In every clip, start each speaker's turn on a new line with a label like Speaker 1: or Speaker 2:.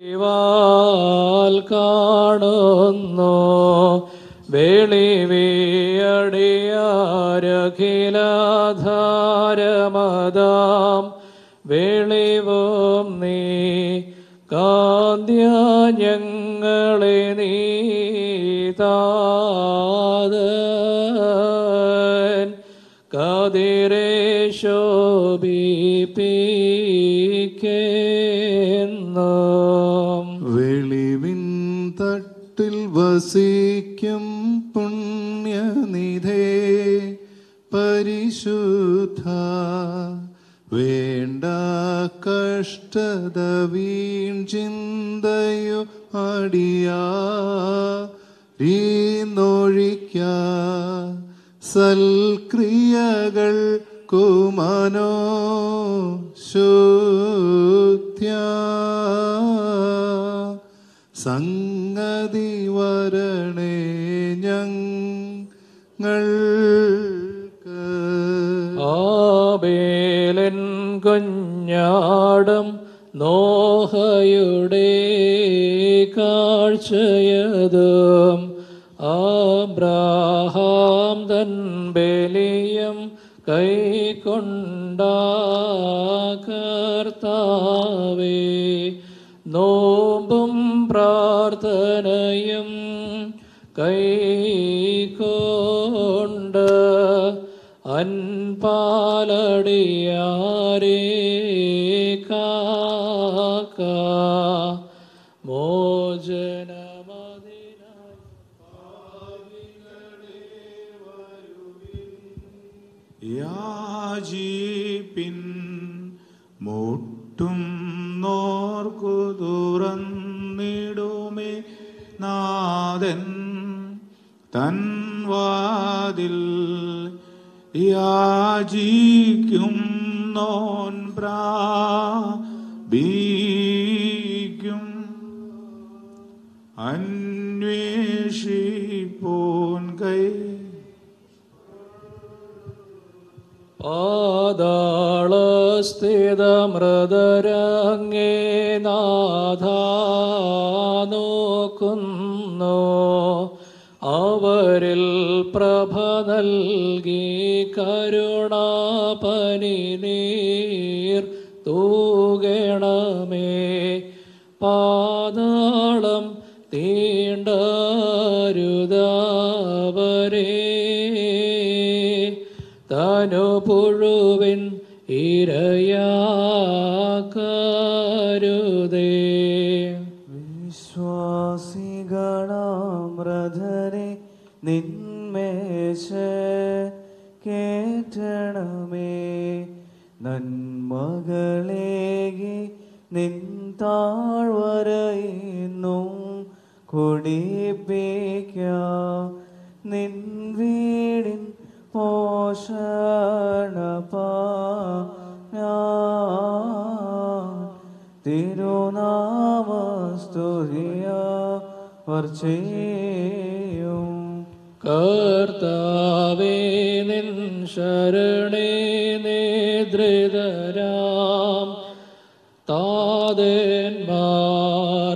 Speaker 1: വാൽ കാണുന്നു വെളിവിയടിയാരഖിലാധാരമതാം വെളിവും നീ കാന്ത്യ ഞങ്ങളെ നീതാതൻ കതിരെ ശോഭിപ്പിക്കുന്നു
Speaker 2: വെളിവിൻ തട്ടിൽ വസിക്കും പുണ്യനിധേ പരിശുദ്ധ വേണ്ട കഷ്ടത വീൺ ചിന്തയു അടിയാ രീന്നൊഴിക്ക സൽക്രിയകൾ കുമനോ ശുദ്ധ്യ സംഗതി വരണേ ഞങ്ങൾക്ക്
Speaker 1: ആബേലൻ കുഞ്ഞാടും നോഹയുടെ കാഴ്ചയതും ആബ്രാഹാം തൻ ബലിയം കൈക്കൊണ്ട കർത്താവേ നോമ്പും പ്രാർത്ഥനയും കൈക്കൊണ്ട് അൻപാലടിയാരേ കാക്ക മോചനമതിനായി
Speaker 3: യാചിപ്പിൻ മുട്ടും നോർക്കു തുറന്നിടുമേ നാഥൻ തൻ വാതിൽ യാചിക്കും നോൻ പ്രാപിക്കും അന്വേഷിപ്പോൻ കൈ
Speaker 1: പാതാളസ്ഥിതമൃതരങ്ങേ നാഥ നോക്കുന്നു അവരിൽ പ്രഭ നൽകി കരുണാപനി നീർ തൂകണമേ പാതാളം തീണ്ടരുതാവരേ തനു പുഴുവിൻ ഇരയാക്കരുതേ
Speaker 4: വിശ്വാസികളാമ്രധരെ നിന്മേശ കേറ്റണമേ നന്മകളേകി നിൻ താഴ്വരയുന്നു കുടിപ്പിക്ക നിൻ വീടിൻ പോഷണ തിരുനാമസ്തുതിയ വർച്ചയും
Speaker 1: കർത്താവേ നിൻ ശരണേ നേതൃതരാം താതന്മാർ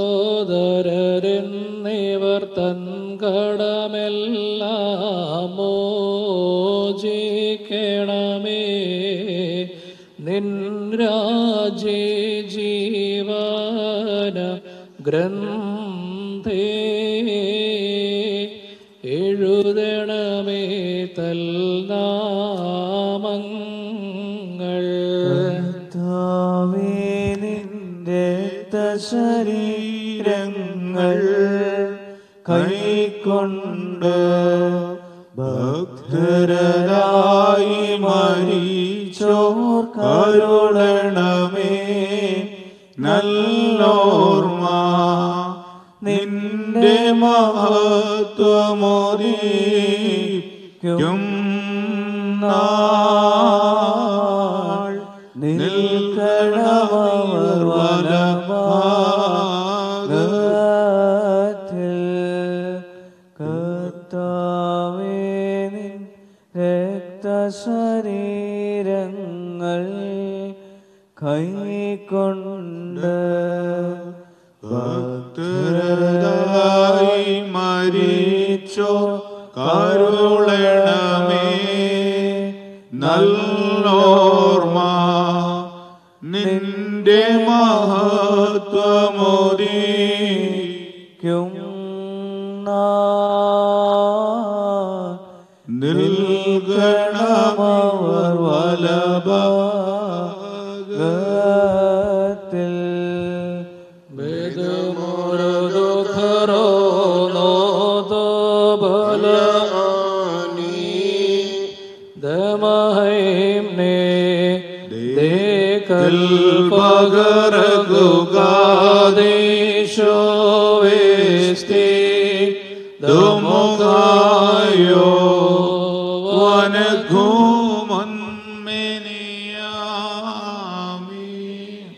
Speaker 1: സോദരരെന്നിവർ തൻ കടമെല്ലാം മോചിക്കണമേ നിൻ രാജ്യ ജീവന ഗ്രന്ഥേ എഴുതണമേ തൽനാമങ്ങൾ
Speaker 4: കർത്താവേ നിന്റെ ശരീരങ്ങൾ കൈക്കൊണ്ട് ഭക്തരായി മരിച്ചോർ കരുളണമേ നല്ലോർമ്മ നിന്റെ മഹത്വമോദിക്കും നാൾ നിൽക്കണമവർ വലഭാഗത്തിൽ കർത്താവേ നിൻ രക്തശരീരങ്ങൾ കൈക്കൊണ്ട്
Speaker 3: മരിച്ചോ കരുളണമേ നല്ലോർമ്മ നിന്റെ മഹത്വമോദി നിൽക്കണമവർ വലഭാഗത്തിൽ ദുമുഖായോ വനഘൂമന്മിനിയാമി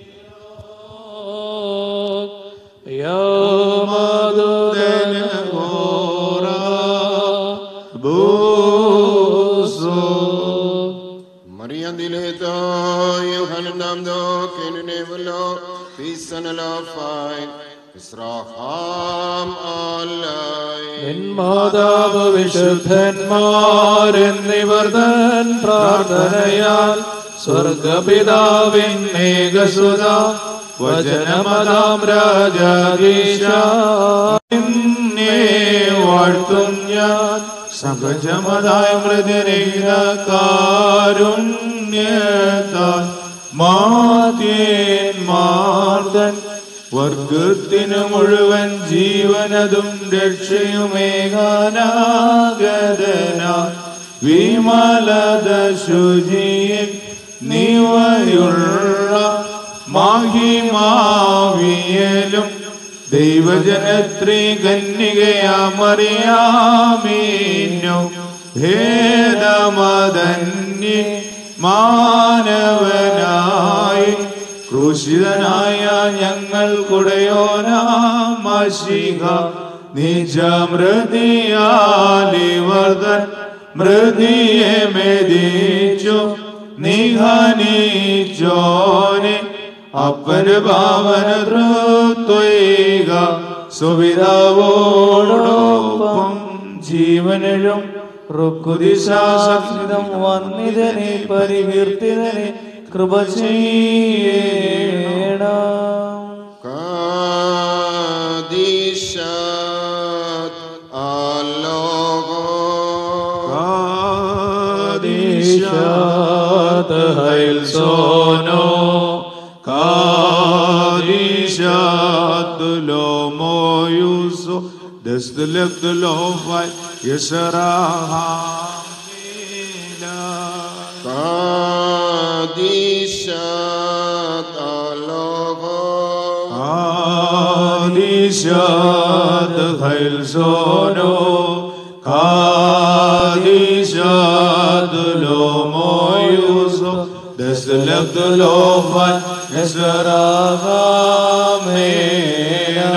Speaker 5: Maria dileta Yohanan do kenevelo pisanala fine Israham alai
Speaker 1: മാതാവ് വിശുദ്ധന്മാരെന്നിവർ തൻ പ്രാർത്ഥനയാൽ സ്വർഗപിതാവിൻ മേഘസുത വചനമതാം രാജാധീശ
Speaker 3: നിന്നെ വാഴ്ത്തും ഞാൻ സഹജമതായ മൃദരഹിതകാരുണ്യത്താൽ മാതേൻ മാർദ്ദൻ വർഗത്തിന് മുഴുവൻ ജീവനതും രക്ഷയുമേകാനാഗതന വിമലത ശുചിയിൽ നിവയുള്ള മാഹിമാവിയലും ദൈവജനത്രീ കന്യകയാമറിയാമീനു ഭേദമതന്യേ മാനവനായി ക്രൂശിതനായ ഞങ്ങൾ കുടയോനാമശിക നിജമൃതിയാലിവർദ്ധൻ മൃതിയെ മെതിച്ചു നിഹനിച്ചോനെ അപ്പന് ഭാവന തൃത്വൈക സുവിധാവോടൊപ്പം ജീവനും
Speaker 4: റുക്കുദിശാസക്തം വന്നിതനെ പരികീർത്തിതനെ കൃപ ചെയ്യണം
Speaker 5: Kadishat alogo
Speaker 3: കാദിശാത് ഹൈൽസോനോ കാദിശാത് ലോമോയുസോ ദസ്തലത്ത് ലോഫൈ യശറാഹാമീല
Speaker 5: Kadishat alogo
Speaker 3: കാദിശാത് ഹൈൽസോനോ കാദിശാത് ലോമോയുസോ ദസ്തലത്ത് ലോഫൈ യശറാഹാമീല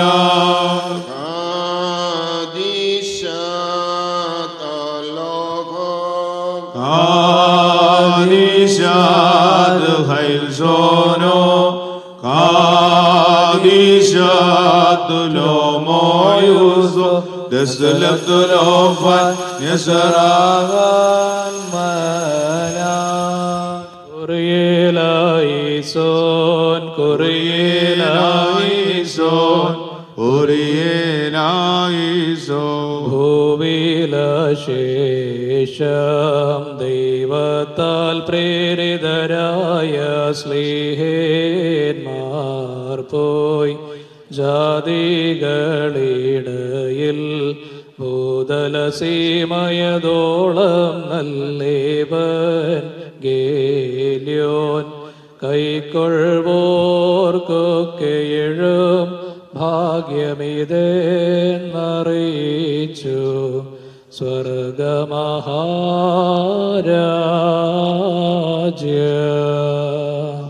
Speaker 5: Kadishat alogo
Speaker 3: കാദിശാദ് ഹൈൽസോനോ കാദിശാദ് ലോമോയുസോ ദസ്ലത്ത് ലോഫൻ യസറാഗാൻ
Speaker 1: കുറിയേലായിസോൻ കുറിയേലായിസോൻ
Speaker 3: ഒരിയേനായിസോ
Speaker 1: ഭൂവിലശേഷം ദൈവത്താൽ പ്രേരിതരായ സ്ലീഹേന്മാർ പോയി ജാതികളിടയിൽ ഭൂതലസീമയതോളം നല്ലേവൻ ഗേല്യോൻ കൈക്കൊള്ളുവോർക്കൊക്കെഴും ഭാഗ്യമിതെന്നറിയിച്ചു സ്വർഗമഹാരാജ്യ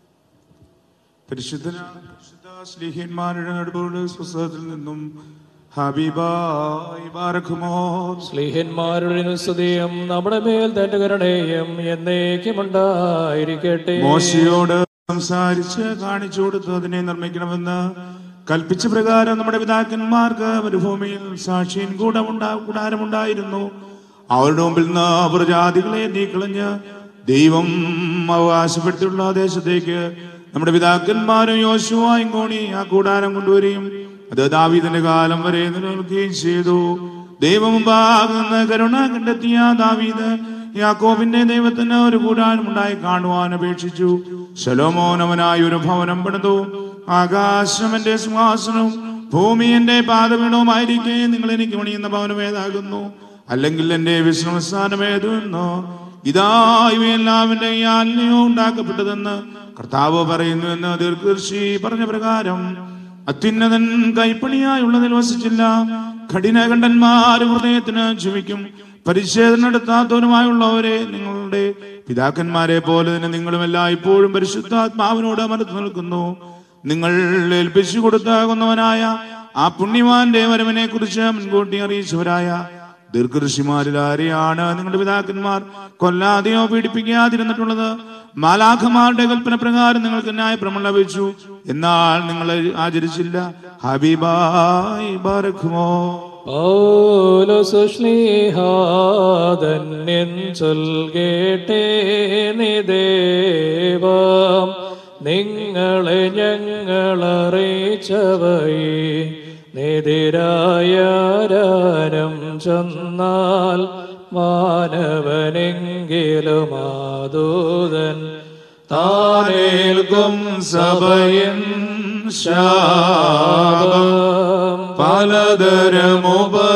Speaker 3: പരിശുദ്ധനായ പരിശുദ്ധ സ്ലീഹന്മാരുടെ നടുവുള്ള സ്വസ്ഥത്തിൽ നിന്നും ഹബീബായി ബാറക്കുമോർ
Speaker 1: സ്ലീഹന്മാരുടെ സ്തുതിയും നമ്മുടെ മേൽ തന്റെ കരുണയും എന്നേക്കുമുണ്ടായിരിക്കട്ടെ
Speaker 3: മോശയോട് സംസാരിച്ച് കാണിച്ചു കൊടുത്ത് അതിനെ നിർമ്മിക്കണമെന്ന് കൽപ്പിച്ച പ്രകാരം നമ്മുടെ പിതാക്കന്മാർക്ക് മരുഭൂമിയിൽ സാക്ഷിയും കൂടമുണ്ടാ കൂടാരമുണ്ടായിരുന്നു അവരുടെ മുമ്പിൽ നിന്ന് അവർ ജാതികളെ നീക്കളഞ്ഞ് ദൈവം അവകാശപ്പെട്ടുള്ള ദേശത്തേക്ക് നമ്മുടെ പിതാക്കന്മാരും യോശുവായും കൂടി ആ കൂടാരം കൊണ്ടുവരികയും അത് ദാവീദിന്റെ കാലം വരെ നിലനിൽക്കുകയും ചെയ്തു ദൈവം മുമ്പാകെ നിന്ന് കരുണ കണ്ടെത്തിയ ദാവീദ് യാക്കോബിന്റെ ദൈവത്തിന് ഒരു കൂടാരം ഉണ്ടായി കാണുവാൻ അപേക്ഷിച്ചു ശലോമോനവനായി ഒരു ഭവനം പണിതു ആകാശം എന്റെ സിംഹാസനവും ഭൂമി എന്റെ പാദപീഠവുമായിരിക്കെ നിങ്ങൾ എനിക്ക് പണിയുന്ന ഭവനം ഏതാകുന്നു അല്ലെങ്കിൽ എന്റെ വിശ്രമസ്ഥാനം ഏതെന്നോ ഇതാ ഇവയെല്ലാം എന്റെ യാലിനെയോ ഉണ്ടാക്കപ്പെട്ടതെന്ന് കർത്താവ് പറയുന്നു എന്ന് ദീർഘർഷി പറഞ്ഞ പ്രകാരം അത്യുന്നതൻ കൈപ്പണിയായുള്ളതിൽ വസിച്ചില്ല കഠിനകണ്ഠന്മാർ ഹൃദയത്തിന് ക്ഷമിക്കും പരിച്ഛേദന നടത്താത്തവരുമായുള്ളവരെ നിങ്ങളുടെ പിതാക്കന്മാരെ പോലെ തന്നെ നിങ്ങളും എല്ലായ്പ്പോഴും പരിശുദ്ധാത്മാവിനോട് മരത്ത് നിൽക്കുന്നു നിങ്ങൾ ഏൽപ്പിച്ചു കൊടുത്താകുന്നവനായ ആ പുണ്യവാന്റെ വരവിനെ കുറിച്ച് മുൻകൂട്ടി അറിയിച്ചവരായ ദീർഘഋഷിമാരിൽ ആരെയാണ് നിങ്ങളുടെ പിതാക്കന്മാർ കൊല്ലാതെയോ പീഡിപ്പിക്കാതിരുന്നിട്ടുള്ളത് മാലാഖമാരുടെ കൽപ്പന പ്രകാരം നിങ്ങൾക്ക് ന്യായപ്രമം ലഭിച്ചു എന്നാൽ നിങ്ങൾ ആചരിച്ചില്ല ഹബീബായി ബാരഖുമോ
Speaker 1: പൗലോസ് ശ്ലീഹാധന്യൻ ചൊൽകേട്ടേ നിദേവം നിങ്ങളെ ഞങ്ങളറിയിച്ചവയെ നെതിരായാരം ചെന്നാൽ മാനവനെങ്കിലും ആദൂതൻ
Speaker 3: താനേൽക്കും സഭയൻ ശാപം പലതരം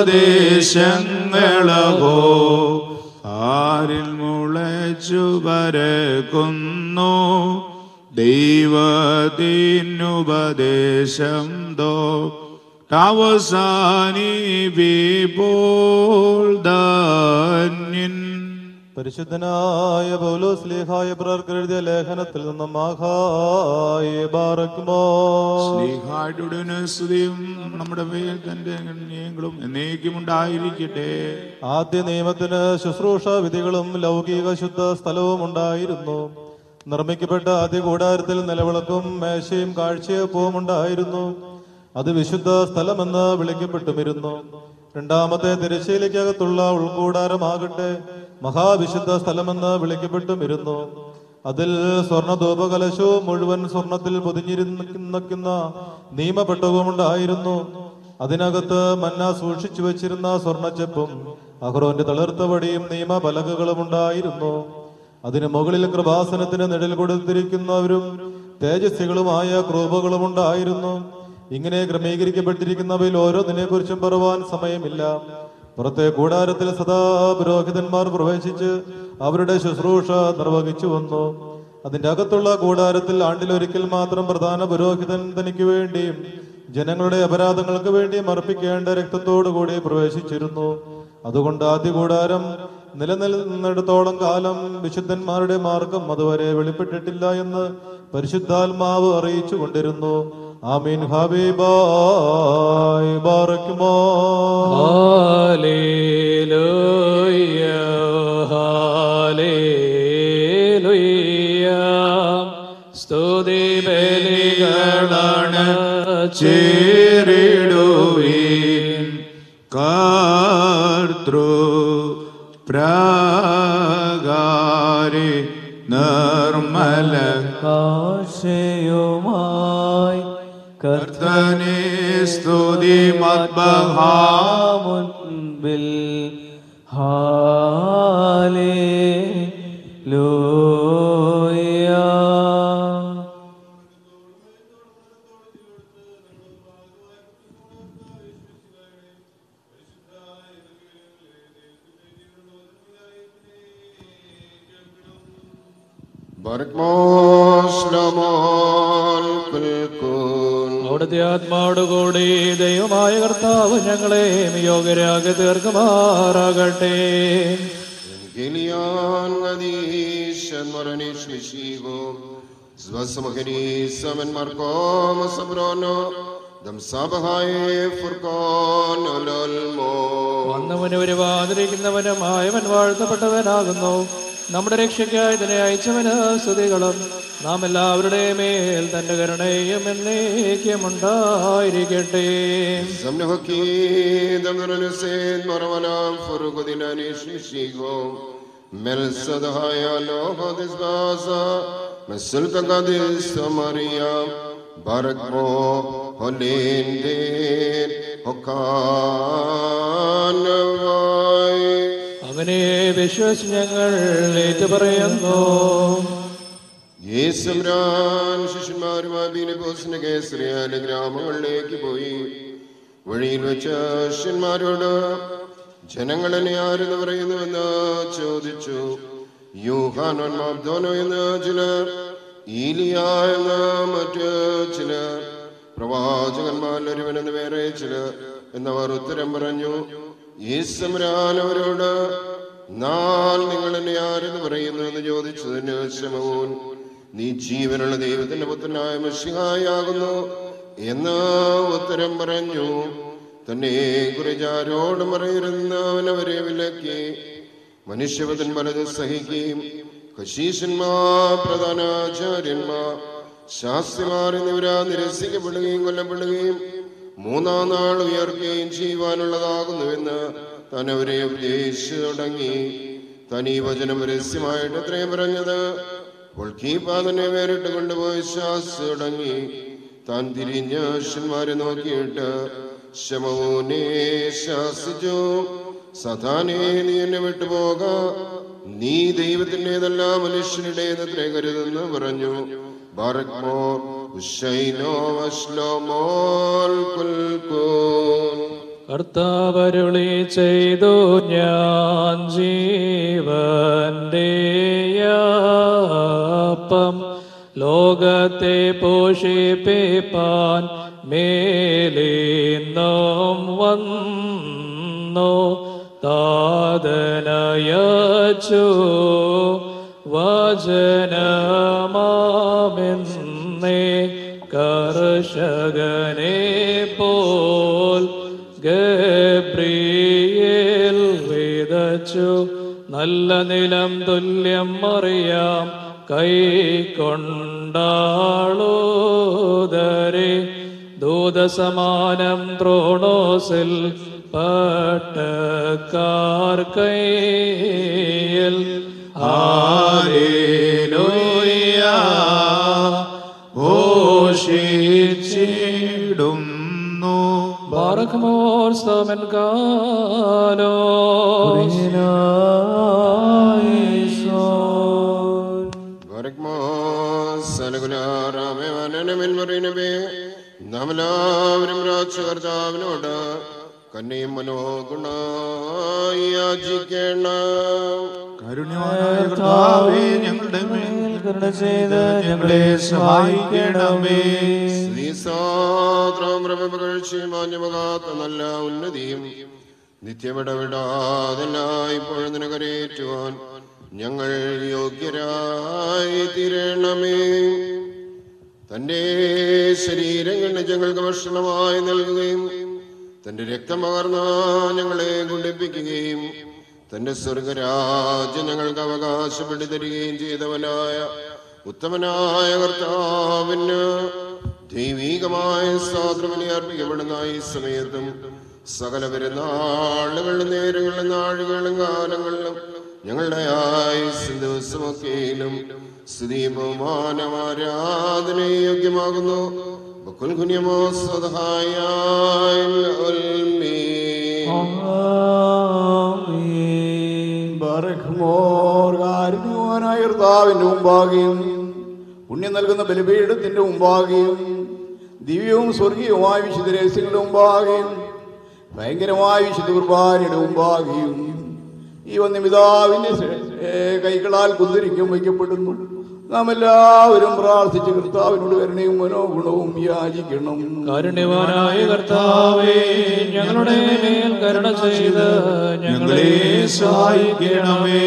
Speaker 3: ഉപദേശങ്ങളോ ആരിൽ മുളച്ചു പരക്കുന്നു ദൈവത്തിനുപദേശം ദോ അവസാനിപ്പോൾ ധന്യൻ
Speaker 4: പരിശുദ്ധനായ പൗലോസ് ലേഖായ പിറർക്ക് എഴുതിയ ലേഖനത്തിൽ നിന്നും ആഹായ ബാറക്കുമോ
Speaker 3: സ്നേഹായുടെ സ്തുതിയും നമ്മുടെ മേൽ തന്റെ ഗണ്യങ്ങളും എന്നേക്കും ഉണ്ടായിരിക്കട്ടെ
Speaker 4: ആദ്യ നിയമത്തിന് ശുശ്രൂഷ വിധികളും ലൗകിക ശുദ്ധ സ്ഥലവും ഉണ്ടായിരുന്നു നിർമ്മിക്കപ്പെട്ട ആദ്യ കൂടാരത്തിൽ നിലവിളക്കും മേശയും കാഴ്ചയപ്പവും ഉണ്ടായിരുന്നു അത് വിശുദ്ധ സ്ഥലമെന്ന് വിളിക്കപ്പെട്ടുമിരുന്നു രണ്ടാമത്തെ തിരശ്ശീലയ്ക്കകത്തുള്ള ഉൾക്കൂടാരമാകട്ടെ മഹാവിശുദ്ധ സ്ഥലമെന്ന് വിളിക്കപ്പെട്ടുമിരുന്നു അതിൽ സ്വർണ്ണ ധൂപകലശവും മുഴുവൻ സ്വർണത്തിൽ പൊതിഞ്ഞിരുന്ന നിയമപ്പെട്ടകവും ഉണ്ടായിരുന്നു അതിനകത്ത് മന്ന സൂക്ഷിച്ചു വെച്ചിരുന്ന സ്വർണച്ചെപ്പും അഹ്റോന്റെ തളിർത്ത വടിയും നിയമപലകകളും ഉണ്ടായിരുന്നു അതിന് മുകളിൽ കൃപാസനത്തിന് നിഴൽ കൊടുത്തിരിക്കുന്നവരും തേജസ്വികളുമായ ക്രൂപകളും ഉണ്ടായിരുന്നു ഇങ്ങനെ ക്രമീകരിക്കപ്പെട്ടിരിക്കുന്നവയിൽ ഓരോന്നിനെ കുറിച്ചും പറവാൻ സമയമില്ല പുറത്തെ കൂടാരത്തിൽ സദാ പുരോഹിതന്മാർ പ്രവേശിച്ച് അവരുടെ ശുശ്രൂഷ നിർവഹിച്ചു വന്നു അതിന്റെ അകത്തുള്ള കൂടാരത്തിൽ ആണ്ടിലൊരിക്കൽ മാത്രം പ്രധാന പുരോഹിതൻ തനിക്ക് വേണ്ടിയും ജനങ്ങളുടെ അപരാധങ്ങൾക്ക് വേണ്ടിയും അർപ്പിക്കേണ്ട രക്തത്തോടുകൂടി പ്രവേശിച്ചിരുന്നു അതുകൊണ്ട് ആദ്യ കൂടാരം നിലനിൽക്കുന്നിടത്തോളം കാലം വിശുദ്ധന്മാരുടെ മാർഗം അതുവരെ വെളിപ്പെട്ടിട്ടില്ല എന്ന് പരിശുദ്ധാത്മാവ് അറിയിച്ചു കൊണ്ടിരുന്നു ആമീൻ ഹബീബായ് ബാറക്കുമോ
Speaker 1: ഹാലേലൂയ ഹാലേലൂയ സ്തുതി ബലികളാണ്
Speaker 3: ചേരിടുവീൻ കർത്തൃ പ്രാകാരി നിർമ്മല
Speaker 4: ആശയുമായി
Speaker 3: കർത്തനെ സ്തുതി മദ്ബഹാ
Speaker 4: മുൻപിൽ ഹാലേ
Speaker 5: ബർഗ്മോസ്ലമോൽ കുൽക്കൂൻ
Speaker 1: അവിടുത്തെ ആത്മാവോടുകൂടി ദൈവമായ കർത്താവ് ഞങ്ങളെ യോഗ്യരാകെ തീർക്കുമാറാകട്ടെ
Speaker 5: Gilion Gadish and Moranish Mishigo, Zvasamahanis, Saman Marcom, Sabrono, dum സബഹായ ഫുർഖാൻ അലൽ മോ
Speaker 1: വന്നവന് ഒരുവാതിരിക്കുന്നവനുമായവൻ വാഴ്ത്തപ്പെട്ടവനാകുന്നു നമ്മുടെ രക്ഷയ്ക്കായി ഇതിനെ അയച്ചവന് സ്തുതികളും നാം എല്ലാവരുടെ മേൽ തന്റെ കരുണയും എന്നേക്കുമുണ്ടായിരിക്കട്ടെ
Speaker 5: زمنهكي دمر نسين مروانا فرقدنا نشمشيغو مل صدها يا لوه دس بازا مسل قدس مريا بارك مو هولين دين هكان واي
Speaker 1: അവനെ വിശ്വസിച്ച് ഞങ്ങൾ ഏറ്റുപറയുന്നു
Speaker 5: യേശുരാൻ ശിഷ്യന്മാരുമായി ബീനിബോസിന് കേസറിയാന്റെ ഗ്രാമങ്ങളിലേക്ക് പോയി വഴിയിൽ വെച്ച് ശിഷ്യന്മാരോട് ജനങ്ങൾ എന്നെ ആരെന്ന് പറയുന്നുവെന്ന് ചോദിച്ചു യൂഹാനോൻ മാബ്ദോനോ എന്ന് ചിലർ ഈലിയ എന്ന് മറ്റ് ചിലർ പ്രവാചകന്മാരിൽ ഒരുവനെന്ന് വേറെ ചിലർ എന്നവർ ഉത്തരം പറഞ്ഞു യേശുരാൻ അവരോട് നാൾ നിങ്ങൾ എന്നെ ആരെന്ന് പറയുന്നു എന്ന് ചോദിച്ചതിന് ശമവും നീ ജീവനുള്ള ദൈവത്തിന്റെ പുത്രനായ മഷിഹായാകുന്നു എന്ന് ഉത്തരം പറഞ്ഞു തന്നെ കുറിച്ച് ആരോടും പറയിരുന്നവനവരെ വിലക്കി മനുഷ്യപതൻ പലത് സഹിക്കുകയും കശീശന്മാർ പ്രധാനാചാര്യന്മാർ ശാസ്ത്രിമാർ എന്നിവരാ നിരസിക്കപ്പെടുകയും കൊല്ലപ്പെടുകയും മൂന്നാം നാൾ ഉയർക്കുകയും ചെയ്യുവാനുള്ളതാകുന്നുവെന്ന് താൻ അവരെ ഉപദേശിച്ചു തുടങ്ങി താൻ ഈ വചനം രഹസ്യമായിട്ട് എത്രയും പറഞ്ഞത് അപ്പോൾ കീപ്പ തന്നെ വേറിട്ട് കൊണ്ടുപോയി ശാസ്ത്രി തുടങ്ങി താൻ തിരിഞ്ഞ ശിഷ്യന്മാരെ നോക്കിയിട്ട് ശമോനെ ശാസിച്ചു സഥാനെ നീ എന്നെ വിട്ടുപോക നീ ദൈവത്തിൻ്റെതല്ല മനുഷ്യനുടേതത്രേ കരുതെന്ന് പറഞ്ഞു ബാറക്മോ ഉഷൈനോ അശ്ലോമോൽ കുൽക്കൂൻ
Speaker 1: കർത്താവരുളി ചെയ്തു ഞാൻ ജീവന്റെ യാപ്പം ലോകത്തെ പോഷിപ്പിപ്പാൻ മേലിന്നും വന്നു താതനയച്ചു വചനമാമെന്നേ കർഷകനെ പോൽ ഗബ്രിയേൽ വിതച്ചു നല്ല നിലം തുല്യം അറിയാം കൈ കൊണ്ടാളോദരെ ദൂതസമാനം ത്രോണോസിൽ പട്ടക്കാർ കൈയിൽ
Speaker 3: ഹല്ലേലൂയ ഘോഷിച്ചിടുന്നു
Speaker 1: ബാറഖ്മോർ സ്തമൻ കാലോ
Speaker 5: നാമെല്ലാവരും രാജകർത്താവിനോട് കന്നയും മനോഗുണായി യാചിക്കണം
Speaker 3: കരുണ്യവാനായ കർത്താവേ ഞങ്ങളുടെ മേൽ
Speaker 4: കരുണ ചെയ്ത്
Speaker 3: ഞങ്ങളെ സഹായിക്കണമേ
Speaker 5: ശ്രീസാദ്രാമ്രമകഴ്ചയും മാന്യമകാത്ത നല്ല ഉന്നതിയും നിത്യമിടവിടാതെല്ലാം ഇപ്പോഴും നിനകരേറ്റുവാൻ ഞങ്ങൾ യോഗ്യരായി തീരണമേ തന്റെ ശരീരങ്ങൾ ഞങ്ങൾക്ക് ഭക്ഷണമായി നൽകുകയും തന്റെ രക്തം പകർന്ന ഞങ്ങളെ കുടിപ്പിക്കുകയും തന്റെ സ്വർഗരാജ്യം ഞങ്ങൾക്ക് അവകാശപ്പെട്ടു തരികയും ചെയ്തവനായ ഉത്തമനായ കർത്താവിന് ദൈവീകമായ സ്വാതന്ത്ര്യമലി അർപ്പിക്കപ്പെടുന്ന ഈ സമയത്തും സകല പെരുന്നാളുകളിലും നേരങ്ങളിലും നാഴുകളിലും കാലങ്ങളിലും ഞങ്ങളുടെ ആയുസ് ദിവസമൊക്കെയിലും സ്തുതി ബഹുമാനം ആരാധന യോഗ്യമാകുന്നു ബക്കുൽ കുഞ്ഞമോ സദഹായ
Speaker 6: ബറഖ്മോർ കാരുണ്യവാനായ കർത്താവിന്റെ മുമ്പാകെയും പുണ്യം നൽകുന്ന ബലിപീഠത്തിന്റെ മുമ്പാകെയും ദിവ്യവും സ്വർഗീയവുമായ വിശുദ്ധ രഹസ്യങ്ങളുടെ മുമ്പാകെയും ഭയങ്കരമായ വിശുദ്ധ കുർബാനയുടെ മുമ്പാകെയും ഈ വന്യപിതാവിന്റെ കൈകളാൽ കുന്തിരിക്കും വയ്ക്കപ്പെടുന്നു നാം എല്ലാവരും പ്രാർത്ഥിച്ച് കർത്താവിനോട് കരുണയും മനോഗുണവും യാചിക്കണം
Speaker 1: കാരുണ്യവാനായ കർത്താവേ ഞങ്ങളുടെ മേൽ കരുണ ചെയ്ത് ഞങ്ങളെ സഹായിക്കണമേ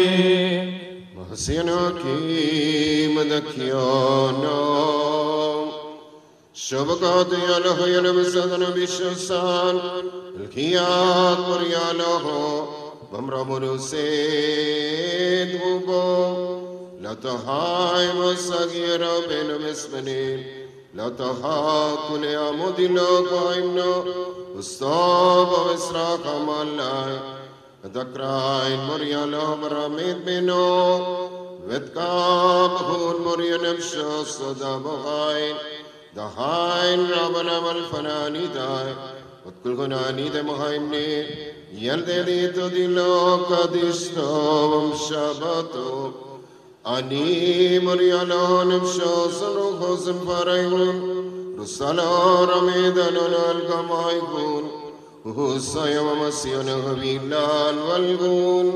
Speaker 5: شبكات ياله يلبسدن بشسان الكيات مرياله بمرمون سيد بوبو لا تهاي مساجير بين مسمنين لا تها كل عمود لو قائمنا استوب وسراق مالاي ذكراين مرياله برميد منو وذكام هون مريا نفشو صدا بغاين دهاين ربنا والفناني داي وكل غناني دم هايمني يلدي تدلو قدستو ومشابتو أني مريالو نفشو سنو خسن فريغون رسالو رميدن القمايكون وهسا ومسيون غبيلان والغون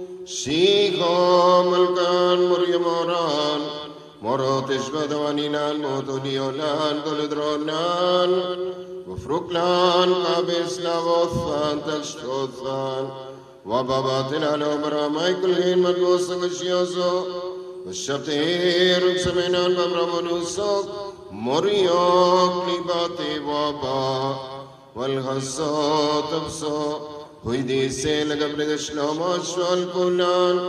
Speaker 5: شيخو ملكان مريم وران مرو تشبد ونينان موتو ديولان كل وفرقلان قابس لغوثان تشتوثان وباباتنا الأمر مايكل هين مدوس غشيوسو والشبتير سمينان بمرمونوسو مريوك لباتي وابا والغصو تبصو هيدي سيل قبل شلومو شوال كلان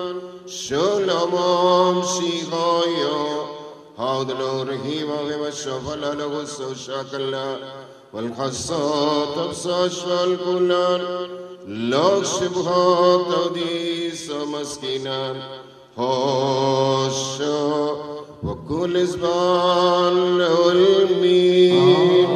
Speaker 5: شلومو شيغايو هاود لو رهيما غيما شفل له شاكلا والخصو تبصو شوال كلان لوك شبهو توديس مسكينا هوشو وكل زبان له المين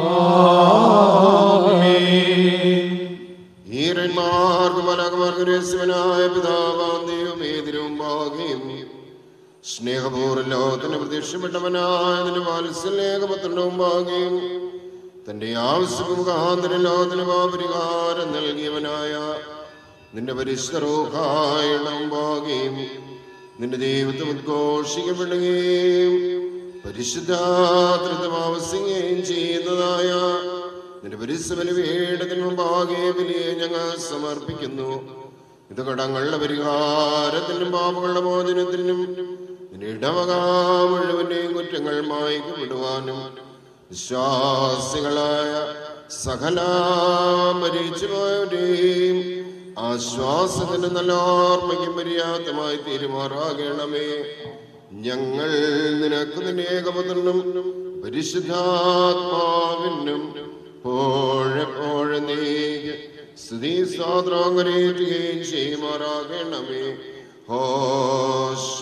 Speaker 5: ഹീരന്മാർക്ക് മലകമാർഗരസ്വനായ പിതാവാം ദൈവമേതിരും ഭാഗ്യം സ്നേഹപൂർവ്വം ലോകത്തിന് പ്രത്യക്ഷപ്പെട്ടവനായ നിന്റെ വാത്സല്യേകപത്രവും ഭാഗ്യം തന്റെ ആവശ്യം മുഖാന്തരം ലോകത്തിന് പാപരിഹാരം നൽകിയവനായ നിന്റെ പരിശുദ്ധരോഹായണം ഭാഗ്യം നിന്റെ ദൈവത്വം ഉദ്ഘോഷിക്കപ്പെടുകയും പരിശുദ്ധാതൃത്വം ആവശ്യങ്ങയും ചെയ്യുന്നതായ നിന്റെ പരിസവന വേടത്തിന് മുമ്പാകെ വലിയ ഞങ്ങൾ സമർപ്പിക്കുന്നു ഇത് കടങ്ങളുടെ പരിഹാരത്തിനും പാപങ്ങളുടെ മോചനത്തിനും നിന്റെ ഇടവക മുഴുവന്റെയും കുറ്റങ്ങൾ മായ്ക്കപ്പെടുവാനും വിശ്വാസികളായ സകല മരിച്ചുപോയവരെയും ആശ്വാസത്തിന് നല്ല ഓർമ്മയ്ക്കും പര്യാപ്തമായി തീരുമാറാകണമേ ഞങ്ങൾ നിനക്ക് നിന്റെ ഏകപുത്രനും പരിശുദ്ധാത്മാവിനും പോഴപ്പോഴ നീ സ്തുതി സ്വാതന്ത്ര്യം കരയേറ്റുകയും ചെയ്യുമാറാകണമേ ഹോശ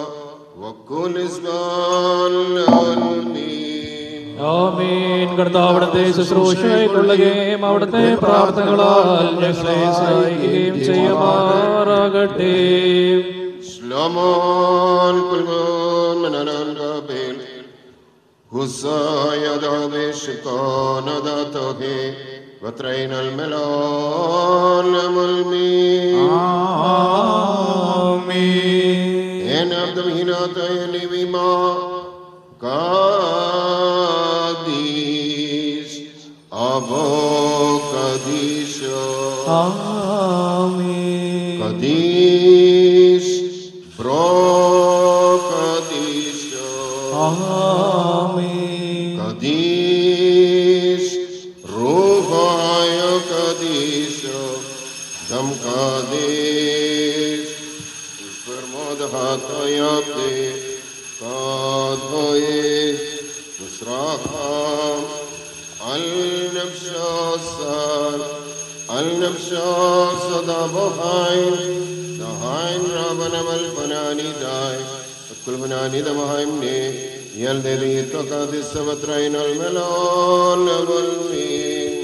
Speaker 5: വക്കുലിസ്ബാലീ
Speaker 1: ആമീൻ കർത്താവിടത്തെ ശുശ്രൂഷയ്ക്കുള്ളകയും അവിടുത്തെ പ്രാർത്ഥനകളാൽ ഞങ്ങളെ സഹായിക്കുകയും ചെയ്യുമാറാകട്ടെ
Speaker 5: شلمان كلمون من الانقابل هسايا دابي شكان داتوهي وترين الملان ملمين En abdominata elivima Kadis Avo Kadisha
Speaker 4: ആമീൻ
Speaker 5: Kadis Bro Kadisha
Speaker 4: ആമീൻ
Speaker 5: Kadis Ruhaya Kadisha Dam Kadis Spermodhatayate Kadhoye Musraha Al-Nafshasar Al-Nafshasar Dabahain Dahain Rabanam Al-Fanani Dai Kul Fanani Damahaim Ne Yaldeli Tokadis Savatrain Al-Melon Al-Min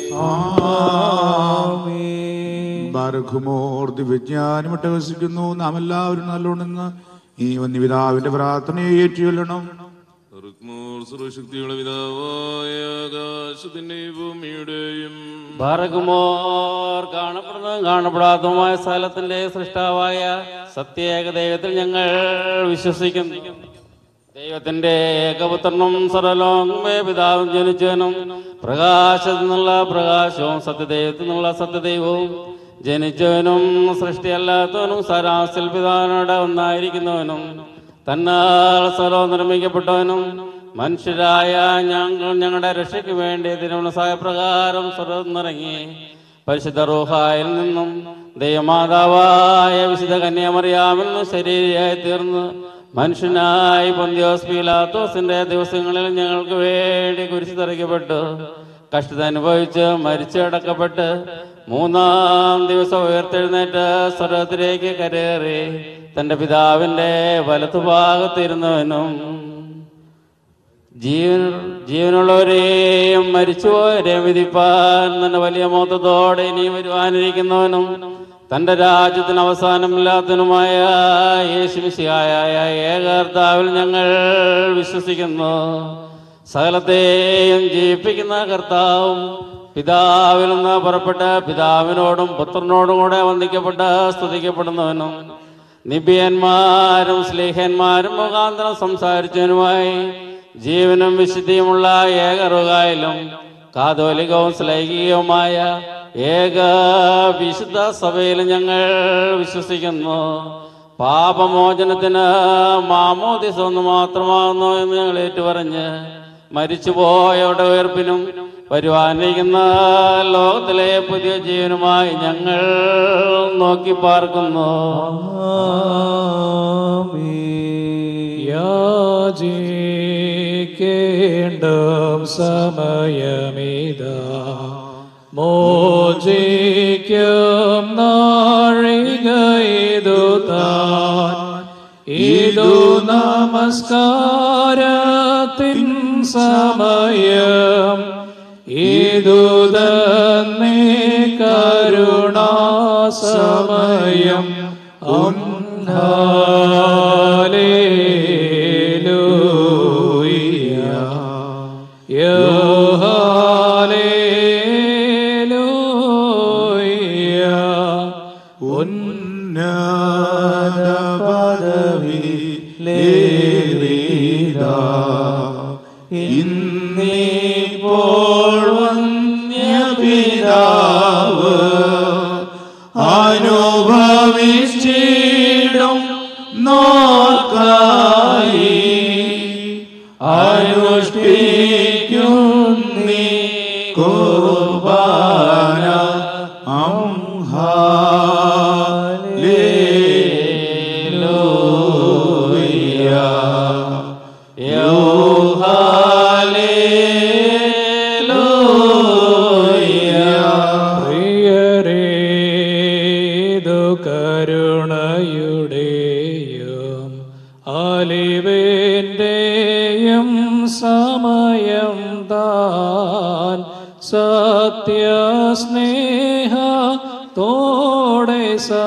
Speaker 4: ആമീൻ
Speaker 3: ബാരഖുമോർ ദിവ്യജ്ഞാനം വസിക്കുന്നു നാം എല്ലാവരും നല്ലോണെന്ന് ഈ വന്യപിതാവിന്റെ പ്രാർത്ഥനയെ ഏറ്റുകൊല്ലണം
Speaker 7: റുക്മോർ സർവശക്തിയുടെ പിതാവായ ആകാശത്തിന്റെയും ഭൂമിയുടെയും
Speaker 8: ഭാരകുമോർ കാണപ്പെടുന്നതും കാണപ്പെടാത്തതുമായ സ്ഥലത്തിന്റെ സൃഷ്ടാവായ സത്യേക ദൈവത്തിൽ ഞങ്ങൾ വിശ്വസിക്കുന്നു ദൈവത്തിന്റെ ഏകപുത്രനും സർവലോകമേ പിതാവും ജനിച്ചവനും പ്രകാശത്തിൽ നിന്നുള്ള പ്രകാശവും സത്യദൈവത്തിൽ നിന്നുള്ള സത്യദൈവവും ജനിച്ചവനും സൃഷ്ടിയല്ലാത്തവനും സരാസിൽ പിതാവിനോട് ഒന്നായിരിക്കുന്നവനും തന്നാൽ സർവം നിർമ്മിക്കപ്പെട്ടവനും മനുഷ്യരായ ഞങ്ങൾ ഞങ്ങളുടെ രക്ഷയ്ക്ക് വേണ്ടി തിരുവണ്ണ സഹായപ്രകാരം സ്വർന്നിറങ്ങി പരിശുദ്ധ റൂഹായിൽ നിന്നും ദൈവമാതാവായ വിശുദ്ധ കന്യാമറിയാമിൽ നിന്ന് ശരീരയായി തീർന്ന് മനുഷ്യനായി പൊന്തിയോസ് പീലാത്തോസിന്റെ ദിവസങ്ങളിൽ ഞങ്ങൾക്ക് വേണ്ടി കുരിശ് തറയ്ക്കപ്പെട്ടു കഷ്ടത അനുഭവിച്ച് മരിച്ചടക്കപ്പെട്ട് മൂന്നാം ദിവസം ഉയർത്തെഴുന്നേറ്റ് സ്വർഗത്തിലേക്ക് കരേറി തന്റെ പിതാവിന്റെ വലത്തുഭാഗത്തിരുന്നവനും ജീവൻ ജീവനുള്ളവരെയും മരിച്ചുപോയവരെയും വിധിപ്പാൻ തന്റെ വലിയ മോത്തത്തോടെ ഇനി വരുവാനിരിക്കുന്നവനും തന്റെ രാജ്യത്തിന് അവസാനമില്ലാത്തവനുമായ യേശുമിശിയായ ഏകർത്താവിൽ ഞങ്ങൾ വിശ്വസിക്കുന്നു സകലത്തെയും ജീവിപ്പിക്കുന്ന കർത്താവും പിതാവിൽ നിന്ന് പുറപ്പെട്ട് പിതാവിനോടും പുത്രനോടും കൂടെ വന്ദിക്കപ്പെട്ട് സ്തുതിക്കപ്പെടുന്നവനും നിബിയന്മാരും സ്ലേഹന്മാരും മുഖാന്തരം സംസാരിച്ചവനുമായി ജീവനും വിശുദ്ധിയുമുള്ള ഏകറുകായാലും കാതോലികവും ശ്ലൈകികവുമായ ഏക വിശുദ്ധ സഭയിൽ ഞങ്ങൾ വിശ്വസിക്കുന്നു പാപമോചനത്തിന് മാമോദിസ ഒന്ന് മാത്രമാകുന്നു എന്ന് ഞങ്ങൾ ഏറ്റുപറഞ്ഞ് മരിച്ചുപോയവരുടെ ഉയർപ്പിനും വരുവാനിരിക്കുന്ന ലോകത്തിലെ പുതിയ ജീവനുമായി ഞങ്ങൾ നോക്കി പാർക്കുന്നു
Speaker 1: യാചിക്കേണ്ടും സമയമിതാ മോചിക്കും നാഴിക ഇതു താൻ ഇതു നമസ്കാരത്തിൻ സമയം ഇതു തന്നെ കരുണാസമയം
Speaker 3: ഉന്നത പദവി ലേവീതാ ഇന്നിപ്പോൾ വന്യപിതാവ് അനുഭവിച്ചിടും നോക്കായി അനുഷ്ഠിക്കും നീ കുർബാന
Speaker 1: പ്രിയരേതു കരുണയുടെയും അലിവിൻ്റെയും സമയം താൻ സത്യസ്നേഹ തോടെ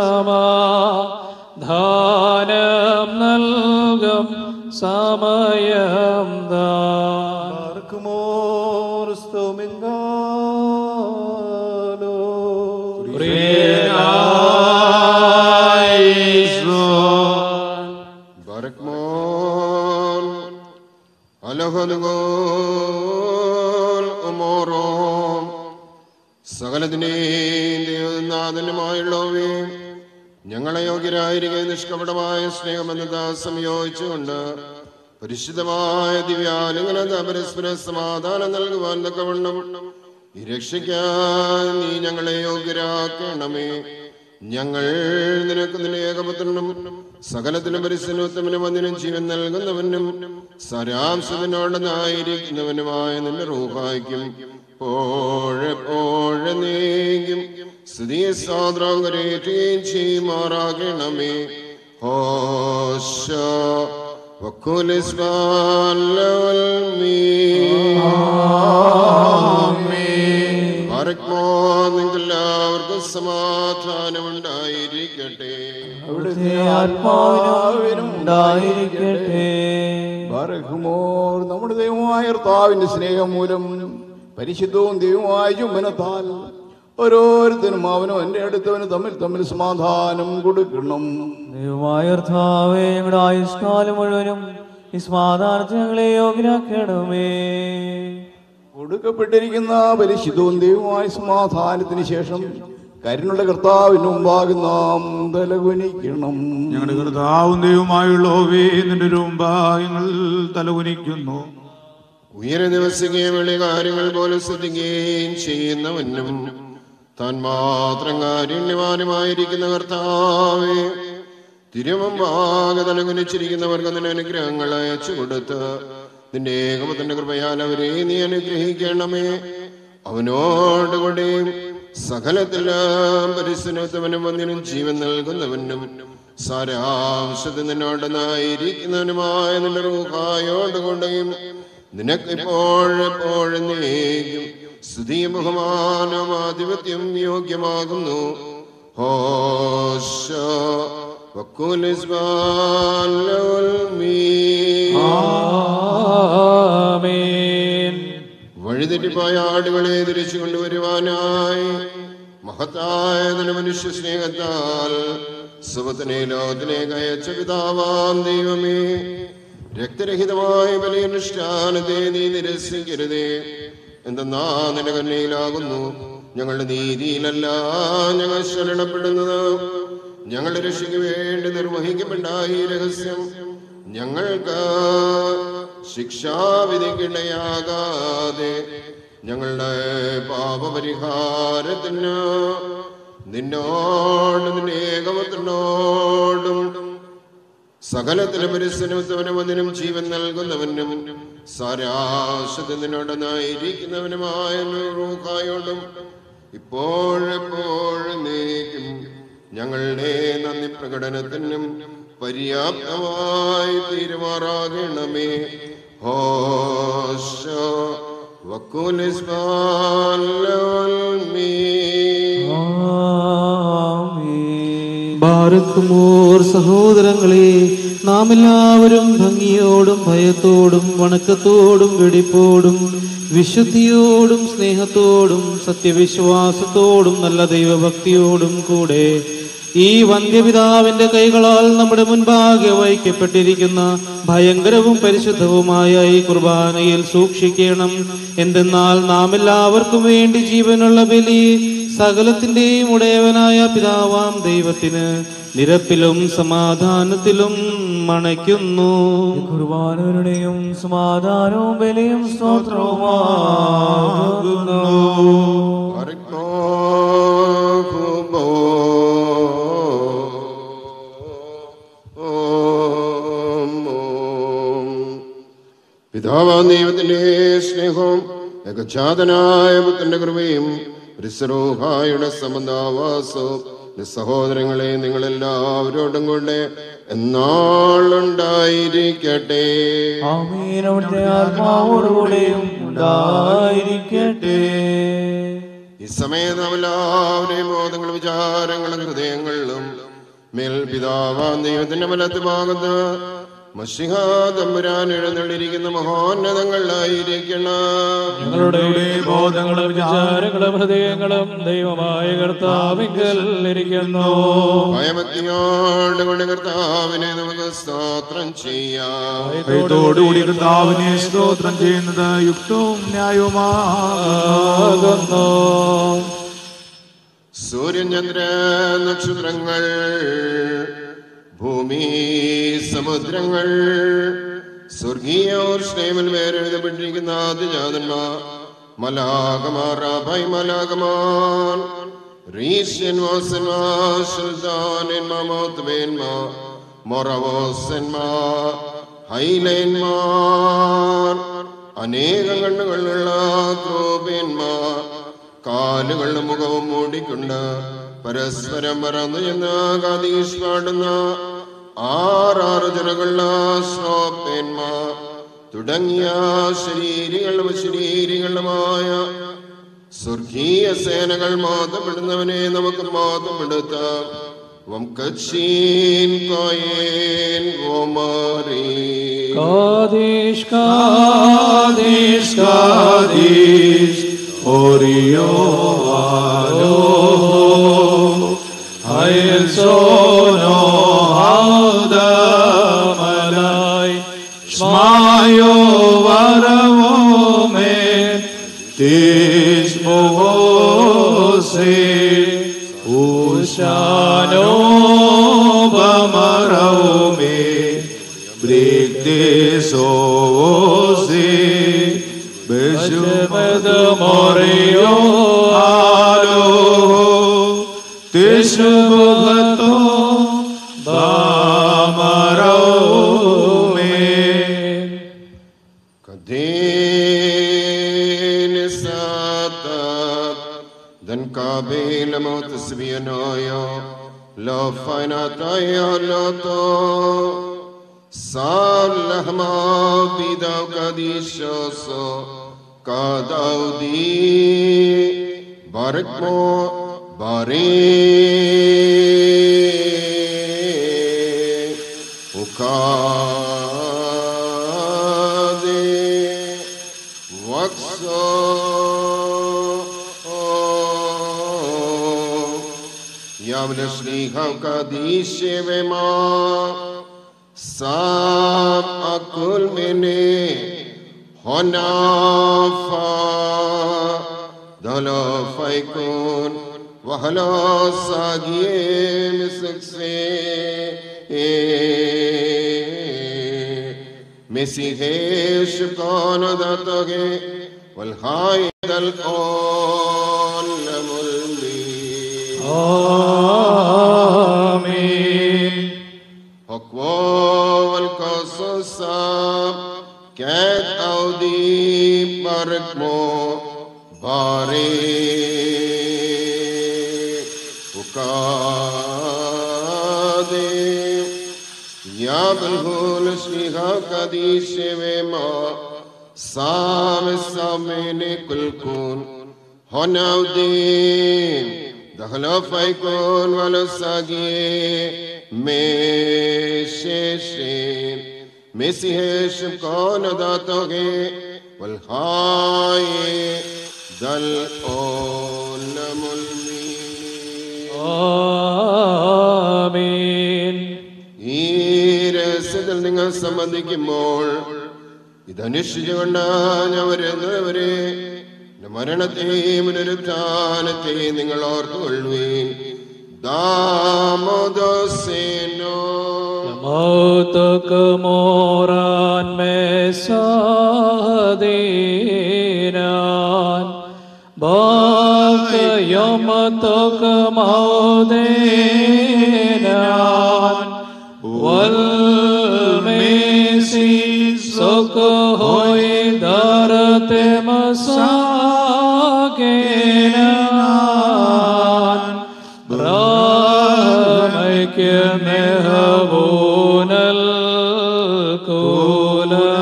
Speaker 1: സമാധാനം നൽകും സമയം താൻ
Speaker 5: Barakmon, അലഹനുഗോൽ അമോറോം സകലത്തിന്റെയും ദൈവനാഥനുമായുള്ളവേ ഞങ്ങളെ യോഗ്യരായിരിക്കുന്ന നിഷ്കപടമായ സ്നേഹമെന്നത് സംയോജിച്ചുകൊണ്ട് പരിശുദ്ധമായ ദിവ്യാലിംഗനത പരസ്പര സമാധാനം നൽകുവാൻ തക്കവണ്ണം ഈ രക്ഷിക്കാൻ നീ ഞങ്ങളെ യോഗ്യരാക്കണമേ ഞങ്ങൾ നിനക്ക് നിന്റെ ഏകപുത്രനും സകലത്തിനും പരിസ്ഥിതിനും അതിനും ജീവൻ നൽകുന്നവനും സരാംശത്തിനോടനായിരിക്കുന്നവനുമായ നിന്റെ റൂഹായിക്കും പോഴെപ്പോഴെ നീക്കും സ്തുതിയെ സാദ്രം കരേറ്റുകയും ചെയ്യുമാറാകണമേ ഹോശ വക്കുലിസ്ബാൻ ലവൽ നിങ്ങൾക്കെല്ലാവർക്കും സമാധാനം ഉണ്ടായിരിക്കട്ടെ
Speaker 6: അവിടുത്തെ ആത്മാവിനും ഉണ്ടായിരിക്കട്ടെ ബറഹുമോർ നമ്മുടെ ദൈവമായ കർത്താവിന്റെ സ്നേഹം മൂലം പരിശുദ്ധവും ദൈവമായ ചുംബനത്താൽ ഓരോരുത്തരും അവനും എൻ്റെ അടുത്തവനും തമ്മിൽ തമ്മിൽ സമാധാനം കൊടുക്കണം
Speaker 4: ദൈവമായ കർത്താവേ ഞങ്ങളുടെ ആയുഷ്കാലം മുഴുവനും ഈ സമാധാനത്തിന് ഞങ്ങളെ യോഗ്യരാക്കണമേ
Speaker 6: കൊടുക്കപ്പെട്ടിരിക്കുന്ന പരിശുദ്ധവും ദൈവമായ സമാധാനത്തിന് ശേഷം കരുണുള്ള കർത്താവിന് മുമ്പാകെ നാം തലകുനിക്കണം
Speaker 3: ഞങ്ങളുടെ കർത്താവും ദൈവമായുള്ളവേ നിന്റെ രൂപായങ്ങൾ തലകുനിക്കുന്നു
Speaker 5: ഉയരെ ദിവസിക്കുകയും വെളി കാര്യങ്ങൾ പോലെ ശ്രദ്ധിക്കുകയും ചെയ്യുന്നവനും താൻ മാത്രം കാരുണ്യവാനുമായിരിക്കുന്ന കർത്താവേ തിരുമുമ്പാകെ തലകുനിച്ചിരിക്കുന്നവർക്ക് നിന്റെ അനുഗ്രഹങ്ങൾ അയച്ചു കൊടുത്ത് നിന്റെ ഏകമത്തിന്റെ കൃപയാൽ അവരെ നീ അനുഗ്രഹിക്കണമേ അവനോടുകൂടെയും സകലത്തിലും പരിസരത്തവനും വന്നിനും ജീവൻ നൽകുന്നവനും സാരാംശത്തിൽ നിന്നോടൊന്നായിരിക്കുന്നവനുമായ നിന്റെ റൂഹായോടുകൂടെയും നിനക്കിപ്പോഴെപ്പോഴും നീക്കും സ്തുതിയും ബഹുമാനവും ആധിപത്യം യോഗ്യമാകുന്നു ഹോശ
Speaker 1: ആമേൻ
Speaker 5: വഴിതെറ്റിപ്പോയ ആടുകളെ തിരിച്ചു കൊണ്ടുവരുവാനായി മഹത്തായ നിന്റെ മനുഷ്യ സ്നേഹത്താൽ സുഖത്തിനെ ലോകത്തിലേക്ക് അയച്ച പിതാവാം ദൈവമേ രക്തരഹിതമായ ബലിയനുഷ്ഠാനത്തെ നീ നിരസിക്കരുതേ എന്തെന്നാ നിന്റെ കന്നയിലാകുന്നു ഞങ്ങളുടെ നീതിയിലല്ല ഞങ്ങൾ ശരണപ്പെടുന്നത് ഞങ്ങളുടെ രക്ഷയ്ക്ക് വേണ്ടി നിർവഹിക്കപ്പെട്ട ഈ രഹസ്യം ഞങ്ങൾക്ക് ശിക്ഷാവിധിക്കിടയാകാതെ ഞങ്ങളുടെ പാപപരിഹാരത്തിന് നിന്നോടും നിന്റെ ഏകമത്തിനോടും സകലത്തിലും പരിസരത്തവനും അതിനും ജീവൻ നൽകുന്നവനും സാരാശത്തിൽ നിന്നോടൊന്നായിരിക്കുന്നവനുമായ റൂഹായോടും ഇപ്പോഴെപ്പോഴും നീക്കും ഞങ്ങളുടെ നന്ദി പ്രകടനത്തിനും പര്യാപ്തമായി തീരുമാറാകണമേ ഹോശ വക്കുലിസ്ബാലമീ
Speaker 3: ബാരക്കുമോർ സഹോദരങ്ങളെ നാം എല്ലാവരും ഭംഗിയോടും ഭയത്തോടും വണക്കത്തോടും വെടിപ്പോടും വിശുദ്ധിയോടും സ്നേഹത്തോടും സത്യവിശ്വാസത്തോടും നല്ല ദൈവഭക്തിയോടും കൂടെ ഈ വന്ധ്യപിതാവിന്റെ കൈകളാൽ നമ്മുടെ മുൻപാകെ വഹിക്കപ്പെട്ടിരിക്കുന്ന ഭയങ്കരവും പരിശുദ്ധവുമായ ഈ കുർബാനയിൽ സൂക്ഷിക്കണം എന്തെന്നാൽ നാം എല്ലാവർക്കും വേണ്ടി ജീവനുള്ള ബലി സകലത്തിന്റെയും ഉടയവനായ പിതാവാം ദൈവത്തിന് നിരപ്പിലും സമാധാനത്തിലും മണയ്ക്കുന്നു
Speaker 4: കുർബാനയുടെയും സമാധാനവും ബലിയും സ്തോത്രവുമാകുന്നു
Speaker 5: പിതാവാം ദൈവത്തിന്റെ സ്നേഹവും ഏകജാതനായ പുത്രന്റെ കൃപയും രിസറോഹായുടെ സംബന്ധാവാസവും എന്റെ സഹോദരങ്ങളെ നിങ്ങൾ എല്ലാവരോടും കൊണ്ട് എന്നാളുണ്ടായിരിക്കട്ടെ
Speaker 4: ആമീൻ അവിടുത്തെ ആത്മാവോടുകൂടെയും ഉണ്ടായിരിക്കട്ടെ
Speaker 5: ഈ സമയത്ത് നാം എല്ലാവരെയും ബോധങ്ങളും വിചാരങ്ങളും ഹൃദയങ്ങളിലും മേൽ പിതാവാം ദൈവത്തിന്റെ വലത്ത് ഭാഗത്ത് മഷിഹ തമ്പുരാൻ എഴുന്നള്ളിരിക്കുന്ന മഹോന്നതങ്ങളിലായിരിക്കണം
Speaker 1: ഞങ്ങളുടെ ബോധങ്ങളും വിചാരങ്ങളും ഹൃദയങ്ങളും ദൈവമായ കർത്താവിങ്കൽ ഇരിക്കുന്നു
Speaker 5: ഭയഭക്തിയോടുകൊണ്ട് കർത്താവിനെ നമുക്ക് സ്തോത്രം ചെയ്യാം
Speaker 9: ഭയത്തോടുകൂടി കർത്താവിനെ സ്തോത്രം ചെയ്യുന്നത് യുക്തവും ന്യായവുമാകുന്നു
Speaker 5: സൂര്യൻ ചന്ദ്ര നക്ഷത്രങ്ങൾ ഭൂമി സമുദ്രങ്ങൾ സ്വർഗീയ സ്നേഹത്തിൽ വേരെഴുതപ്പെട്ടിരിക്കുന്ന ആദ്യജാതന്മാർ മലാകമാർ റാബായ് മലാകമാർ റീഷ്യന്മാസന്മാർ സുൽത്താനന്മാർ മോത്തുവേന്മാർ മൊറവോസന്മാർ ഹൈലന്മാർ അനേകം കണ്ണുകളുള്ള ക്രോപേന്മാർ കാലുകളുടെ മുഖവും മൂടിക്കൊണ്ട് പരസ്പരം പറന്നു ചെന്ന് കാതീഷ് പാടുന്ന ആറാറ് ചിറകുള്ള ശ്രോപ്പേന്മാർ തുടങ്ങിയ ശരീരങ്ങളും ശരീരങ്ങളുമായ സ്വർഗീയ സേനകൾ മാതപ്പെടുന്നവനെ നമുക്ക് മാതപ്പെടുത്താം വംകച്ചീൻ കോയേൻ ഓമാരീ
Speaker 1: കാതീഷ്
Speaker 9: കാതീഷ് കാതീഷ് ഓരിയോ ആരോ അയൽ സോനോ ആദമലായി സ്മായോ വരവോ മേ തീഷ്മോസേ ഊശാനോ ബമരോ മേ ബ്രിഗ്ദേശോസേ
Speaker 1: മോറിയോ
Speaker 9: ആലോ തിശുഭുഖത്തോ ബാമറോമേ
Speaker 5: كدين ساتب دن قابل موت سبينايا لا فايناتايا لا تو صالح ما بيداو قديشوسو قاداو دي بارك مو بارك وكادي وكسو يا من شريها وكاديش بما ساب أكل مني هنافا دلو فيكون وهلا ساقي مسكسي مسيحي شكان دتغي والهايد القول ملمي
Speaker 1: آمين
Speaker 5: حقوق والقصص كات أودي بركمو باري وكادي يا بالهول شيخا قديش وما سام سامين كل كون هنا ودين دخل فيكون ولا ساقي مشيشين مسيح شبكون داتوغي والهاي دل أولم المين
Speaker 1: ആമീൻ
Speaker 5: ഈ രഹസ്യത്തിൽ നിങ്ങൾ സംബന്ധിക്കുമ്പോൾ ഇതനുഷ്ഠിച്ചുകൊണ്ട് ഞാൻ വരുന്നവരെ എന്റെ മരണത്തെയും പുനരുത്ഥാനത്തെയും നിങ്ങൾ ഓർത്തുകൊള്ളുവീൻ ദാമോദസേനോ
Speaker 1: موتك موران مسادينا باك يومتك مودينا والميسي سك هوي دارت مساكنا برامك مهبون الكولا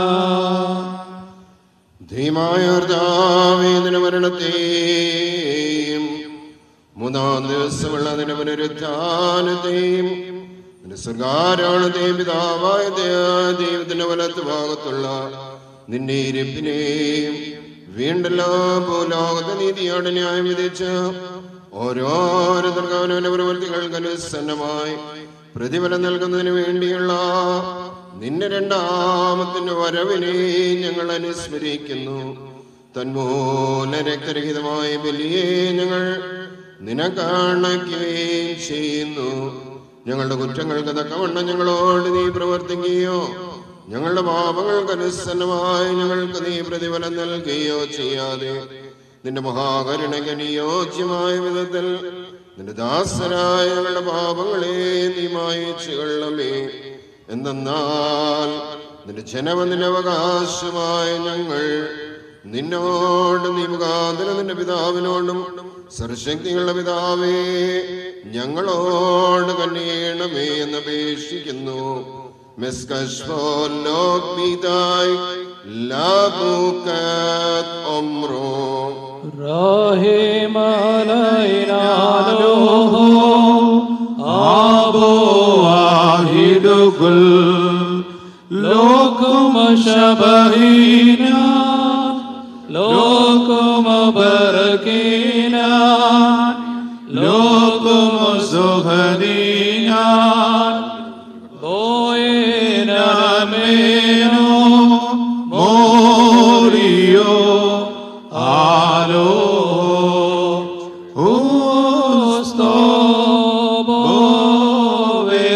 Speaker 5: ധീമായോർദാവേദിന മരണത്തെയും മൂന്നാം ദിവസമുള്ള അതിന്റെ പുനരുത്ഥാനത്തെയും നിന്റെ സ്വർഗാരോണത്തെയും പിതാവായ ദയാ- ദൈവത്തിന്റെ വലത്ത് ഭാഗത്തുള്ള നിന്റെ ഇരിപ്പിനെയും വീണ്ടല്ലോ ഭൂലോകത്തെ നീതിയോടെ ന്യായം വിധിച്ച് ഓരോരുത്തർക്കും അവനവന്റെ പ്രവൃത്തികൾക്ക് അനുസന്നമായി പ്രതിഫലം നൽകുന്നതിന് വേണ്ടിയുള്ള നിന്റെ രണ്ടാമത്തിന്റെ വരവിനെ ഞങ്ങൾ അനുസ്മരിക്കുന്നു തന്മൂല രക്തരഹിതമായ ബലിയെ ഞങ്ങൾ നിനക്കാണയ്ക്കുകയും ചെയ്യുന്നു ഞങ്ങളുടെ കുറ്റങ്ങൾക്ക് തക്കവണ്ണം ഞങ്ങളോട് നീ പ്രവർത്തിക്കുകയോ ഞങ്ങളുടെ പാപങ്ങൾക്ക് അനുസന്നമായി ഞങ്ങൾക്ക് നീ പ്രതിഫലം നൽകുകയോ ചെയ്യാതെ നിന്റെ മഹാകരുണയ്ക്ക് അനുയോജ്യമായ വിധത്തിൽ നിന്റെ ദാസരായ ഞങ്ങളുടെ പാപങ്ങളെ നീ മായിച്ചു കൊള്ളമേ എന്തെന്നാൽ നിന്റെ ജനമെന്നിന്റെ അവകാശമായ ഞങ്ങൾ നിന്നോട് നീ മുഖാന്തരം നിന്റെ പിതാവിനോടും സർശക്തികളുടെ പിതാവേ ഞങ്ങളോട് കന്യണമേ എന്ന് അപേക്ഷിക്കുന്നു مسكشفولوك بيداي لابوكات أمرو
Speaker 1: رحم علينا نوح
Speaker 9: ആബോ വാഹിദുകുൽ
Speaker 1: لكم شبهنا لكم بركينا
Speaker 9: ലോകം സുഖദീന
Speaker 1: بوينا
Speaker 9: മേനോ മോറിയോ ആലോ
Speaker 1: استوبوه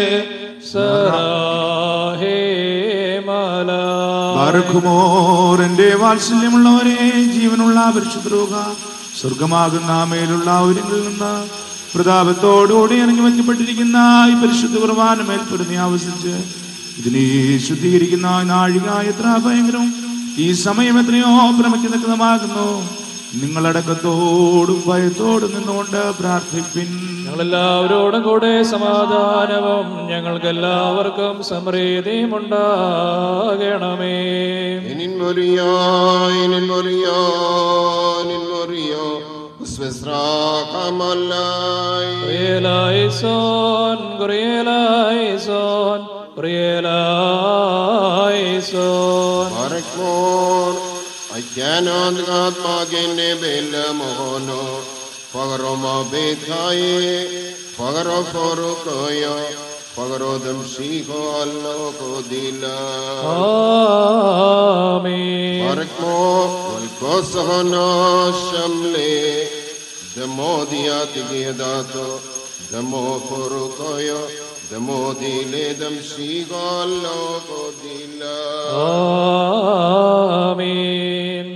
Speaker 1: سراهي ملا
Speaker 9: ബാർക്കുമോർ എന്റെ വാത്സല്യമുള്ളവരെ ജീവൻ ജീവനുള്ള പരിശുദ്രോഗ സ്വർഗമാകുന്ന മേലുള്ള ഊരിൽ നിന്ന് പ്രതാപത്തോടുകൂടി ഇറങ്ങി വയ്ക്കപ്പെട്ടിരിക്കുന്ന ഈ പരിശുദ്ധ കുർബാന മേൽപ്പെടുത്തി ആവസിച്ച് ഇതിനെ ശുദ്ധീകരിക്കുന്ന നാഴിക എത്ര ഭയങ്കരം ഈ സമയം എത്രയോ ഭ്രമിക്കുന്നതാകുന്നു നിങ്ങളടക്കത്തോടും ഭയത്തോടും നിന്നുകൊണ്ട് പ്രാർത്ഥിപ്പിൻ
Speaker 1: ഞങ്ങളെല്ലാവരോടും കൂടെ സമാധാനവും ഞങ്ങൾക്കെല്ലാവർക്കും സമൃദ്ധിയും ഉണ്ടാകണമേ
Speaker 5: Enin moriyo, enin moriyo, enin moriyo, usvesra kamalai.
Speaker 1: Kurielaison, Kurielaison, Kurielaison.
Speaker 5: Barakmor, ഐക്യാനോദ് ആത്മാകിന്റെ ബലമോനോ പകരമോ ബേഖായേ പകരോ ഫോറുക്കോയോ പകരോദം ശീഖോ അല്ലോ കോദില
Speaker 1: Amen.
Speaker 5: Barakmor, والكوسهنا شملي دمو دياتي قيداتو دمو فروقايا دمو ديلي دمشي قالو قديلا
Speaker 1: Amen.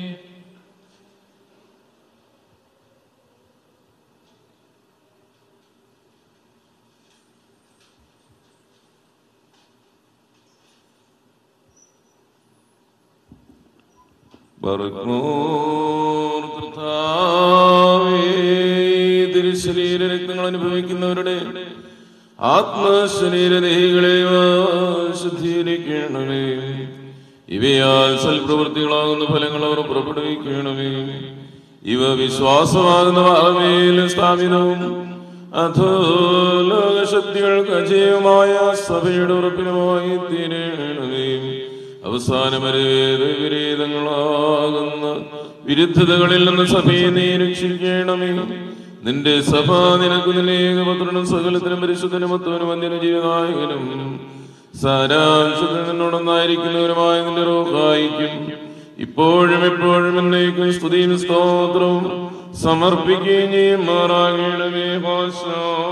Speaker 7: ബർഗ്മോർ കർത്താവേ, തിരുശരീര രക്തങ്ങൾ അനുഭവിക്കുന്നവരുടെ ആത്മശരീരദേഹികളെ ശുദ്ധീകരിക്കണമേ ഇവയാൽ സൽപ്രവൃത്തികളാകുന്ന ഫലങ്ങൾ അവർ പുറപ്പെടുവിക്കണമേ ഇവ വിശ്വാസമാകുന്ന ഭാവമേൽ സ്ഥാപിതവും അധോലോകശക്തികൾക്ക് അജയമായ സഭയുടെ ഉറപ്പിനുമായി തീരണമേ അവസാനം വരെ വിപരീതങ്ങളാകുന്ന വിരുദ്ധതകളിൽ നിന്ന് സഭയെ നീ രക്ഷിക്കണമേ നിന്റെ സഭ നിനക്ക് നിലേകപത്രനും സകലത്തിനും പരിശുദ്ധനും മത്തവനും അന്യനും ജീവനായകനും സാരാംശത്തിൽ നിന്നോടൊന്നായിരിക്കുന്നവരുമായ നിന്റെ റോഹായിക്കും ഇപ്പോഴും എപ്പോഴും എന്നേക്കും സ്തുതിയും സ്തോത്രവും സമർപ്പിക്കുകയും ചെയ്യും മാറാകണമേ ഭാഷ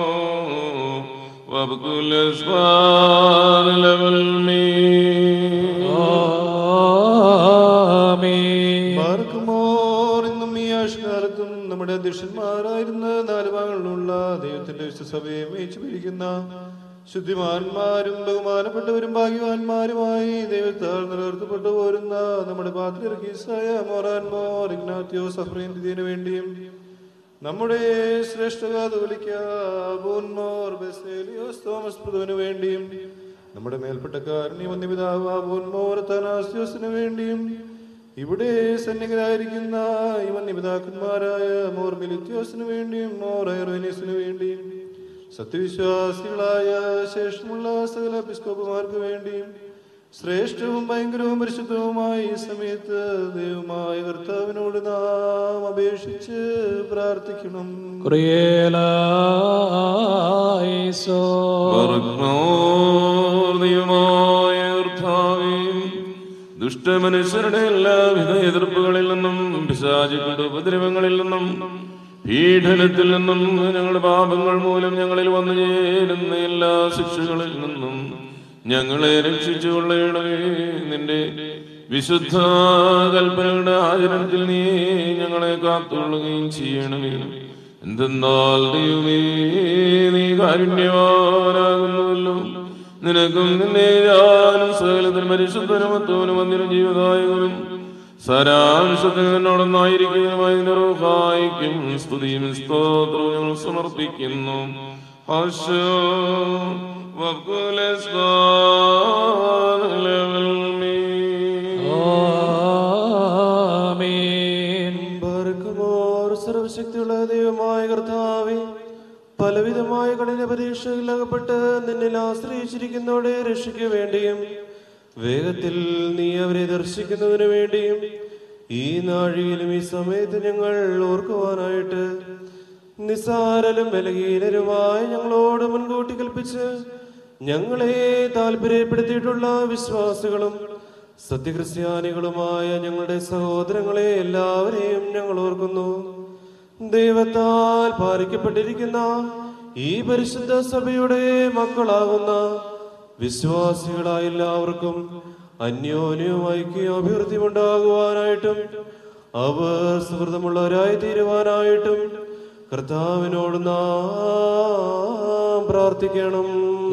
Speaker 7: وابكل اسفار للمين
Speaker 1: Amen.
Speaker 2: മാർക്കുമോർ ഇന്നും ഈ ആഴ്ചക്കാലത്തും നമ്മുടെ അധ്യക്ഷന്മാരായിരുന്ന നാല് ഭാഗങ്ങളിലുള്ള ദൈവത്തിന്റെ വിശ്വസഭയെ മേച്ചു പിരിക്കുന്ന ശുദ്ധിമാന്മാരും ബഹുമാനപ്പെട്ടവരും ഭാഗ്യവാന്മാരുമായി ദൈവത്താൽ നിലനിർത്തപ്പെട്ടു പോരുന്ന നമ്മുടെ പാത്രിയർക്കീസായ മോറാൻ മോർ ഇഗ്നാത്യോസ് അഫ്രീന്തിന് വേണ്ടിയും നമ്മുടെ ശ്രേഷ്ഠ കാതോലിക്കോർ ബെസേലിയോസ് തോമസ് പ്രഭുവിന് വേണ്ടിയും നമ്മുടെ മേൽപ്പെട്ടക്കാരൻ ഈ വന്യപിതാവ് മോർ തനാസ്യോസിന് വേണ്ടിയും ഇവിടെ സന്നിഹിതരായിരിക്കുന്ന ഈ വന്യപിതാക്കന്മാരായ മോർ മിലിത്യോസിന് വേണ്ടിയും മോർ ഐറോനീസിന് വേണ്ടിയും സത്യവിശ്വാസികളായ ശേഷമുള്ള സകല എപ്പിസ്കോപ്പുമാർക്ക് വേണ്ടിയും ശ്രേഷ്ഠവും ഭയങ്കരവും പരിശുദ്ധവുമായ ഈ സമയത്ത് ദൈവമായ കർത്താവിനോട് നാം അപേക്ഷിച്ച് പ്രാർത്ഥിക്കണം
Speaker 1: Kurielaison.
Speaker 7: ദൈവമായ കർത്താവേ, ദുഷ്ടമനുഷ്യരുടെ എല്ലാവിധ എതിർപ്പുകളിൽ നിന്നും പിശാചുക്കളുടെ ഉപദ്രവങ്ങളിൽ നിന്നും പീഡനത്തിൽ നിന്നും ഞങ്ങളുടെ പാപങ്ങൾ മൂലം ഞങ്ങളിൽ വന്നു ചേരുന്ന എല്ലാ ശിക്ഷകളിൽ നിന്നും ഞങ്ങളെ രക്ഷിച്ചു കൊള്ളണമേ നിന്റെ വിശുദ്ധ കൽപ്പനകളുടെ ആചരണത്തിൽ നീ ഞങ്ങളെ കാത്തുകൊള്ളുകയും ചെയ്യണമേ എന്തെന്നാൽ ദൈവമേ നീ കാരുണ്യവാനാകുന്നുവല്ലോ നിനക്കും നിന്നെ ഞാനും സകലത്തിനും പരിശുദ്ധനുമത്വനും വന്നിരും ജീവദായകനും സാരാംശത്തിൽ നിന്നോടൊന്നായിരിക്കുന്നതുമായി നിറവായിക്കും സ്തുതിയും സ്തോത്രവും ഞങ്ങൾ സമർപ്പിക്കുന്നു ഹർഷോ
Speaker 1: Amen.
Speaker 2: ബാർക്കുമോർ സർവശക്തിയുള്ള ദൈവമായ കർത്താവേ പലവിധമായ കഠിന പരീക്ഷകളിൽ അകപ്പെട്ട് നിന്നിൽ ആശ്രയിച്ചിരിക്കുന്നവരെ രക്ഷിക്കു വേണ്ടിയും വേഗത്തിൽ നീ അവരെ ദർശിക്കുന്നതിന് വേണ്ടിയും ഈ നാഴികയിലും ഈ സമയത്ത് ഞങ്ങൾ ഓർക്കുവാനായിട്ട് നിസ്സാരലും ബലഹീനരുമായ ഞങ്ങളോട് മുൻകൂട്ടി കൽപ്പിച്ച് ഞങ്ങളെ താല്പര്യപ്പെടുത്തിയിട്ടുള്ള വിശ്വാസികളും സത്യക്രിസ്ത്യാനികളുമായ ഞങ്ങളുടെ സഹോദരങ്ങളെ എല്ലാവരെയും ഞങ്ങൾ ഓർക്കുന്നു ദൈവത്താൽ പാലിക്കപ്പെട്ടിരിക്കുന്ന ഈ പരിശുദ്ധ സഭയുടെ മക്കളാകുന്ന വിശ്വാസികളായ എല്ലാവർക്കും അന്യോന്യം ഐക്യ അഭിവൃദ്ധി ഉണ്ടാകുവാനായിട്ടും അവർ സുഹൃതമുള്ളവരായി തീരുവാനായിട്ടും കർത്താവിനോട് നാം പ്രാർത്ഥിക്കണം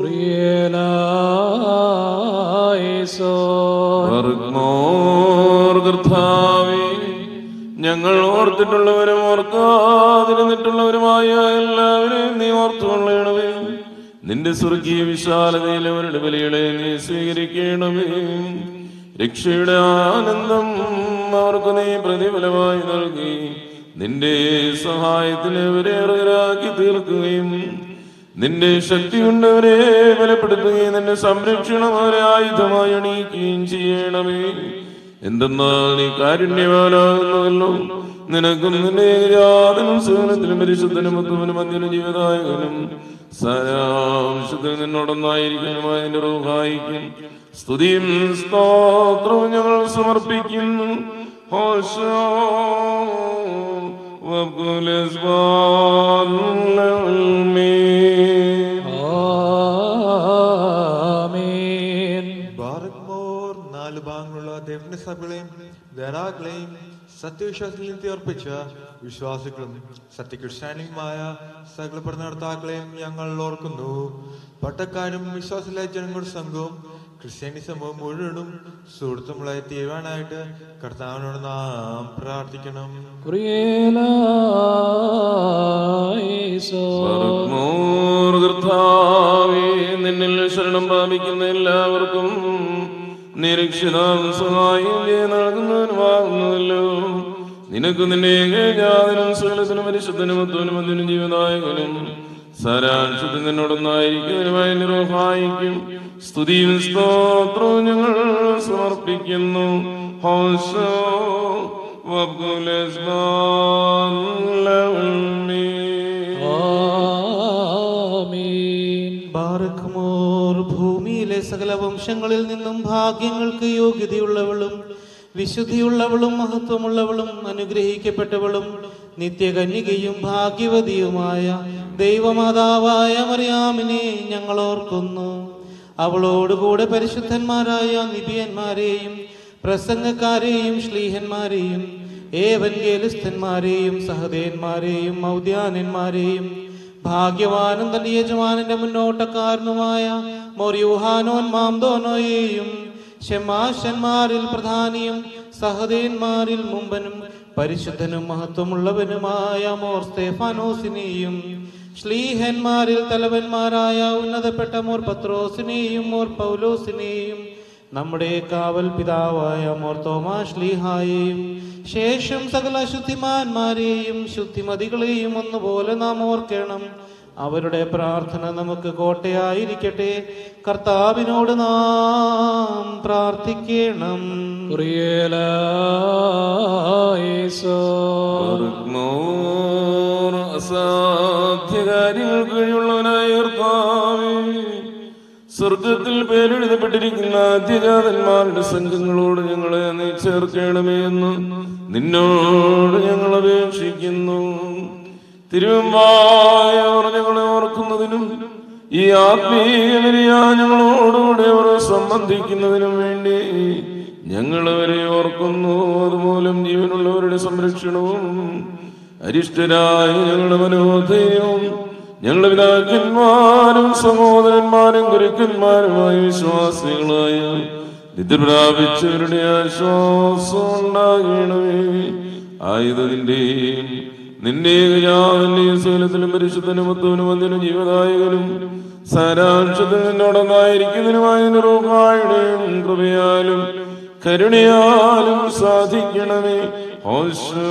Speaker 7: വർഗ്മോർ കർത്താവേ, ഞങ്ങൾ ഓർത്തിട്ടുള്ളവരും ഓർക്കാതിരുന്നിട്ടുള്ളവരുമായ എല്ലാവരെയും നീ ഓർത്തുകൊള്ളണമേ നിന്റെ സ്വർഗീയ വിശാലതയിൽ അവരുടെ ബലികളെ നീ സ്വീകരിക്കണമേ രക്ഷയുടെ ആനന്ദം അവർക്ക് നീ പ്രതിഫലമായി നൽകി നിന്റെ സഹായത്തിന് അവരെ അർഹരാക്കി തീർക്കുകയും നിന്റെ ശക്തി കൊണ്ടവരെ ബലപ്പെടുത്തുകയും നിന്റെ സംരക്ഷണം അവരെ ആയുധമായി അണിയിക്കുകയും ചെയ്യണമേ എന്തെന്നാൽ നീ കാരുണ്യവാനാകുന്നതല്ലോ നിനക്കും നിന്റെ യാതനും സഹനത്തിലും പരിശുദ്ധനും മൊത്തവനും മധ്യനും ജീവദായകനും സാരാംശത്തിൽ നിന്നോടൊന്നായിരിക്കാനുമായി നിന്റെ റൂഹായിക്കും സ്തുതിയും സ്തോത്രവും ഞങ്ങൾ സമർപ്പിക്കുന്നു ഹോശോ وابقل اسبان
Speaker 1: ആമേൻ
Speaker 10: ബാറക്മോർ നാല് ഭാഗങ്ങളുള്ള ദൈവന്റെ സഭകളെയും ധാരാക്കളെയും സത്യവിശ്വാസത്തിൽ തീർപ്പിച്ച വിശ്വാസികളും സത്യക്രിസ്ത്യാനിയുമായ സകല ഭരണകർത്താക്കളെയും ഞങ്ങൾ ഓർക്കുന്നു പട്ടക്കാരും വിശ്വാസിലെ ജനങ്ങളുടെ സംഘവും ക്രിസ്ത്യാനി സമൂഹം മുഴുവനും സുഹൃത്തുക്കളായി തീരുവാനായിട്ട് കർത്താവിനോട് നാം പ്രാർത്ഥിക്കണം
Speaker 7: സർവ്വമോർ കർത്താവേ, നിന്നിൽ ശരണം പ്രാപിക്കുന്ന എല്ലാവർക്കും നിരക്ഷിതാവും സഹായം ചെയ്ത് നൽകുന്നവനുമാകുന്നതല്ലോ നിനക്ക് നിന്റെ ഏകജാതനും സകലത്തിനും പരിശുദ്ധനും മത്വനും അതിനും ജീവനായകനും സാരാംശത്തിൽ നിന്നോടൊന്നായിരിക്കുന്നതിനുമായി നിർവഹായിക്കും സ്തുതിയും സ്തോത്രവും ഞങ്ങൾ സമർപ്പിക്കുന്നു ഹോശോ വബ്കുലസ്മാൻ ലവൽമീ
Speaker 3: ബാറക്കുമോർ ഭൂമിയിലെ സകല വംശങ്ങളിൽ നിന്നും ഭാഗ്യങ്ങൾക്ക് യോഗ്യതയുള്ളവളും വിശുദ്ധിയുള്ളവളും മഹത്വമുള്ളവളും അനുഗ്രഹിക്കപ്പെട്ടവളും നിത്യകന്യകയും ഭാഗ്യവതിയുമായ ദൈവമാതാവായ മറിയാമിനെ ഞങ്ങൾ ഓർക്കുന്നു അവളോടുകൂടെ പരിശുദ്ധന്മാരായ നിബിയന്മാരെയും പ്രസംഗക്കാരെയും ശ്ലീഹന്മാരെയും ഏവൻഗേലിസ്ഥന്മാരെയും സഹദേന്മാരെയും മൗദ്യാനന്മാരെയും ഭാഗ്യവാനും തന്റെ യജമാനന്റെ മുന്നോട്ടക്കാരനുമായ മൊറിയുഹാനോൻ മാംദോനോയെയും ഷെമാശന്മാരിൽ പ്രധാനിയും സഹദേന്മാരിൽ മുമ്പനും പരിശുദ്ധനും മഹത്വമുള്ളവനുമായ മോർ സ്തേഫാനോസിനെയും ശ്ലീഹന്മാരിൽ തലവന്മാരായ ഉന്നതപ്പെട്ട മോർ പത്രോസിനെയും മോർ പൗലോസിനെയും നമ്മുടെ കാവൽ പിതാവായ മോർ തോമാ ശ്ലീഹായെയും ശേഷം സകല ശുദ്ധിമാന്മാരെയും ശുദ്ധിമതികളെയും ഒന്നുപോലെ നാം ഓർക്കണം അവരുടെ പ്രാർത്ഥന നമുക്ക് കോട്ടയായിരിക്കട്ടെ കർത്താവിനോട് നാം പ്രാർത്ഥിക്കണം
Speaker 7: ഓർ അസാധ്യകാര്യങ്ങൾ കഴിവുള്ളവനായ കർത്താവേ, സ്വർഗത്തിൽ പേരെഴുതപ്പെട്ടിരിക്കുന്ന ആദ്യജാതന്മാരുടെ സംഘങ്ങളോട് ഞങ്ങളെ നീ ചേർക്കണമേ എന്ന് നിന്നോട് ഞങ്ങൾ അപേക്ഷിക്കുന്നു തിരുവമ്പായവർ ഞങ്ങളെ ഓർക്കുന്നതിനും ഈ ആത്മീയവരിയ ഞങ്ങളോടുകൂടെ അവർ സംബന്ധിക്കുന്നതിനും വേണ്ടി ഞങ്ങൾ അവരെ ഓർക്കുന്നു അതുമൂലം ജീവനുള്ളവരുടെ സംരക്ഷണവും അരിഷ്ടരായ ഞങ്ങളുടെ മനോധൈര്യവും ഞങ്ങളുടെ പിതാക്കന്മാരും സഹോദരന്മാരും ഗുരുക്കന്മാരുമായ വിശ്വാസികളായ നിദ്ര പ്രാപിച്ചവരുടെ ആശ്വാസം ഉണ്ടാകണമേ ആയുധത്തിന്റെയും നിന്റെ ഏകജാതന്റെയും സകലത്തിലും പരിശുദ്ധനും മൊത്തവനും വന്ദിനും ജീവദായകനും സാരാംശത്തിൽ നിന്നോടൊന്നായിരിക്കുന്നതിനുമായ നിറൂപായുടെയും കൃപയാലും കരുണയാലും സാധിക്കണമേ ഹോശോ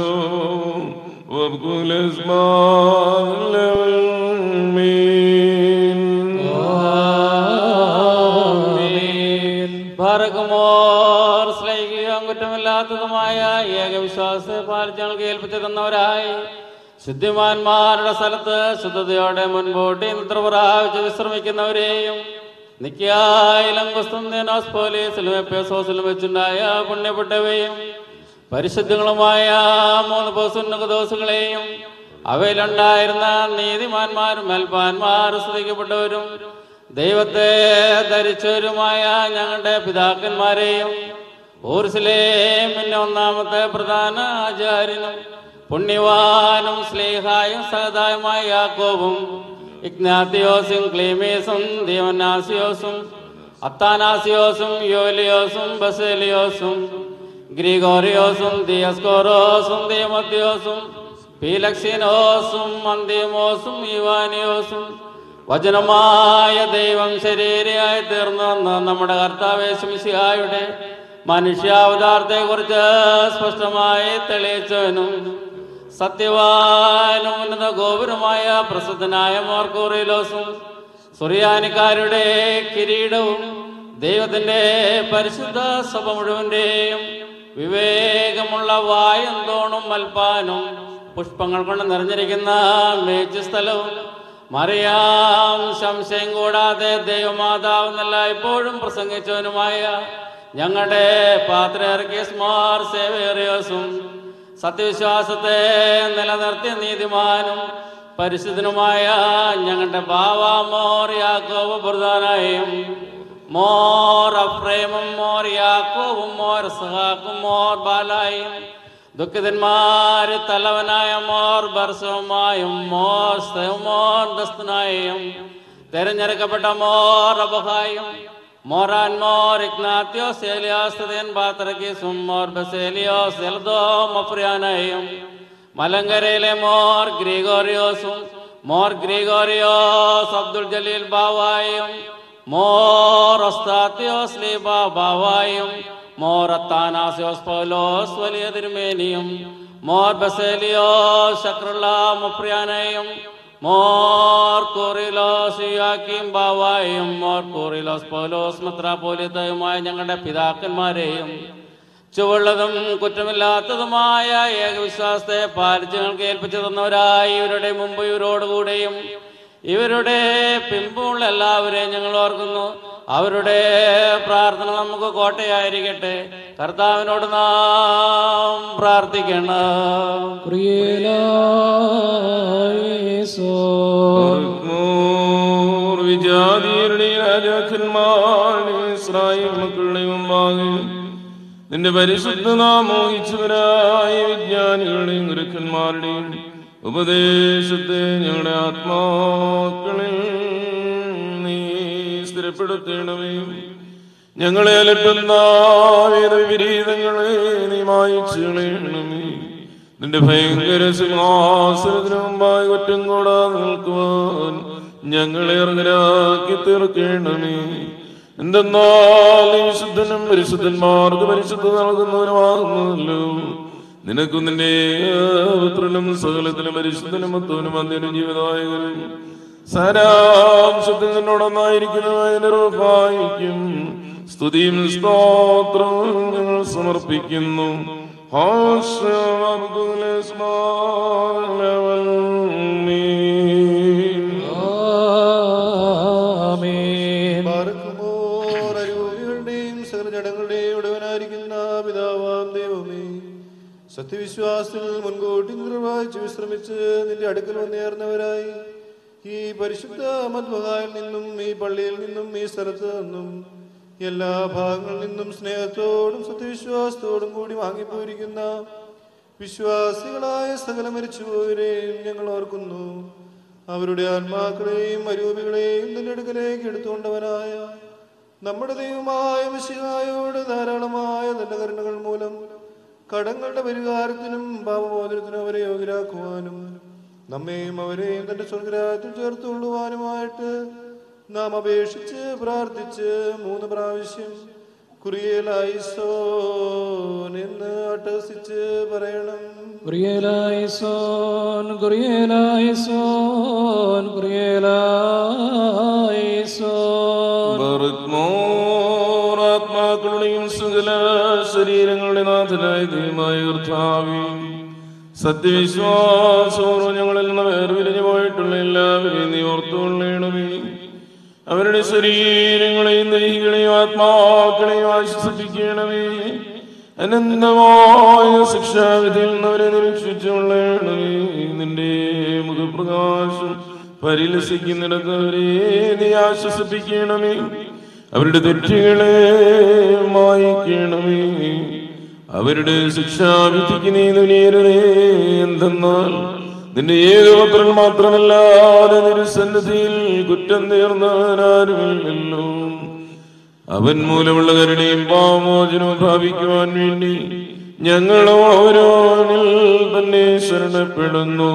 Speaker 8: ഭാരകമോർ സ്ലൈഹികം കുറ്റമില്ലാത്തതുമായ ഏകവിശ്വാസത്തെ പാലിച്ച് ഞങ്ങൾക്ക് ഏൽപ്പിച്ചു തന്നവരായി ശുദ്ധിമാന്മാരുടെ സ്ഥലത്ത് ശുദ്ധതയോടെ മുൻപോട്ട് നിദ്ര പ്രാപിച്ച് വിശ്രമിക്കുന്നവരെയും നിക്കായാലും പോലീസിലും എപ്പേസോസിലും വെച്ചുണ്ടായ പുണ്യപ്പെട്ടവയും പരിശുദ്ധങ്ങളുമായ മൂന്ന് പോസുന്നക ദോസുകളെയും അവയിലുണ്ടായിരുന്ന നീതിമാന്മാരും മേൽപ്പാന്മാരും സ്തുതിക്കപ്പെട്ടവരും ദൈവത്തെ ധരിച്ചവരുമായ ഞങ്ങളുടെ പിതാക്കന്മാരെയും ഊർസലേമിന്റെ ഒന്നാമത്തെ പ്രധാന ആചാര്യനും പുണ്യവാനും സ്ലേഹായും സഹതായുമായ യാക്കോബും ഇഗ്നാത്തിയോസും ക്ലീമേസും ദീവനാസിയോസും അത്താനാസിയോസും യോലിയോസും ബസേലിയോസും ഗ്രിഗോറിയോസും ദിയസ്കോറോസും ദീമത്യോസും പീലക്സിനോസും അന്തിമോസും ഇവാനിയോസും വചനമായ ദൈവം ശരീരയായി തീർന്നുവെന്ന് നമ്മുടെ കർത്താവേശമിശിഹായുടെ മനുഷ്യാവതാരത്തെ കുറിച്ച് സ്പഷ്ടമായി തെളിയിച്ചവനും സത്യവാനും ഉന്നത ഗോപുരമായ പ്രസിദ്ധനായ മോർക്കോറിലോസും സുറിയാനിക്കാരുടെ കിരീടവും ദൈവത്തിന്റെ പരിശുദ്ധ സഭ മുഴുവന്റെയും വിവേകമുള്ള വായും തോണും മൽപ്പാനും പുഷ്പങ്ങൾ കൊണ്ട് നിറഞ്ഞിരിക്കുന്ന മേച്ച് സ്ഥലവും മറിയാം സംശയം കൂടാതെ ദൈവമാതാവ് എന്നല്ല ഇപ്പോഴും പ്രസംഗിച്ചവനുമായ ഞങ്ങളുടെ പാത്രമാർ സേവേറിയോസും സത്യവിശ്വാസത്തെ നിലനിർത്തിയ നീതിമാനും പരിശുദ്ധനുമായ ഞങ്ങളുടെ ബാവാമോർ യാക്കോബ് പ്രധാനായും മോർ അഫ്രേമും മോർ യാക്കോവും മോർ സഹാക്കും മോർ ബാലായും ദുഃഖിതന്മാര് തലവനായ മോർ ബർസവുമായും മോർ മോർ ദസ്തനായും തെരഞ്ഞെടുക്കപ്പെട്ട മോർ അബഹായും മോറാൻ മോർ ഇഗ്നാത്യോസ് ഏലിയാസ്തൻ ബാത്രക്കീസും മോർ ബസേലിയോസ് എൽദോ മഫ്രിയാനായും മലങ്കരയിലെ മോർ ഗ്രിഗോറിയോസും മോർ ഗ്രിഗോറിയോസ് അബ്ദുൽ ജലീൽ ബാവായും മോർ ഒസ്താത്യോസ് ലീബ ബാവായും മോർ അത്താനാസിയോസ് പൗലോസ് വലിയ തിരുമേനിയും മോർ ബസേലിയോസ് ശക്രുള്ള മുപ്രിയാനയും മോർ കോറിലോസ് യാക്കീം ബാവായും മോർ കോറിലോസ് പൗലോസ് മെത്രാപോലിത്തയുമായ ഞങ്ങളുടെ പിതാക്കന്മാരെയും ചുവള്ളതും കുറ്റമില്ലാത്തതുമായ ഏകവിശ്വാസത്തെ പാലിച്ച് ഞങ്ങൾക്ക് ഏൽപ്പിച്ചു തന്നവരായി ഇവരുടെ മുമ്പ് ഇവരോടുകൂടെയും ഇവരുടെ പിമ്പുള്ള എല്ലാവരെയും ഞങ്ങൾ ഓർക്കുന്നു അവരുടെ പ്രാർത്ഥന നമുക്ക് കോട്ടയായിരിക്കട്ടെ കർത്താവിനോട് നാം പ്രാർത്ഥിക്കണം
Speaker 7: ഓർ വിജാതിയരുടെ രാജാക്കന്മാരുടെ ഇസ്രായേൽ മക്കളുടെ മുമ്പാകെ നിന്റെ പരിശുദ്ധ നാമോഹിച്ചവരായ വിജ്ഞാനികളുടെയും ഗുരുക്കന്മാരുടെയും ഉപദേശത്തെ ഞങ്ങളുടെ ആത്മാക്കളിൽ നീ സ്ഥിരപ്പെടുത്തണമേ ഞങ്ങളെ അലട്ടുന്ന വേദവിപരീതങ്ങളെ നീ മായിച്ചു കളയണമേ നിന്റെ ഭയങ്കര സിംഹാസനത്തിന് മുമ്പായി കുറ്റം കൂടാതെ നിൽക്കുവാൻ ഞങ്ങളെ ഇറങ്ങരാക്കി തീർക്കണമേ എന്തെന്നാൽ നീ വിശുദ്ധനും പരിശുദ്ധന്മാർക്ക് പരിശുദ്ധ നൽകുന്നവനുമാകുന്നല്ലോ നിനക്കും നിന്റെ പുത്രനും സകലത്തിലും പരിശുദ്ധനും മത്തവനും അന്ത്യനും ജീവിതായകനും സാരാംശത്തിൽ നിന്നോടൊന്നായിരിക്കുന്നതിന് റൂഹായിക്കും സ്തുതിയും സ്തോത്രവും ഞങ്ങൾ സമർപ്പിക്കുന്നു
Speaker 2: പാർക്കുമോർ അരൂപികളുടെയും സകല ജടങ്ങളുടെയും ഉടവനായിരിക്കുന്ന പിതാവാം ദൈവമേ സത്യവിശ്വാസത്തിൽ മുൻകൂട്ടി നിർവഹിച്ച് വിശ്രമിച്ച് നിന്റെ അടുക്കൽ വന്നേർന്നവരായി ഈ പരിശുദ്ധ മദ്വകായിൽ നിന്നും ഈ പള്ളിയിൽ നിന്നും ഈ സ്ഥലത്ത് നിന്നും എല്ലാ ഭാഗങ്ങളിൽ നിന്നും സ്നേഹത്തോടും സത്യവിശ്വാസത്തോടും കൂടി വാങ്ങിപ്പോയിരിക്കുന്ന വിശ്വാസികളായ സകല മരിച്ചുപോയവരെയും ഞങ്ങൾ ഓർക്കുന്നു അവരുടെ ആത്മാക്കളെയും അരൂപികളെയും നിന്റെ അടുക്കലേക്ക് എടുത്തുകൊണ്ടവനായ നമ്മുടെ ദൈവമായ മിശിഹായോട് ധാരാളമായ നല്ല കരുണകൾ മൂലം കടങ്ങളുടെ പരിഹാരത്തിനും പാപമോചനത്തിനും അവരെ യോഗ്യരാക്കുവാനും നമ്മെയും അവരെയും തന്റെ സ്വർഗരാജ്യത്തിൽ ചേർത്തുകൊള്ളുവാനുമായിട്ട് നാം അപേക്ഷിച്ച് പ്രാർത്ഥിച്ച് മൂന്ന് പ്രാവശ്യം കുറിയലായിസോൻ എന്ന് അട്ടഹസിച്ച് പറയണം
Speaker 1: കുറിയലായിസോൻ കുറിയലായിസോൻ കുറിയലായിസോൻ
Speaker 7: ബർഗ്മോർ ആത്മാക്കളുടെയും സകല ശരീരങ്ങളുടെ നാഥനായ ദൈവമായ കർത്താവേ സത്യവിശ്വാസപൂർവ്വം ഞങ്ങളിൽ നിന്ന് വേർപിരിഞ്ഞു പോയിട്ടുള്ള എല്ലാവരെയും നീ ഓർത്തുകൊള്ളണമേ അവരുടെ ശരീരങ്ങളെയും ദൈഹികളെയും ആത്മാക്കളെയും ആശ്വസിപ്പിക്കണമേ അനന്തമായ ശിക്ഷാവിധിയിൽ നിന്ന് അവരെ നിരീക്ഷിച്ചുകൊള്ളണമേ നിന്റെ മുഖപ്രകാശം പരിലസിക്കുന്നിടത്ത് അവരെ നീ ആശ്വസിപ്പിക്കണമേ അവരുടെ തെറ്റുകളെ മായിക്കണമേ അവരുടെ ശിക്ഷാവിധിക്ക് നീ തുനിയരുതേ എന്തെന്നാൽ നിന്റെ ഏകപത്രൻ മാത്രമല്ലാതെ നിരുസന്നിധിയിൽ കുറ്റം തീർന്നവനാരുമില്ലല്ലോ അവൻ മൂലമുള്ള കരുണയും പാമോചനവും പ്രാപിക്കുവാൻ വേണ്ടി ഞങ്ങളും അവരോനിൽ തന്നെ ശരണപ്പെടുന്നു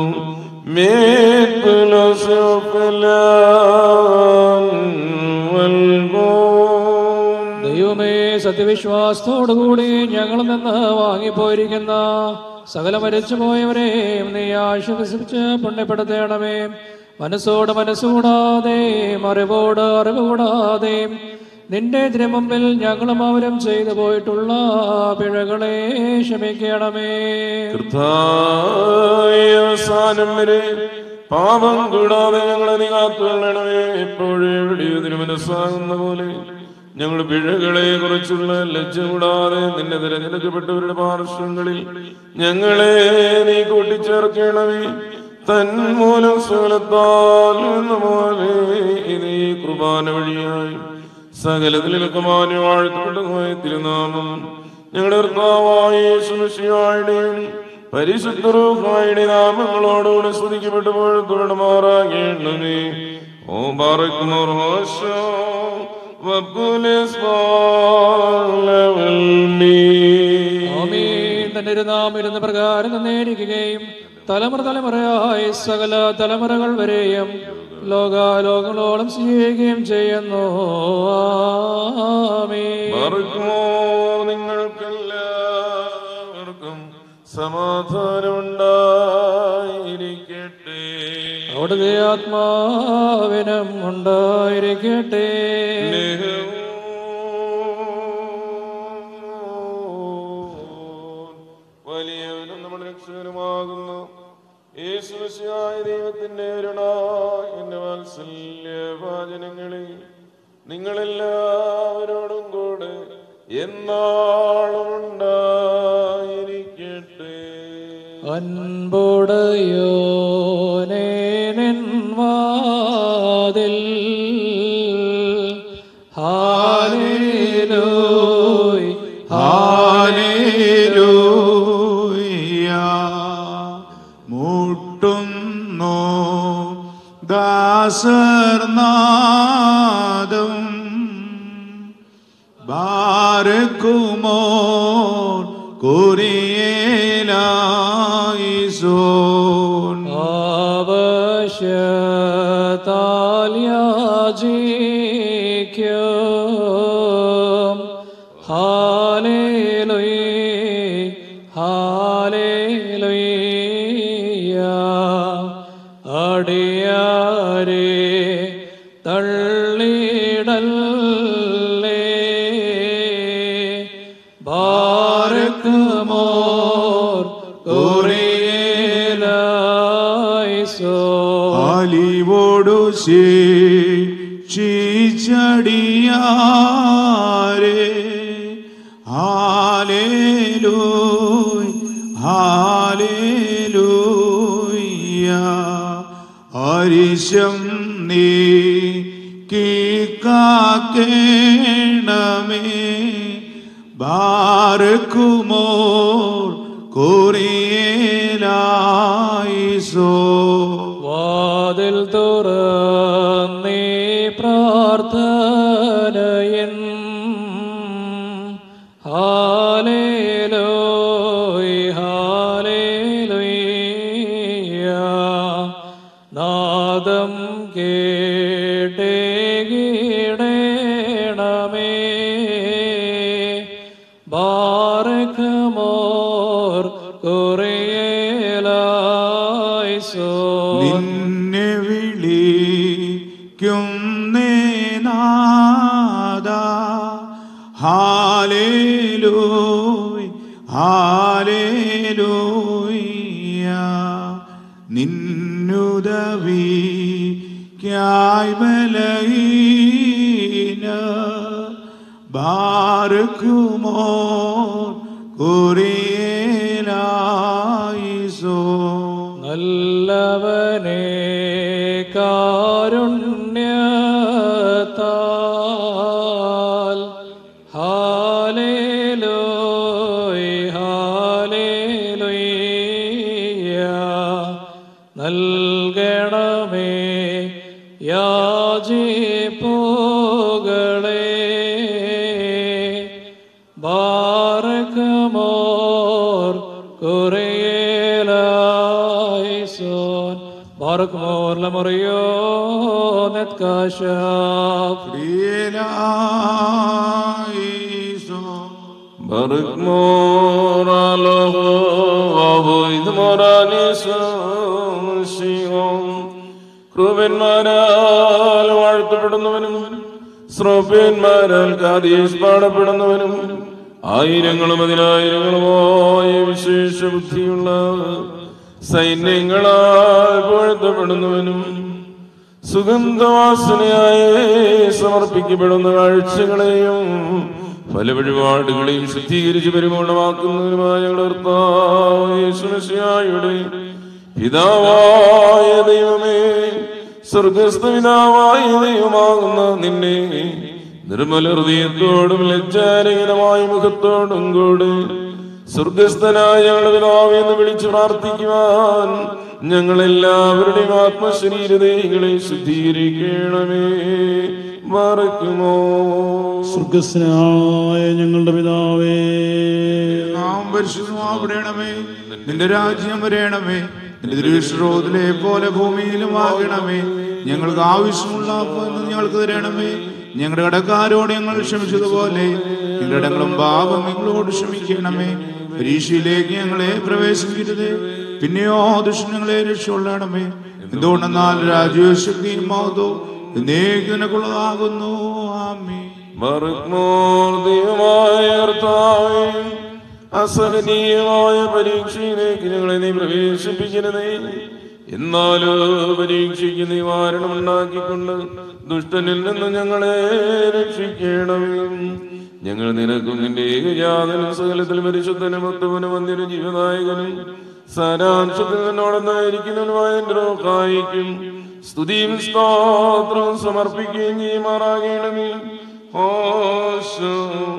Speaker 1: ദൈവമേ സത്യവിശ്വാസത്തോടുകൂടി ഞങ്ങളിൽ നിന്ന് വാങ്ങിപ്പോയിരിക്കുന്ന സകല മരിച്ചുപോയവരെയും നീ ആശ്വസിപ്പിച്ച് പുണ്യപ്പെടുത്തേണമേ മനസ്സോട് മനസ്സുകൂടാതെ അറിവോട് അറിവ് കൂടാതെ നിന്റെ തിരുമുമ്പിൽ ഞങ്ങളും അവരും ചെയ്തു പോയിട്ടുള്ള പിഴകളെ ക്ഷമിക്കണമേ
Speaker 7: കർത്താവേ, അവസാനം വരെ പാപം കൂടാതെ ഞങ്ങളെ നീ കാത്തുകൊള്ളണമേ എപ്പോഴും എവിടെയോ ഇതിന് മനസ്സാകുന്ന പോലെ ഞങ്ങൾ പിഴകളെ കുറിച്ചുള്ള ലജ്ജ കൂടാതെ നിന്നെ തിരഞ്ഞെടുക്കപ്പെട്ടവരുടെ പാർശ്വങ്ങളിൽ ഞങ്ങളെ നീ കൂട്ടിച്ചേർക്കണമേ തന്മൂലം സകലത്താൽ എന്ന പോലെ ഇത് ഈ കുർബാന വഴിയായി സകലത്തിലൊക്കെ മാന്യ വാഴ്ത്തപ്പെട്ടതുമായ തിരുനാമം ഞങ്ങളുടെ കർത്താവായ യേശുമിശിഹായുടെയും പരിശുദ്ധ റൂഹായുടെ നാമങ്ങളോടുകൂടി സ്തുതിക്കപ്പെട്ടു പോഴത്തോടുമാറാകേണ്ടതേ ഓ ബാറക്കുമോർ ഹോശോ
Speaker 1: ആമീൻ തന്റെ ഒരു നാം ഇരുന്ന പ്രകാരം നേടിക്കുകയും തലമുറ തലമുറയായി സകല തലമുറകൾ വരെയും ലോകാലോകങ്ങളോളം ചെയ്യുകയും ചെയ്യുന്നു ആമീൻ
Speaker 7: നിങ്ങൾക്കെല്ലാവർക്കും സമാധാനം ഉണ്ടായിരിക്കട്ടെ
Speaker 1: അവിടുത്തെ ആത്മാവിനും ഉണ്ടായിരിക്കട്ടെ
Speaker 7: വലിയവനും നമ്മുടെ രക്ഷകനുമാകുന്നു യേശുശിയായ ദൈവത്തിന്റെ അരുണ എന്റെ വാത്സല്യ വാചനങ്ങളെ നിങ്ങളെല്ലാവരോടും കൂടെ എന്നാളും ഉണ്ടായിരിക്കട്ടെ
Speaker 1: അൻപുടയോനേനൻ വാതിൽ ഹാലേലൂയ്
Speaker 9: ഹാലേലൂയ മുട്ടുന്നു ദാസർനാദം ബാരക്കുമോ കുറിയേലായിസോൻ
Speaker 1: ആവശ്യതാല്യാജിക്കും ഹാലേലുയ് ഹാലേലുയ്യ അടിയാരെ തള്ളിടല്ലേ ബാരക്കുമോർ കുറിയേലായിസോ
Speaker 9: അലിവോടു ശിച്ചടിയാരെ ഹാലേലൂയ് ഹാലേലൂയ അരിശം നീ കീക്കാക്കേണമേ ബാരക്കുമോർ കുറിയേലായിസോ
Speaker 1: വാതിൽ തുറന്നീ പ്രാർത്ഥനയൻ ഹാലേലൂയ് ഹാലേലൂയ നാദം കേട്ടേ ഗീടേണമേ ബാരഖമോർ കുറേലായിസോ
Speaker 9: നിന്നെ വിളിക്കും നാദ ഹാലേലൂയ് ഹാലേലൂയ നിന്നുദവിക്കായി ബലഹീന ബാർക്കുമോ കുറിയേലായിസോ
Speaker 1: നല്ലവനെ കാരുണ്യത്താൽ നൽകണമേ യാചിപ്പുകളെ ബാറക്കമോർ കുറയേലായിസോൻ ബാറക്കുമോർ ലമുറിയോ നെത്കാശാഫ്
Speaker 7: Barak moralo avoid moralis ശിവം ക്രൂവന്മാരാൽ വാഴ്ത്തപ്പെടുന്നവനും ശ്രോപ്യന്മാരാൽ കാതീസ് പാടപ്പെടുന്നവനും ആയിരങ്ങളും അതിനായിരങ്ങളുമായ വിശേഷ ബുദ്ധിയുള്ള സൈന്യങ്ങളാൽ പുഴത്തപ്പെടുന്നവനും സുഗന്ധവാസനയായി സമർപ്പിക്കപ്പെടുന്ന കാഴ്ചകളെയും പല വഴിപാടുകളെയും ശുദ്ധീകരിച്ച് പരിപൂർണമാക്കുന്നതിനുമായ ഞങ്ങളുടെ കർത്താവ് യേശുമിശിഹായുടെ പിതാവായ ദൈവമേ സ്വർഗസ്ഥ പിതാവായ ദൈവമാകുന്ന നിന്നെ നിർമ്മല ഹൃദയത്തോടും ലജ്ജാരഹിതമായ മുഖത്തോടും കൂടെ സ്വർഗസ്ഥനായ ഞങ്ങളുടെ പിതാവേ എന്ന് വിളിച്ച് പ്രാർത്ഥിക്കുവാൻ ഞങ്ങളെല്ലാവരുടെയും ആത്മശരീരതകളെ ശുദ്ധീകരിക്കണമേ മറക്കുമോ
Speaker 11: സ്വർഗസ്നായ ഞങ്ങളുടെ പിതാവേ
Speaker 9: നാം പരിശുദ്ധമാകണമേ നിന്റെ രാജ്യം വരേണമേ നിന്റെ തിരുവിശ്രോതിലെ പോലെ ഭൂമിയിലും ആകണമേ ഞങ്ങൾക്ക് ആവശ്യമുള്ള പോലെ ഞങ്ങൾക്ക് തരണമേ ഞങ്ങളുടെ കടക്കാരോട് ഞങ്ങൾ ക്ഷമിച്ചതുപോലെ ഞങ്ങളുടെ ഇടങ്ങളും പാപം ഞങ്ങളോട് ക്ഷമിക്കണമേ പരീക്ഷയിലേക്ക് ഞങ്ങളെ പ്രവേശിക്കരുത് പിന്നെയോ ദുഷ്ടങ്ങളെ രക്ഷകൊള്ളണമേ എന്തുകൊണ്ടെന്നാൽ രാജ്യശക്തിയും മാതോ എന്നേക്കുള്ളതാകുന്നു ആമേ
Speaker 7: മറുക്മോർ ദൈവമായ കർത്താവേ, അസഹനീയമായ പരീക്ഷയിലേക്ക് ഞങ്ങളെ നീ പ്രവേശിപ്പിക്കരുതേ എന്നാലോ പരീക്ഷയ്ക്ക് നിവാരണം ഉണ്ടാക്കിക്കൊണ്ട് ദുഷ്ടനിൽ നിന്ന് ഞങ്ങളെ രക്ഷിക്കണമേ ഞങ്ങൾ നിനക്കും നിന്റെ ഏകജാതനും സകലത്തിൽ പരിശുദ്ധനും ഉത്തമനും വന്ധ്യനും ജീവനായകനും സാരാംശത്തിൽ നിന്നോടൊന്നായിരിക്കുന്നതിനുമായ നിന്റെ റോക്കായിക്കും സ്തുതിയും സ്തോത്രവും സമർപ്പിക്കുകയും ചെയ്യുമാറാകണമേ ഓശോ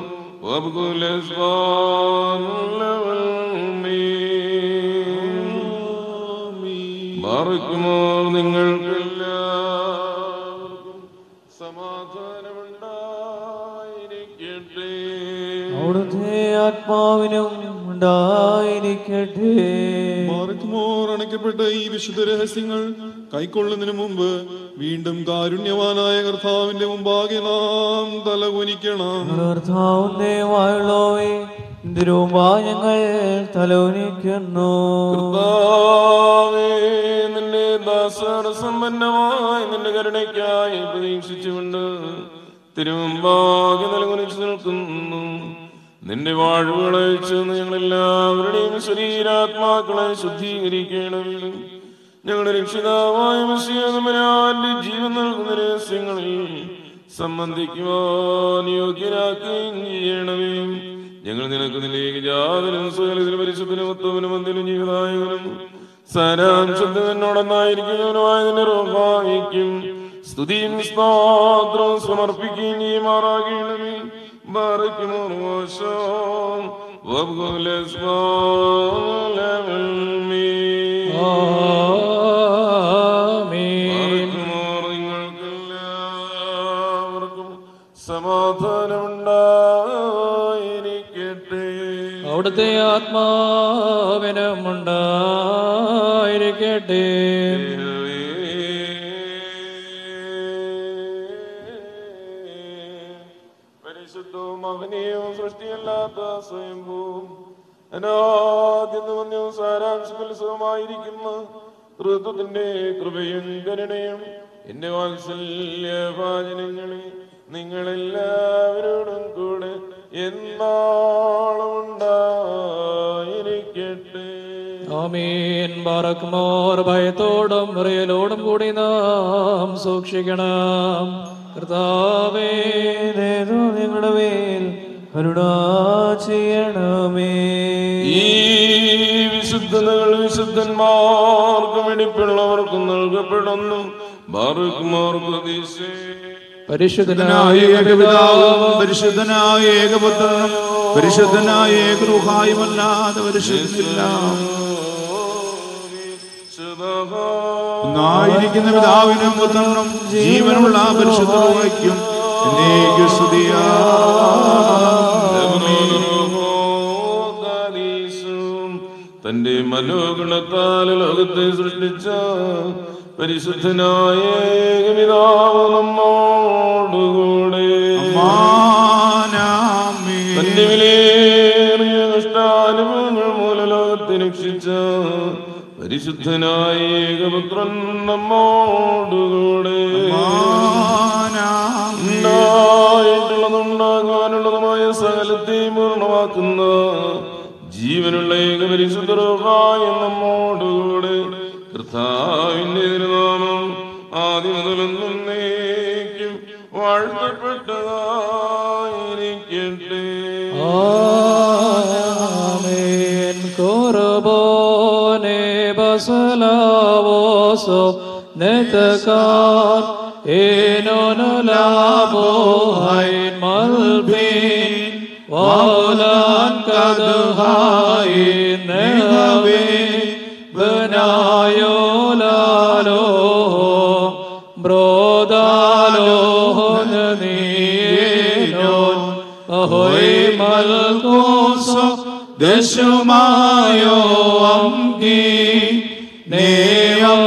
Speaker 7: മറക്കുമോ നിങ്ങൾക്കെല്ലാവർക്കും സമാധാനമുണ്ടായിരിക്കട്ടെ
Speaker 4: അവിടുത്തെ ആത്മാവിനും ഉണ്ടായിരിക്കട്ടെ
Speaker 2: മാർക്കുമോർ അണയ്ക്കപ്പെട്ട ഈ വിശുദ്ധ രഹസ്യങ്ങൾ കൈക്കൊള്ളുന്നതിന് മുമ്പ് വീണ്ടും കാരുണ്യവാനായ കർത്താവിന്റെ മുമ്പാകെ നാം തലകുനിക്കണം
Speaker 4: കർത്താവിന്റെ വായുള്ളവേ തിരുവാ ഞങ്ങൾ തലോനിക്കുന്നു
Speaker 7: കർത്താവേ, നിന്റെ ദാസർ സമ്പന്നമായി നിന്റെ കരുണയ്ക്കായി പ്രതീക്ഷിച്ചുകൊണ്ട് തിരുമുമ്പാകെ നൽകുനിച്ചു നിൽക്കുന്നു നിന്റെ വാഴുകളെ ചെന്ന് ഞങ്ങളെല്ലാവരുടെയും ശരീരാത്മാക്കളെ ശുദ്ധീകരിക്കണമേ ഞങ്ങളുടെ രക്ഷിതാവായ മസിയാന്റെ ജീവൻ നൽകുന്ന രഹസ്യങ്ങളിൽ സംബന്ധിക്കുവാൻ യോഗ്യരാക്കുകയും ചെയ്യണമേ ഞങ്ങൾ നിനക്ക് നിലേക്ക് ജാതനും സകലത്തിലും പരിശുദ്ധനും ഉത്തമനും മന്ദിരം ജീവനായകനും സാരാംശത്തിൽ എന്നോടൊന്നായിരിക്കുന്നവനുമായ നിന്റെ റോഹായിക്കും സ്തുതിയും സ്തോത്രവും സമർപ്പിക്കുകയും ചെയ്യുമാറാകണമേ ബാറയ്ക്കുമോ മോശം സമാധാനമുണ്ടായിരിക്കട്ടെ
Speaker 1: അവിടുത്തെ ആത്മാവിനും ഉണ്ടായിരിക്കട്ടെ
Speaker 7: പരിശുദ്ധവും മഹനീയവും സൃഷ്ടിയല്ലാത്ത സ്വയംഭൂവും അനാദ്യവും സാരാംശകത്സവമായിരിക്കുന്ന ഋതുവിന്റെ കൃപയും കരുണയും എന്റെ വാത്സല്യഭാചനങ്ങളെ നിങ്ങളെല്ലാവരോടും കൂടെ എന്നാളും ഉണ്ടായിരിക്കട്ടെ
Speaker 1: ആമീൻ ബാറക്കുമോർ ഭയത്തോടും വിറയലോടും കൂടി നാം സൂക്ഷിക്കണം കർത്താവേ
Speaker 4: ഏതോ നിങ്ങളുടെ മേൽ കരുണ ചെയ്യണമേ
Speaker 7: ഈ വിശുദ്ധതകൾ വിശുദ്ധന്മാർക്കും വെടിപ്പുള്ളവർക്കും നൽകപ്പെടുന്നു ബാറുക്കുമാർക്ക്
Speaker 9: പരിശുദ്ധനായ ഏകപിതാവും പരിശുദ്ധനായ ഏകപുത്രനും പരിശുദ്ധനായ ഏകഗൃഹായുമല്ലാതെ പരിശുദ്ധനില്ല ഒന്നായിരിക്കുന്ന പിതാവിനും പുത്രനും ജീവനുള്ള പരിശുദ്ധയ്ക്കും എന്നേക്കും സ്തുതിയാ
Speaker 7: തന്റെ മനോഗുണത്താൽ ലോകത്തെ സൃഷ്ടിച്ച പരിശുദ്ധനായ പിതാവ് നമ്മോടുകൂടെ തന്റെ വിലയേറിയ കഷ്ടാനുഭവങ്ങൾ മൂലം ലോകത്തെ രക്ഷിച്ച പരിശുദ്ധനായ ഏകപുത്രൻ നമ്മോടുകൂടെ ഉണ്ടായിട്ടുള്ളതുണ്ടാകാനുള്ളതുമായ സകലത്തെയും പൂർണ്ണമാക്കുന്ന ജീവനുള്ള ഏക പരിശുദ്ധരോഹായ നമ്മോടുകൂടെ കർത്താവിന്റെ തിരുനാമം ആദ്യം മുതലൊന്നും നേക്കും വാഴ്ത്തപ്പെട്ടതായിരിക്കട്ടെ
Speaker 1: Amen. Corbone basalavoso netakar enon labo hain malbin walan kadhain nehave benayo lalo brodalo nenon ahoy malkoso
Speaker 9: ദശമായോ അംഗി നേയം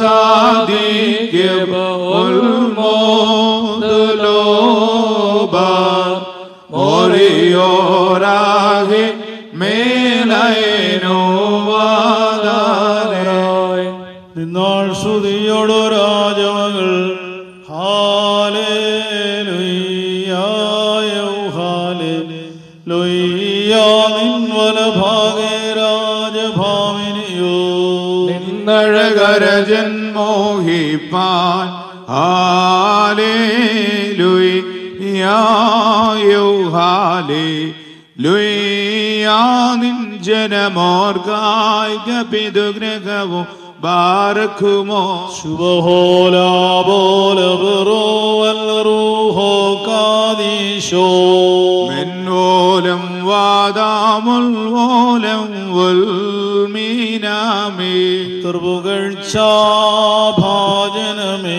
Speaker 9: സാധിക്കുമോദലോബ മോറിയോരാഹെ മേലയനോ വാദാരായി
Speaker 11: നിന്നാൾ ശ്രുതിയോടോ രാജമകൾ ഹാലേ ഹാലേ ലൊയ്യാ നിൻവല ഭാഗേ രാജഭാമിനിയോ
Speaker 9: നിന്നഴകരജൻ മോഹിപ്പാൻ ഹാലേലുയ് യായോ ഹാലേ ലുയാ നിൻ ജനമോർഗായിക പിതൃഗ്രഹവും ബാരക്കുമോ
Speaker 11: ശുഭഹോലാ ബോല ബറോവൽ റൂഹോ കാദീശോ
Speaker 9: മെന്നോലം വാദാമുൽ ഓലം മീനാമേ
Speaker 11: ഭാജനമേ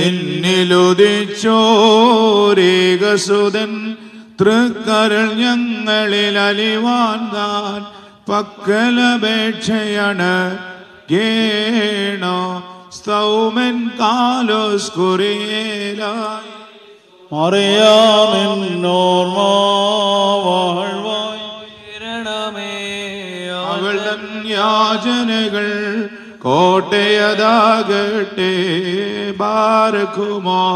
Speaker 9: നിന്നിലുദിച്ചോരേകസുതൻ തൃക്കരൾ ഞങ്ങളിൽ അലിവാൻ താൻ പക്കലപേക്ഷയാണ് കേണോ സ്തൗമൻ കാലോസ് കുറിയേലായി
Speaker 11: അറിയാമെന്നോർമ്മ വാഴ്വായി
Speaker 9: അവൾ തൻ യാചനകൾ കോട്ടയതാകട്ടെ ബാരക്കുമോ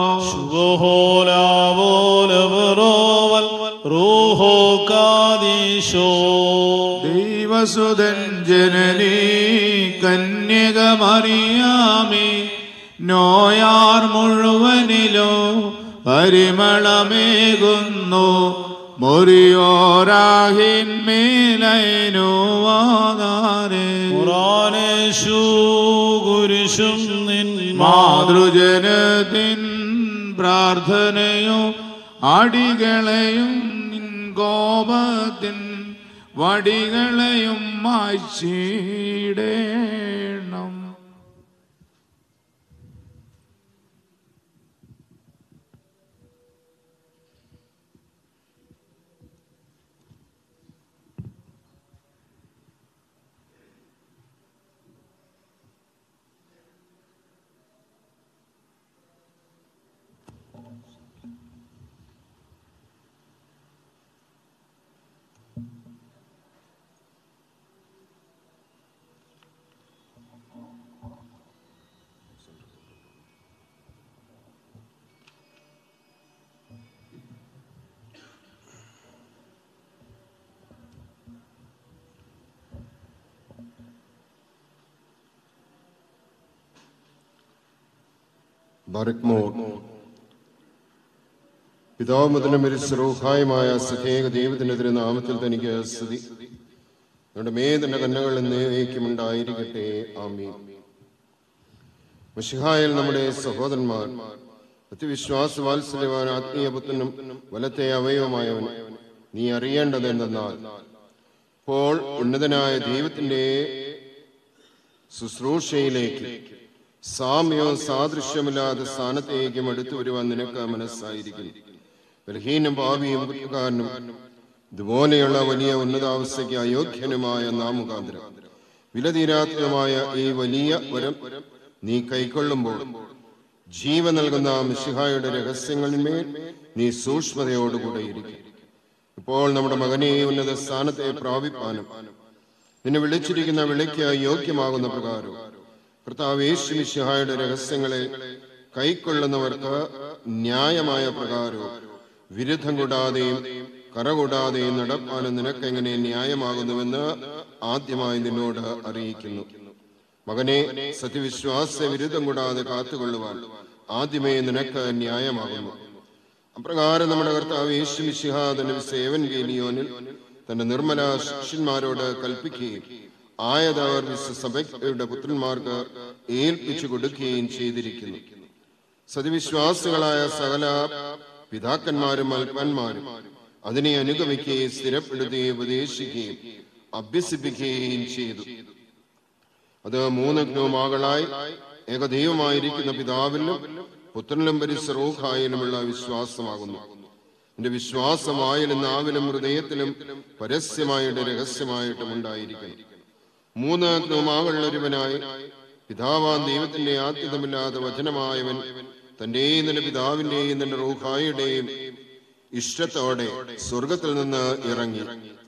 Speaker 11: ശുഭഹോലാവോലവറോവൽ റൂഹോ കാദീശോ
Speaker 9: ദൈവസുതൻ ജനനീ കന്യകമറിയാമേ നോയാർ മുഴുവനിലോ പരിമളമേകുന്നു മുറിയോരാഹിന്മേലൈനുവാകാരേ
Speaker 11: ഖുറാനേശു കുരിശും നിൻ
Speaker 9: മാതൃജനത്തിൻ പ്രാർത്ഥനയോ അടികളെയും നിൻ കോപത്തിൻ വടികളെയും മായ്ച്ചിടേണം
Speaker 5: ബറക്മോർ പിതാവ് മുതലും ഒരു സ്വരൂഹായമായ സഖേക ദൈവത്തിനെതിരെ നാമത്തിൽ തനിക്ക് സ്തുതി നമ്മുടെ മേതിന്റെ കണ്ണുകൾ എന്നേക്കുമുണ്ടായിരിക്കട്ടെ ആമീ മഷിഹായിൽ നമ്മുടെ സഹോദരന്മാർ അത്യവിശ്വാസ വാത്സല്യവാൻ ആത്മീയ പുത്രനും വലത്തെ അവയവമായവൻ നീ അറിയേണ്ടത് എന്തെന്നാൽ ഇപ്പോൾ ഉന്നതനായ ദൈവത്തിന്റെ ശുശ്രൂഷയിലേക്ക് സാമ്യവും സാദൃശ്യമില്ലാത്ത സ്ഥാനത്തേക്കും അടുത്തു വരുവാൻ നിനക്ക് മനസ്സായിരിക്കും ബലഹീനും ഭാവിയും കുറ്റക്കാരനും ഇതുപോലെയുള്ള വലിയ ഉന്നതാവസ്ഥയ്ക്ക് അയോഗ്യനുമായ നാം മുഖാന്തരം വിലതീരാത്മമായ ഈ വലിയ വരം നീ കൈക്കൊള്ളുമ്പോൾ ജീവൻ നൽകുന്ന മിശിഹായുടെ രഹസ്യങ്ങളിന്മേൽ നീ സൂക്ഷ്മതയോടുകൂടെ ഇരിക്കും ഇപ്പോൾ നമ്മുടെ മകനെ ഈ ഉന്നത സ്ഥാനത്തെ പ്രാപിപ്പാനും നിന്നെ വിളിച്ചിരിക്കുന്ന വിളിക്ക് യോഗ്യമാകുന്ന പ്രകാരവും കർത്താവ് യേശു മിശിഹായുടെ രഹസ്യങ്ങളെ കൈക്കൊള്ളുന്നവർക്ക് ന്യായമായ പ്രകാരവും വിരുദ്ധം കൂടാതെയും കറ കൂടാതെയും നടപ്പാനും നിനക്കെങ്ങനെ ന്യായമാകുന്നുവെന്ന് ആദ്യമായി നിന്നോട് അറിയിക്കുന്നു മകനെ സത്യവിശ്വാസ വിരുദ്ധം കൂടാതെ കാത്തുകൊള്ളുവാൻ ആദ്യമേ നിനക്ക് ന്യായമാകുന്നു അപ്രകാരം നമ്മുടെ കർത്താവ് യേശു മിശിഹ തന്റെ സേവൻ ഗേലിയോനിൽ തന്റെ നിർമ്മല ശിഷ്യന്മാരോട് കൽപ്പിക്കുകയും ആയതവർ സഭയുടെ പുത്രന്മാർക്ക് ഏൽപ്പിച്ചു കൊടുക്കുകയും ചെയ്തിരിക്കുന്നു സതിവിശ്വാസികളായ സകല പിതാക്കന്മാരും അൽപ്പന്മാരും അതിനെ അനുഗമിക്കുകയും സ്ഥിരപ്പെടുത്തുകയും ഉപദേശിക്കുകയും അഭ്യസിപ്പിക്കുകയും ചെയ്തു അത് മൂന്ന് ഗ്നോമാകളായി ഏകദൈവമായിരിക്കുന്ന പിതാവിലും പുത്രനിലും പരിസറൂഹായിലുമുള്ള വിശ്വാസമാകുന്നു എന്റെ വിശ്വാസം വായിലും നാവിലും ഹൃദയത്തിലും പരസ്യമായിട്ട് രഹസ്യമായിട്ടും ഉണ്ടായിരിക്കണം മൂന്ന് ഗ്നോമാകളിൽ ഒരുവനായി പിതാവാൻ ദൈവത്തിന്റെ ആദ്യതമില്ലാത്ത വചനമായവൻ തന്റെയും തന്റെ പിതാവിന്റെയും തന്റെ റൂഹായുടെയും ഇഷ്ടത്തോടെ സ്വർഗത്തിൽ നിന്ന് ഇറങ്ങി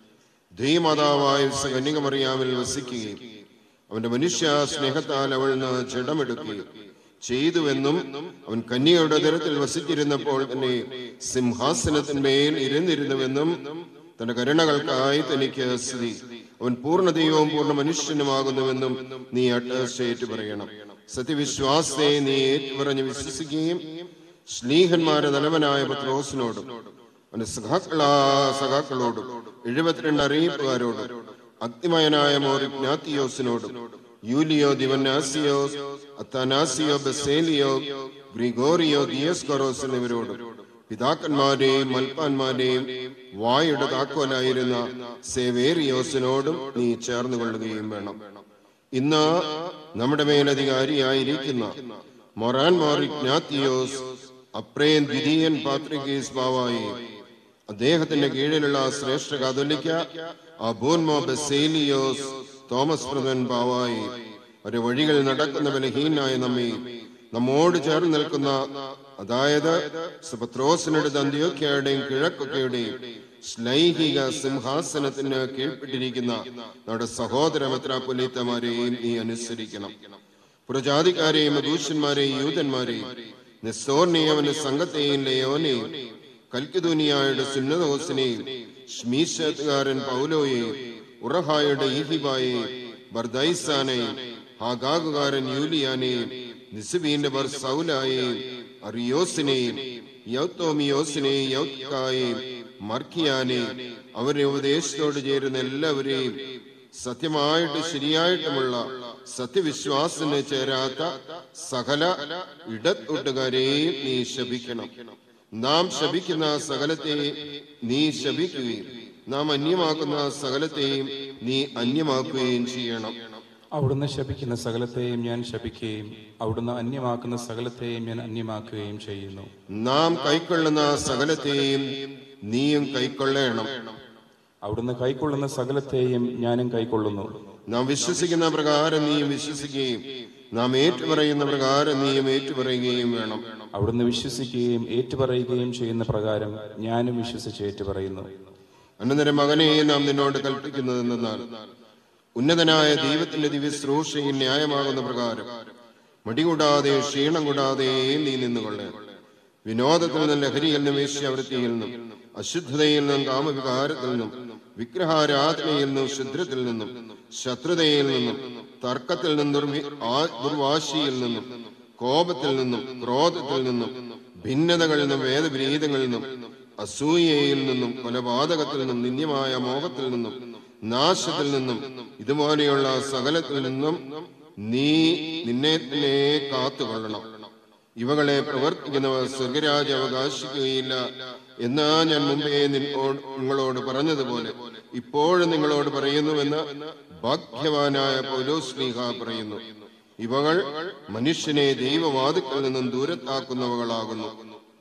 Speaker 5: ദൈവമാതാവായ കന്യകമറിയാമിൽ വസിക്കുകയും അവന്റെ മനുഷ്യ സ്നേഹത്താൽ അവൾ നിന്ന് ജഡമെടുക്കുകയും ചെയ്തുവെന്നും അവൻ കന്യയുടെ ദരത്തിൽ വസിച്ചിരുന്നപ്പോൾ തന്നെ സിംഹാസനത്തിന്മേൽ ഇരുന്നിരുന്നുവെന്നും തന്റെ കരുണകൾക്കായി തനിക്ക് സ്ഥിതി അവൻ പൂർണ്ണ ദൈവവും പൂർണ്ണ മനുഷ്യനുമാകുന്നുവെന്നും നീ അട്ടേറ്റ് പറയണം സത്യവിശ്വാസത്തെ നീ ഏറ്റുപറഞ്ഞ് വിശ്വസിക്കുകയും സ്നേഹന്മാരെ നലവനായ പത്രോസിനോടും അവന്റെ സഖാക്കളാ സഖാക്കളോടും എഴുപത്തിരണ്ട് അറിയിപ്പുകാരോടും അഗ്നിമയനായ മോറിജ്ഞാത്തിയോസിനോടും യൂലിയോ ദിവനാസിയോ അത്താനാസിയോ ബസേലിയോ ഗ്രിഗോറിയോ ദിയസ്കോറോസ് എന്നിവരോടും പിതാക്കന്മാരെയും മൽപ്പാന്മാരെയും വായുടെ താക്കോലായിരുന്ന സേവേറിയോസിനോടും നീ ചേർന്ന് കൊള്ളുകയും വേണം ഇന്ന് നമ്മുടെ മേലധികാരിയായിരിക്കുന്ന മൊറാൻ മോറിജ്ഞാത്തിയോസ് അപ്രേൻ ദ്വിതീയൻ പാത്രികേസ് ബാവായി അദ്ദേഹത്തിന്റെ കീഴിലുള്ള ശ്രേഷ്ഠ കാതോലിക്ക അബോൻമോ ബസേലിയോസ് തോമസ് പ്രധാൻ ബാവായി ഒരു വഴികൾ നടക്കുന്ന ബലഹീനായ നമ്മെ നമ്മോട് ചേർന്ന് നിൽക്കുന്ന അതായത് സുപത്രോസിനടുത്ത് അന്ത്യോക്കയുടെയും കിഴക്കൊക്കെയുടെയും ശ്ലൈഹിക സിംഹാസനത്തിന് കീഴ്പ്പെട്ടിരിക്കുന്ന നമ്മുടെ സഹോദര മെത്രാപൊലീത്തമാരെയും നീ അനുസരിക്കണം പുറജാതിക്കാരെയും ദൂഷ്യന്മാരെയും യൂതന്മാരെയും നെസ്സോർനെയും സംഘത്തെയും ലയോനെയും കൽക്കിദൂനിയായുടെ സുന്നദോസിനെയും ഷ്മീശത്തുകാരൻ പൗലോയെയും ഉറഹായുടെ ഈഹിബായെയും ബർദൈസാനെയും ഹാഗാഗുകാരൻ യൂലിയാനെയും നിസുബീന്റെ ബർ സൗലായെയും അറിയോസിനെയും യൗത്തോമിയോസിനെയും യൗത്കായെയും മർക്കിയാനെയും അവരെ ഉപദേശത്തോട് ചേരുന്ന എല്ലാവരെയും സത്യമായിട്ട് ശരിയായിട്ടുമുള്ള സത്യവിശ്വാസത്തിന് ചേരാത്ത സകല ഇടത്തൊട്ടുകാരെയും നീ ശപിക്കണം നാം ശപിക്കുന്ന സകലത്തെ നീ ശപിക്കുകയും നാം അന്യമാക്കുന്ന സകലത്തെയും നീ അന്യമാക്കുകയും ചെയ്യണം
Speaker 12: അവിടുന്ന് ശപിക്കുന്ന സകലത്തെയും ഞാൻ ശപിക്കുകയും അവിടുന്ന് അന്യമാക്കുന്ന സകലത്തെയും ഞാൻ അന്യമാക്കുകയും ചെയ്യുന്നു
Speaker 5: നാം കൈക്കൊള്ളുന്ന സകലത്തെയും നീയും കൈക്കൊള്ളണം
Speaker 12: അവിടുന്ന് കൈക്കൊള്ളുന്ന സകലത്തെയും ഞാനും കൈക്കൊള്ളുന്നു
Speaker 5: നാം വിശ്വസിക്കുന്ന പ്രകാരം നീയും വിശ്വസിക്കുകയും നാം ഏറ്റുപറയുന്ന പ്രകാരം നീയും ഏറ്റുപറയുകയും വേണം
Speaker 12: അവിടുന്ന് വിശ്വസിക്കുകയും ഏറ്റുപറയുകയും ചെയ്യുന്ന പ്രകാരം ഞാനും വിശ്വസിച്ച് ഏറ്റുപറയുന്നു
Speaker 5: അനന്തരം മകനെ നാം നിന്നോട് കൽപ്പിക്കുന്നത് എന്തെന്നാൽ ഉന്നതനായ ദൈവത്തിന്റെ ദിവ്യശ്രൂഷയിൽ ന്യായമാകുന്ന പ്രകാരം മടികൂടാതെ ക്ഷീണം കൂടാതെ നീ നിന്നുകൊള്ളണം വിനോദത്തിൽ നിന്നും ലഹരിയിൽ നിന്നും വേശ്യാവൃത്തിയിൽ നിന്നും അശുദ്ധതയിൽ നിന്നും കാമവികാരത്തിൽ നിന്നും വിഗ്രഹാരാധനയിൽ നിന്നും ശുദ്രത്തിൽ നിന്നും ശത്രുതയിൽ നിന്നും തർക്കത്തിൽ നിന്നും ദുർവി- ആ- ദുർവാശിയിൽ നിന്നും കോപത്തിൽ നിന്നും ക്രോധത്തിൽ നിന്നും ഭിന്നതകളിൽ നിന്നും വേദവിരീതങ്ങളിൽ നിന്നും അസൂയയിൽ നിന്നും കൊലപാതകത്തിൽ നിന്നും നിന്ദ്യമായ മോഹത്തിൽ നിന്നും നാശത്തിൽ നിന്നും ഇതുപോലെയുള്ള സകലത്തിൽ നിന്നും നീ നിന്നെ തന്നെ കാത്തുകൊള്ളണം ഇവകളെ പ്രവർത്തിക്കുന്നവർ സ്വർഗരാജ് അവകാശിക്കുകയില്ല എന്ന് ഞാൻ മുമ്പേ നിന്നോട് നിങ്ങളോട് പറഞ്ഞതുപോലെ ഇപ്പോഴും നിങ്ങളോട് പറയുന്നുവെന്ന് ഭാഗ്യവാനായ പൗലോസ്ലീഹ പറയുന്നു ഇവകൾ മനുഷ്യനെ ദൈവവാതുക്കളിൽ നിന്നും ദൂരത്താക്കുന്നവകളാകുന്നു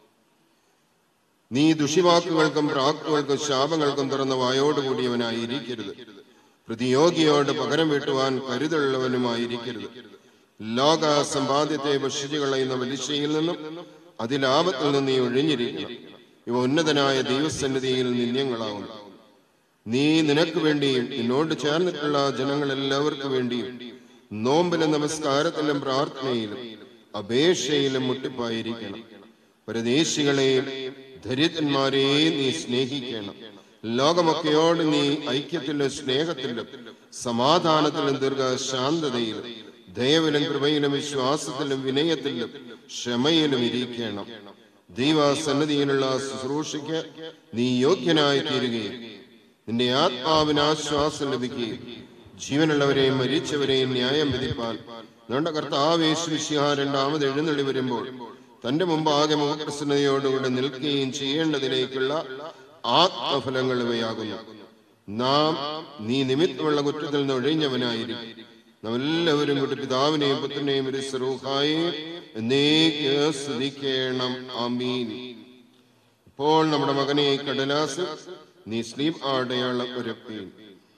Speaker 5: നീ ദുഷിവാക്കുകൾക്കും പ്രാക്കുകൾക്കും ശാപങ്ങൾക്കും തുറന്ന വായോടുകൂടിയവനായിരിക്കരുത് പ്രതിയോഗിയോട് പകരം വീട്ടുവാൻ കരുതലുള്ളവനുമായിരിക്കരുത് ലോക സമ്പാദ്യത്തെ ഭക്ഷിച്ചു കളയുന്ന വലിശയിൽ നിന്നും അതിലാപത്തിൽ നിന്ന് നീ ഒഴിഞ്ഞിരിക്കണം ഇവ ഉന്നതനായ ദൈവസന്നിധിയിൽ നിന്യങ്ങളാവുന്നു നീ നിനക്ക് വേണ്ടിയും നിന്നോട് ചേർന്നിട്ടുള്ള ജനങ്ങൾ എല്ലാവർക്കും വേണ്ടിയും നോമ്പിലും നമസ്കാരത്തിലും പ്രാർത്ഥനയിലും അപേക്ഷയിലും മുട്ടിപ്പായിരിക്കണം പരദേശികളെയും ദരിദ്രന്മാരെയും നീ സ്നേഹിക്കണം ലോകമൊക്കെയോട് നീ ഐക്യത്തിലും സ്നേഹത്തിലും സമാധാനത്തിലും ദീർഘശാന്തതയിലും ദയവിലും കൃപയിലും വിശ്വാസത്തിലും വിനയത്തിലും ക്ഷമയിലും ഇരിക്കണം ദൈവസന്നിധിയിലുള്ള ശുശ്രൂഷയ്ക്ക് നീ യോഗ്യനായി തീരുകയും നിന്റെ ആത്മാവിന് ആശ്വാസം ലഭിക്കുകയും ജീവനുള്ളവരെയും മരിച്ചവരെയും ന്യായം വിധിപ്പാൻ നമ്മുടെ കർത്താവേശുവിശിഹ രണ്ടാമത് എഴുന്നള്ളി വരുമ്പോൾ തന്റെ മുമ്പാകെ മുഖപ്രസന്നതയോടുകൂടെ നിൽക്കുകയും ചെയ്യേണ്ടതിലേക്കുള്ള ആത്മഫലങ്ങൾ ഇവയാകുന്നു നാം നീ നിമിത്തമുള്ള കുറ്റത്തിൽ നിന്ന് ഒഴിഞ്ഞവനായിരിക്കും നാം എല്ലാവരും കൂടി പിതാവിനെയും പുത്രനെയും ഒരു സ്വരൂഹായെയും എന്നേക്ക് സ്തുതിക്കണം അമീൻ ഇപ്പോൾ നമ്മുടെ മകനെ കടലാസ് നീ സ്ലീപ് അടയാളം ഒരുപ്പീൻ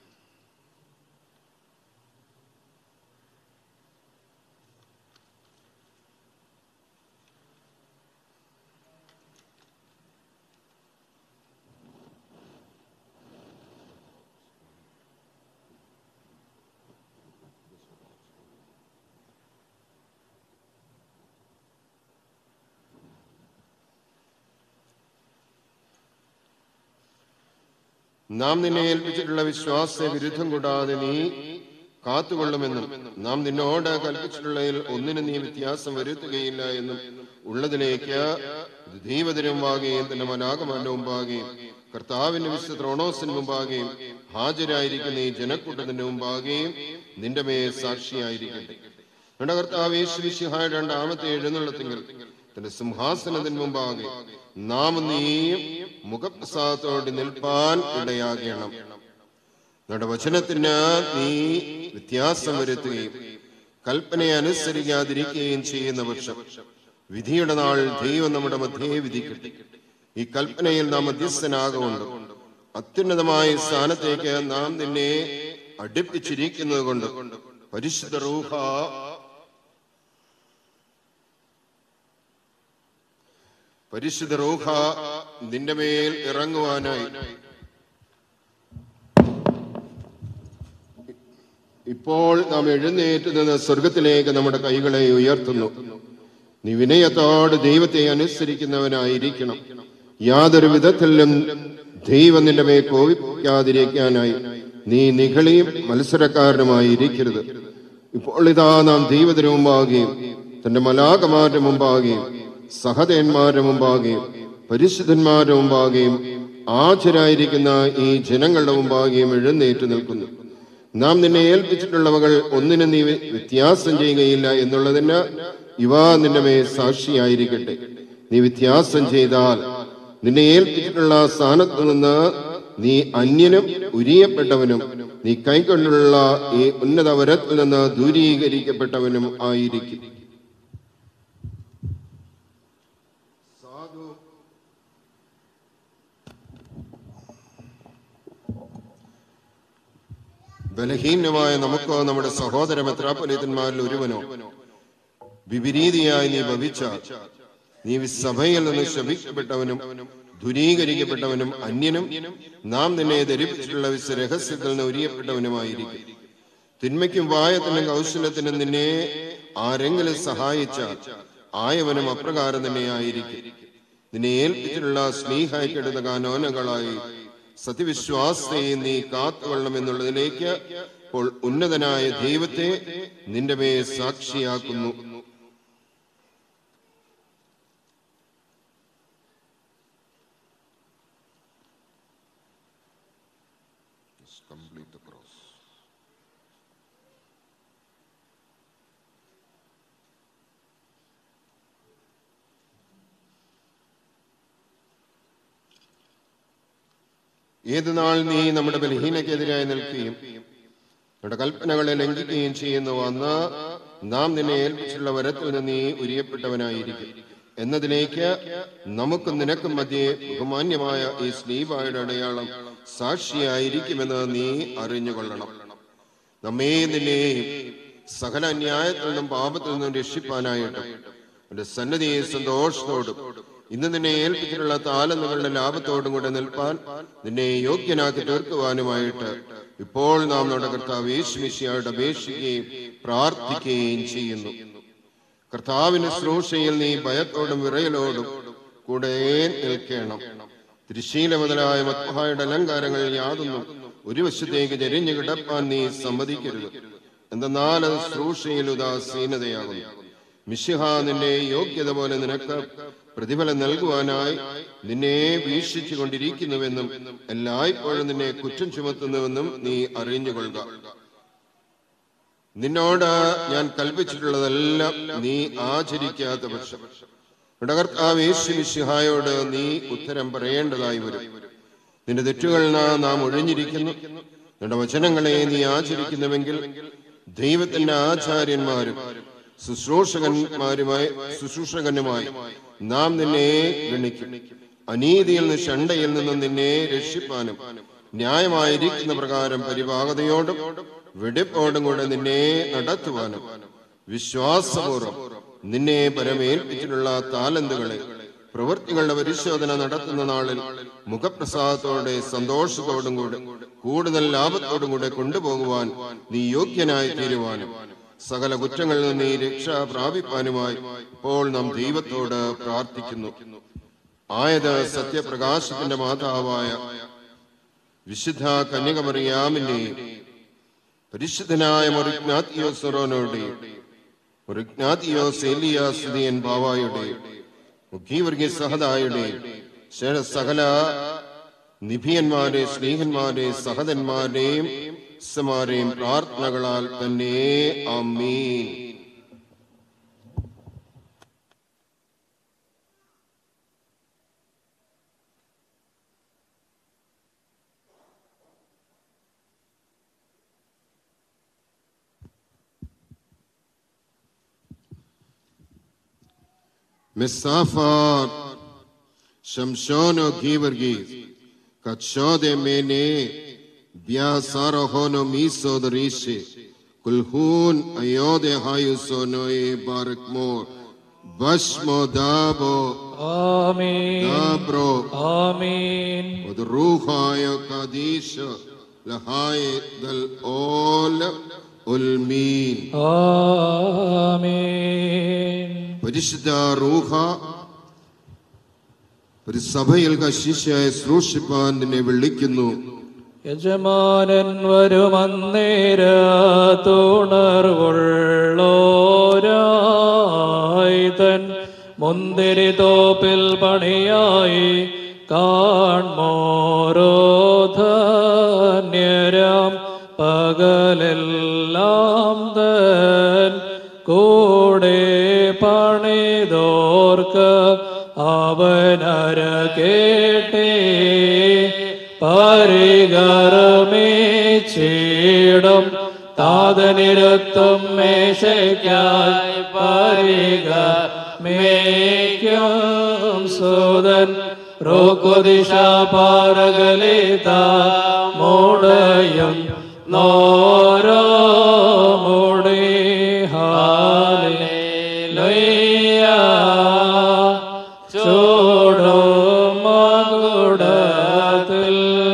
Speaker 5: നാം നിന്നെ ഏൽപ്പിച്ചിട്ടുള്ള വിശ്വാസ വിരുദ്ധം കൂടാതെ നീ കാത്തുകൊള്ളുമെന്നും നാം നിന്നോട് കൽപ്പിച്ചിട്ടുള്ളതിൽ ഒന്നിനും നീ വ്യത്യാസം വരുത്തുകയില്ല എന്നും ഉള്ളതിലേക്ക് ദൈവത്തിനും മുമ്പാകെയും തന്റെ മനാകമാന്റെ മുമ്പാകെയും കർത്താവിന്റെ വിശുദ്ധ ത്രോണോസിന് മുമ്പാകെയും ഹാജരായിരിക്കുന്ന ഈ ജനക്കൂട്ടത്തിന്റെ മുമ്പാകെയും നിന്റെ മേ സാക്ഷിയായിരിക്കട്ടെ നമ്മുടെ കർത്താവ് യേശുവിശിഹായ രണ്ടാമത്തെ എഴുന്നള്ളത്തെങ്കിൽ തന്റെ സിംഹാസനത്തിന് മുമ്പാകെ നാം നീയും മുഖപ്രസാദത്തോടെ നിൽപ്പാൻ ഇടയാകണം നമ്മുടെ വചനത്തിന് നീ വ്യത്യാസം വരുത്തുകയും കൽപ്പനയെ അനുസരിക്കാതിരിക്കുകയും ചെയ്യുന്ന പക്ഷം വിധിയുടെ നാൾ ദൈവം നമ്മുടെ മധ്യേ വിധിക്കട്ടെ ഈ കൽപ്പനയിൽ നാം മധ്യസ്ഥനാകൊണ്ട് അത്യുന്നതമായ സ്ഥാനത്തേക്ക് നാം നിന്നെ അടുപ്പിച്ചിരിക്കുന്നത് കൊണ്ട് പരിശുദ്ധ റൂഹ പരിശുദ്ധ റൂഹ നിന്റെ മേൽ ഇറങ്ങുവാനായി ഇപ്പോൾ നാം എഴുന്നേറ്റ് നിന്ന് സ്വർഗത്തിലേക്ക് നമ്മുടെ കൈകളെ ഉയർത്തുന്നു നീ വിനയത്തോട് ദൈവത്തെ അനുസരിക്കുന്നവനായിരിക്കണം യാതൊരു വിധത്തിലും ദൈവം നിന്റെ മേൽ കോപിക്കാതിരിക്കാനായി നീ നികളിയും മത്സരക്കാരനുമായി ഇരിക്കരുത് ഇപ്പോൾ ഇതാ നാം ദൈവത്തിന് മുമ്പാകെയും തന്റെ മലാകമാരുടെ മുമ്പാകെയും സഹതന്മാരുടെ മുമ്പാകെയും പരിശുദ്ധന്മാരുടെ മുമ്പാകെയും ആചരായിരിക്കുന്ന ഈ ജനങ്ങളുടെ മുമ്പാകെയും എഴുന്നേറ്റ് നിൽക്കുന്നു നാം നിന്നെ ഏൽപ്പിച്ചിട്ടുള്ളവകൾ ഒന്നിനും നീ വ്യത്യാസം ചെയ്യുകയില്ല എന്നുള്ളതിന് ഇവ നിന്റെ മേ സാക്ഷിയായിരിക്കട്ടെ നീ വ്യത്യാസം ചെയ്താൽ നിന്നെ ഏൽപ്പിച്ചിട്ടുള്ള സ്ഥാനത്ത് നിന്ന് നീ അന്യനും ഉരിയപ്പെട്ടവനും നീ കൈകൊണ്ടുള്ള ഈ ഉന്നത വരത്തിൽ നിന്ന് ദൂരീകരിക്കപ്പെട്ടവനും ആയിരിക്കും ബലഹീനമായ നമുക്കോ നമ്മുടെ സഹോദര മെത്രാപ്പൊലിത്തന്മാരിൽ ഒരുവനോ വിപരീതിയായി നീ ഭവിച്ച നീ സഭയിൽ നിന്ന് ശപിക്കപ്പെട്ടവനും ദുരീകരിക്കപ്പെട്ടവനും അന്യനും നാം നിന്നെ ധരിപ്പിച്ചിട്ടുള്ള വിശ്വ രഹസ്യത്തിൽ നിന്ന് ഉരിയപ്പെട്ടവനുമായിരിക്കും തിന്മയ്ക്കും വായത്തിനും കൗശലത്തിനും നിന്നെ ആരെങ്കിലും സഹായിച്ച ആയവനും അപ്രകാരം തന്നെ ആയിരിക്കും നിന്നെ ഏൽപ്പിച്ചിട്ടുള്ള സ്നേഹായിക്കെടുത്ത കാനോനകളായി സത്യവിശ്വാസത്തെയും നീ കാത്തുകൊള്ളണം എന്നുള്ളതിലേക്ക് ഇപ്പോൾ ഉന്നതനായ ദൈവത്തെ നിന്റെ മേ സാക്ഷിയാക്കുന്നു complete the cross. ഏത് നാൾ നീ നമ്മുടെ ബലഹീനക്കെതിരായി നിൽക്കുകയും നമ്മുടെ കൽപ്പനകളെ ലംഘിക്കുകയും ചെയ്യുന്നു വന്ന് നാം നിന്നെ ഏൽപ്പിച്ചുള്ള വരത്തിൽ നിന്ന് നീ ഉരിയപ്പെട്ടവനായിരിക്കും എന്നതിലേക്ക് നമുക്കും നിനക്കും മധ്യേ ബഹുമാന്യമായ ഈ സ്ലീബായുടെ അടയാളം സാക്ഷിയായിരിക്കുമെന്ന് നീ അറിഞ്ഞുകൊള്ളണം നമ്മേ നിന്നെയും സകല അന്യായത്തിൽ നിന്നും പാപത്തിൽ നിന്നും രക്ഷിപ്പാനായിട്ട് എന്റെ സന്നദ്ധിയെ സന്തോഷത്തോടും ഇന്ന് നിന്നെ ഏൽപ്പിച്ചിട്ടുള്ള താലന്നുകളുടെ ലാഭത്തോടും കൂടെ നിൽപ്പാൻ നിന്നെ യോഗ്യനാക്കി തീർക്കുവാനുമായിട്ട് ഇപ്പോൾ നാം നമ്മുടെ കർത്താവ് യേശുമിശിയായിട്ട് അപേക്ഷിക്കുകയും പ്രാർത്ഥിക്കുകയും ചെയ്യുന്നു കർത്താവിന് ശ്രൂഷയിൽ നീ ഭയത്തോടും വിറയലോടും കൂടെ നിൽക്കണം തിരുശീല മുതലായ മത്ഹായുടെ അലങ്കാരങ്ങൾ യാതൊന്നും ഒരു വശത്തേക്ക് ചെരിഞ്ഞു കിടപ്പാൻ നീ സമ്മതിക്കരുത് എന്തെന്നാൽ അത് ശ്രൂഷയിൽ ഉദാസീനതയാകുന്നു മിശിഹ നിന്നെ യോഗ്യത പോലെ നിനക്ക് പ്രതിഫലം നൽകുവാനായി നിന്നെ വീക്ഷിച്ചു കൊണ്ടിരിക്കുന്നുവെന്നും എല്ലായ്പ്പോഴും നിന്നെ കുറ്റം ചുമത്തുന്നുവെന്നും നീ അറിഞ്ഞുകൊള്ളുക നിന്നോട് ഞാൻ കൽപ്പിച്ചിട്ടുള്ളതെല്ലാം നീ ആചരിക്കാത്ത പക്ഷം ഇവിടെ കർത്താവ് യേശു മിശിഹായോട് നീ ഉത്തരം പറയേണ്ടതായി വരും നിന്റെ തെറ്റുകൾ നാം ഒഴിഞ്ഞിരിക്കുന്നു നിന്റെ വചനങ്ങളെ നീ ആചരിക്കുന്നുവെങ്കിൽ ദൈവത്തിന്റെ ആചാര്യന്മാരും ശുശ്രൂഷകന്മാരുമായി ശുശ്രൂഷകനുമായി നാം നിന്നെ ഗണിക്കും അനീതിയിൽ നിന്ന് ഷണ്ടയിൽ നിന്നും നിന്നെ രക്ഷിപ്പാനും ന്യായമായിരിക്കുന്ന പ്രകാരം പരിപാകതയോടും വെടിപ്പോടും കൂടെ നിന്നെ നടത്തുവാനും വിശ്വാസപൂർവ്വം നിന്നെ പരമേൽപ്പിച്ചിട്ടുള്ള താലന്തുകളെ പ്രവൃത്തികളുടെ പരിശോധന നടത്തുന്ന നാളിൽ മുഖപ്രസാദത്തോടെ സന്തോഷത്തോടും കൂടെ കൂടുതൽ ലാഭത്തോടും കൂടെ കൊണ്ടുപോകുവാൻ നീ യോഗ്യനായി തീരുവാനും സകല കുറ്റങ്ങളിൽ നിന്ന് നീ രക്ഷ പ്രാപിപ്പാനുമായി ഇപ്പോൾ നാം ദൈവത്തോട് പ്രാർത്ഥിക്കുന്നു ആയത് സത്യപ്രകാശത്തിന്റെ മാതാവായ വിശുദ്ധ കന്യകമറിയാമിന്റെയും പരിശുദ്ധനായ മൊറിഗ്നാത്തിയോസറോനോടെയും മൊറിഗ്നാത്തിയോസ് എലിയാസുദിയൻ ബാവായുടെയും മുഖീവർഗീയ സഹദായുടെയും ശേഷ സകല നിഭിയന്മാരെ സ്നേഹന്മാരെ സഹതന്മാരെയും സമാരെയും പ്രാർത്ഥനകളാൽ തന്നെ അമ്മീൻ מספר שמשונו גיברגי קצ'ודה מני ביאסר הונו מיסוד רישי כולהון היודה היוסונוי ברק מור בשמו דאבו
Speaker 1: آمين
Speaker 5: דברו
Speaker 1: آمين
Speaker 5: ودروخا يقديش لهاي دل أول ഉൽമീൻ
Speaker 1: آمين
Speaker 5: പരിശുദ്ധ റൂഹ ഒരു സഭയിൽ ശിഷ്യായ ശ്രൂഷിപ്പാൻ നിന്നെ വിളിക്കുന്നു
Speaker 1: യജമാനൻ വരുമന്നേരത്തുണർവുള്ളോരായി തൻ മുന്തിരി തോപ്പിൽ പണിയായി കാൺമോരോധന്യരാം പകലെല്ലാം തൻ കൂടെ പണിതോർക്ക് അവനര കേട്ടേ പരികർമ്മീച്ചിടം താതനിരുത്തും മേശയ്ക്കായി പരികർമ്മേക്കും സുതൻ റോക്കുദിശ പാറകളിത മൂടയും നോരോ മുടി ഹാലേലുയ്യ ചൂടും മകുടത്തിൽ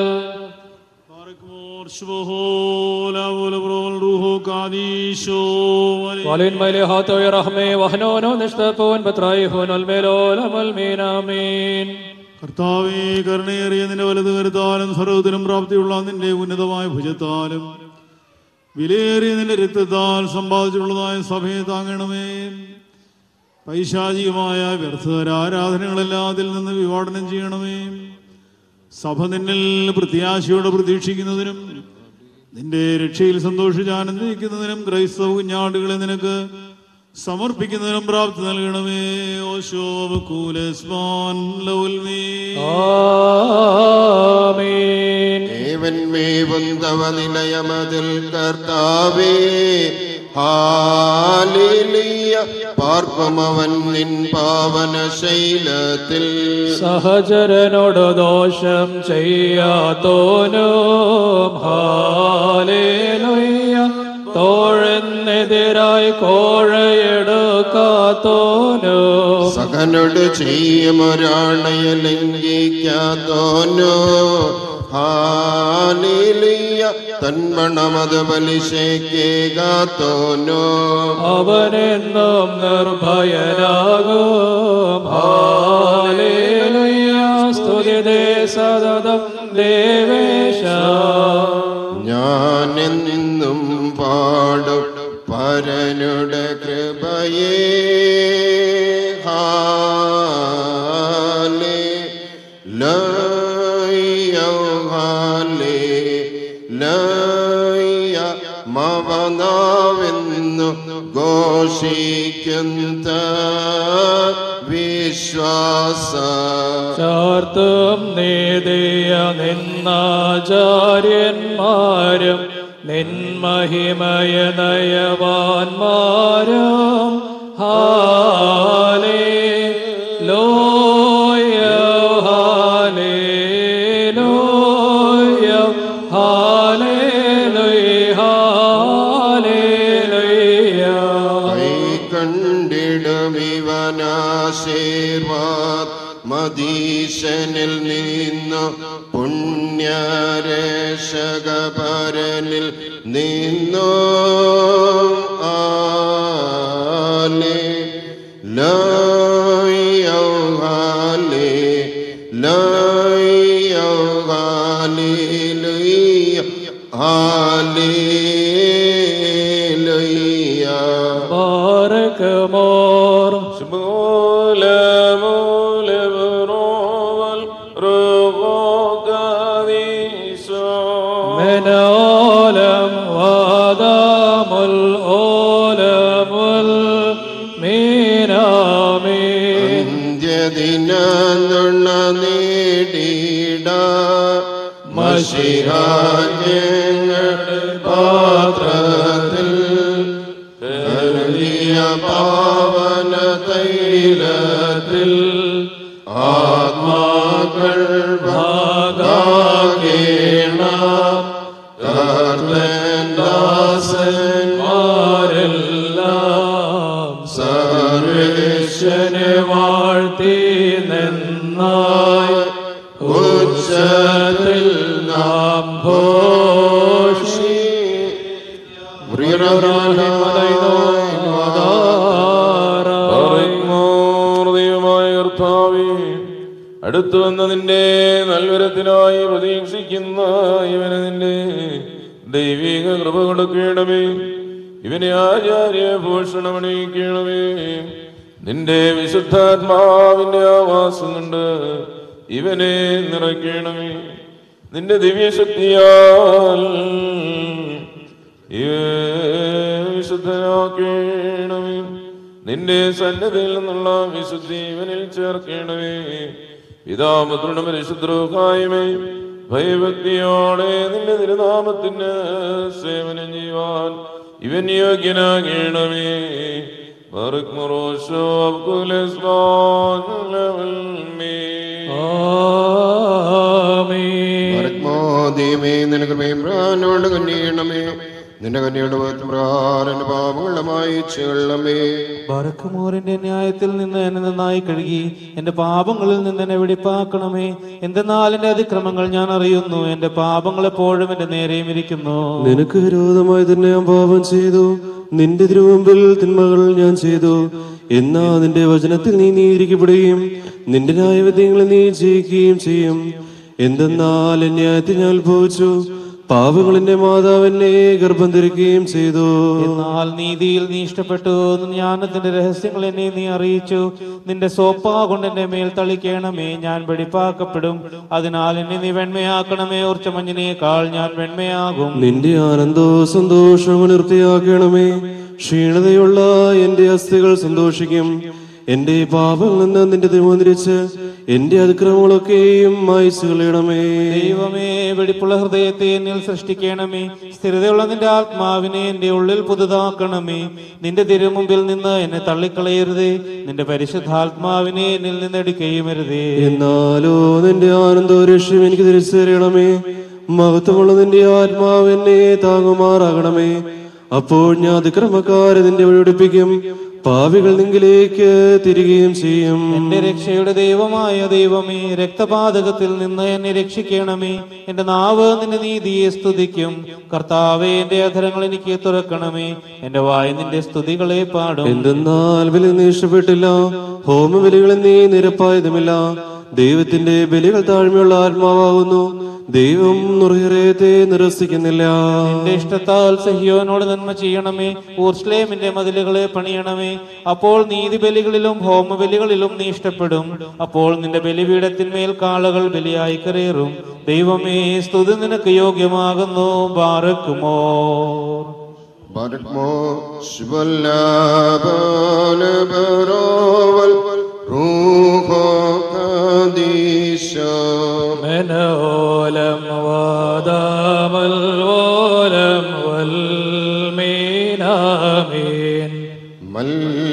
Speaker 1: ولين مليحات يرحمي وحنون نشتفون بترايحون الملول الملمين آمين
Speaker 11: കർത്താവേ കരുണയേറിയ നിന്റെ വലത് കരുത്താലും സർവ്വത്തിനും പ്രാപ്തിയുള്ള നിന്റെ ഉന്നതമായ ഭുജത്താലും വിലയേറിയ നിന്റെ രക്തത്താൽ സമ്പാദിച്ചിട്ടുള്ളതായ സഭയെ താങ്ങണമേ പൈശാചികമായ വ്യർത്ഥതര ആരാധനകളെല്ലാം അതിൽ നിന്ന് വിവാടനം ചെയ്യണമേ സഭ നിന്നിൽ പ്രത്യാശയോടെ പ്രതീക്ഷിക്കുന്നതിനും നിന്റെ രക്ഷയിൽ സന്തോഷിച്ച് ആനന്ദിക്കുന്നതിനും ക്രൈസ്തവ കുഞ്ഞാടുകളെ നിനക്ക് സമർപ്പിക്കുന്നതിനും പ്രാപ്തി നൽകണമേ ഓശോബക്കൂലസ്മാൻ ലൗൽമീ
Speaker 5: ഏവന്മേവും തവ നിലയമതിൽ കർത്താവേ ഹാലിലിയ പാർക്കുമവൻ നിൻ പാവന ശൈലത്തിൽ
Speaker 1: സഹചരനോട് ദോഷം ചെയ്യാത്തോനും ഹാലേലുയ്യ തോഴെന്നെതിരായി കോഴയെടുക്കാത്തോനും
Speaker 5: സകനോട് ചെയ്യുമൊരാണയ ലംഘിക്കാത്തോനോ ഹാലിലിയ തന്മണമത് പലിശയ്ക്കേകാത്തോനോ
Speaker 1: അവനെന്നും നിർഭയനാകും ഹാലേലുയ്യ സ്തുതിതേ സതതം ദേവേശ
Speaker 5: ഞാനെന്നും പാടും പരനുടെ കൃപയേ ഹാലേ ലയ്യോ ഹാലേ ലയ്യ മവനാവെന്നു ഘോഷിക്കുന്ന വിശ്വാസ
Speaker 1: ചാർത്തും നീതിയ നിന്നാചാര്യന്മാരും നിന്മഹിമയ നയവാന്മാരും ഹാലേ ലോയ ഹാലേ ലോയ ഹാലേ ഹാലേ
Speaker 5: കണ്ടിടും ഇവനാശീർവാദ് മദീശനിൽ നിന്നു പുണ്യരക്ഷകപരനിൽ നിന്നു ആലേ ലയോ ഹാലേ ലയോ ഹാലേ ഹാലേ
Speaker 1: ബാരകമോർ منعالم وادام الأولم والمينامين
Speaker 5: അന്ത്യദിനുള്ള നേടിയിട മഷിഹാജ്ഞങ്ങളുടെ പാത്രത്തിൽ കരുതിയ പാവന തൈലത്തിൽ ആത്മാക്കൾ ഭാഗേണ
Speaker 1: കർത്തൻദാസന്മാരെല്ലാം സർവേശ്വനെ വാഴ്ത്തി നിന്നായി ഉച്ചത്തിൽ നാം ഘോഷി
Speaker 7: ദൈവമായ കർത്താവേ അടുത്തു വന്ന നിന്റെ നൽവരത്തിനായി പ്രതീക്ഷിക്കുന്ന ഇവന് നിന്റെ ദൈവിക കൃപ കൊടുക്കണമേ ഇവനെ ആചാര്യ ഭൂഷണമണിയിക്കണമേ നിന്റെ വിശുദ്ധാത്മാവിന്റെ ആവാസം കൊണ്ട് ഇവനെ നിറയ്ക്കണമേ നിന്റെ ദിവ്യശക്തിയാൽ വിശുദ്ധനാക്കണമേ നിന്റെ സന്നദ്ധയിൽ നിന്നുള്ള വിശുദ്ധി ഇവനിൽ ചേർക്കണമേ പിതാമത്രുടെ പരിശുദ്രോഹായ്മേ ഭയഭക്തിയോടെ നിന്റെ തിരുനാമത്തിന് സേവനം ചെയ്യുവാൻ ഇവൻ യോഗ്യനാകണമേ ബറുക്മറോശോ അബ്കുലസ്മാൻ
Speaker 5: ദൈവമേ നിനക്ക് മേമ്പ്രാനോട് കന്യണമേ നിന്റെ കന്യയുടെ പ്രകാരം പാപങ്ങളുടെ മായിച്ചുകൊള്ളമേ
Speaker 3: ബറക്കുമോറിന്റെ ന്യായത്തിൽ നിന്ന് എന്നെ നന്നായി കഴുകി എന്റെ പാപങ്ങളിൽ നിന്ന് എന്നെ വെടിപ്പാക്കണമേ എന്തെന്നാൽ എന്റെ അതിക്രമങ്ങൾ ഞാൻ അറിയുന്നു എന്റെ പാപങ്ങൾ എപ്പോഴും എന്റെ നേരെയും ഇരിക്കുന്നു
Speaker 13: നിനക്ക് വിരോധമായി തന്നെ ഞാൻ പാപം ചെയ്തു നിന്റെ തിരുമുമ്പിൽ തിന്മകൾ ഞാൻ ചെയ്തു എന്നാ നിന്റെ വചനത്തിൽ നീ നീതിരിക്കപ്പെടുകയും നിന്റെ ന്യായവിദ്യങ്ങളിൽ നീ ജയിക്കുകയും ചെയ്യും എന്തെന്നാൽ ന്യായത്തിൽ ഞാൻ ഉത്ഭവിച്ചു പാവങ്ങളിന്റെ മാതാവിനെ ഗർഭം ധരിക്കുകയും ചെയ്തു
Speaker 3: എന്നാൽ നീതിയിൽ നീ ഇഷ്ടപ്പെട്ടു ജ്ഞാനത്തിന്റെ രഹസ്യങ്ങൾ എന്നെ നീ അറിയിച്ചു നിന്റെ സോപ്പാ കൊണ്ട് എന്റെ മേൽ തളിക്കണമേ ഞാൻ വെടിപ്പാക്കപ്പെടും അതിനാൽ എന്നെ നീ വെണ്മയാക്കണമേ ഓർച്ച മഞ്ഞിനേക്കാൾ ഞാൻ വെണ്മയാകും
Speaker 13: നിന്റെ ആനന്ദവും സന്തോഷവും നിർത്തിയാക്കണമേ ക്ഷീണതയുള്ള എന്റെ അസ്ഥികൾ സന്തോഷിക്കും എന്റെ പാപങ്ങളിൽ നിന്ന് നിന്റെ തിരുമന്തിരിച്ച് എന്റെ അതിക്രമങ്ങളൊക്കെയും മായ്ച്ചു കളയണമേ
Speaker 3: ദൈവമേ വെടിപ്പുള്ള ഹൃദയത്തെ എന്നിൽ സൃഷ്ടിക്കണമേ സ്ഥിരതയുള്ള നിന്റെ ആത്മാവിനെ എന്റെ ഉള്ളിൽ പുതുതാക്കണമേ നിന്റെ തിരുമുമ്പിൽ നിന്ന് എന്നെ തള്ളിക്കളയരുതേ നിന്റെ പരിശുദ്ധാത്മാവിനെ എന്നിൽ നിന്ന് എടുക്കുകയുമരുതേ
Speaker 13: എന്നാലോ നിന്റെ ആനന്ദവും രക്ഷയും എനിക്ക് തിരിച്ചു തരണമേ മഹത്വമുള്ള നിന്റെ ആത്മാവ് എന്നെ താങ്ങുമാറാകണമേ അപ്പോൾ ഞാൻ അതിക്രമക്കാരെ നിന്റെ വഴിപിടിപ്പിക്കും പാവികൾ നിങ്കിലേക്ക് തിരികെയും ചെയ്യും
Speaker 3: എന്റെ രക്ഷയുടെ ദൈവമായ ദൈവമേ രക്തപാതകത്തിൽ നിന്ന് എന്നെ രക്ഷിക്കണമേ എന്റെ നാവ് നിന്റെ നീതിയെ സ്തുതിക്കും കർത്താവേ എന്റെ അധരങ്ങൾ എനിക്ക് തുറക്കണമേ എന്റെ വായ നിന്റെ സ്തുതികളെ പാടും
Speaker 13: എന്തെന്നാൽ ബലി നീ ഇഷ്ടപ്പെട്ടില്ല ഹോമബലികളിൽ നീ നിരപ്പായതുമില്ല ദൈവത്തിന്റെ ബലികൾ താഴ്മയുള്ള ആത്മാവാകുന്നു ദൈവം ഹൃദയത്തെ നിരസിക്കുന്നില്ല
Speaker 3: നിന്റെ ഇഷ്ടത്താൽ സഹിയോനോട് നന്മ ചെയ്യണമേ ഊർസ്ലേമിന്റെ മതിലുകളെ പണിയണമേ അപ്പോൾ നീതിബലികളിലും ഹോമബലികളിലും നീ ഇഷ്ടപ്പെടും അപ്പോൾ നിന്റെ ബലിപീഠത്തിന്മേൽ കാളകൾ ബലിയായി കരേറും ദൈവമേ സ്തുതി നിനക്ക് യോഗ്യമാകുന്നു ബാറക്കുമോ
Speaker 5: ബാരക്മോ ശിവല്ലാബലബരോവൽ റൂഹോ ഖദീശ
Speaker 1: മനോലം വാദാമൽ ഓലം വൽമീനാമീൻ
Speaker 5: മൽ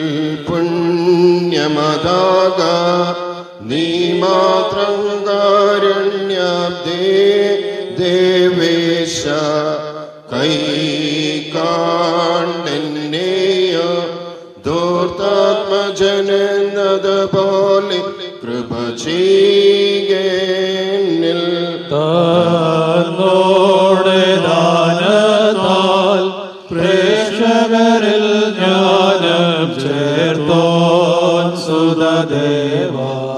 Speaker 5: പുണ്യമതാക നീ മാത്രം കാരുണ്യാബ്ദേ ദേവേശ കൈ കാണ്ടെന്നെയോ ദൂർത്താത്മജനെന്നത് പോലെ കൃപ ചെയ്യേന്നിൽ
Speaker 1: തന്നോടെ ദാനത്താൽ പ്രേക്ഷകരിൽ ജ്ഞാനം ചേർത്തോൻ സുതദേവ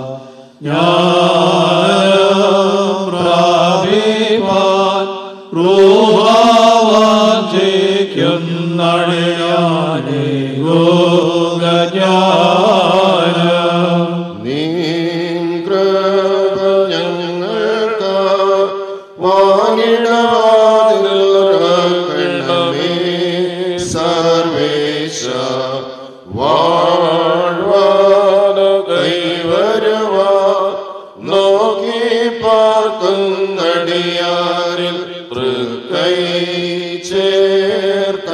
Speaker 1: ജ്ഞാനം പ്രാപിപ്പാൻ റൂഹാവാൻ ചെയ്ക്കുന്നണിയാനേ ജ്ഞാനം
Speaker 5: നീൻ കൃപ ഞങ്ങൾക്ക് വാങ്ങിടവാതിലൊരക്കണമേ സർവേശ വാഴ്വാന കൈവരുവാ നോക്കി പാർക്കുന്നടിയാരിൽ തൃക്കൈ ചേർത്ത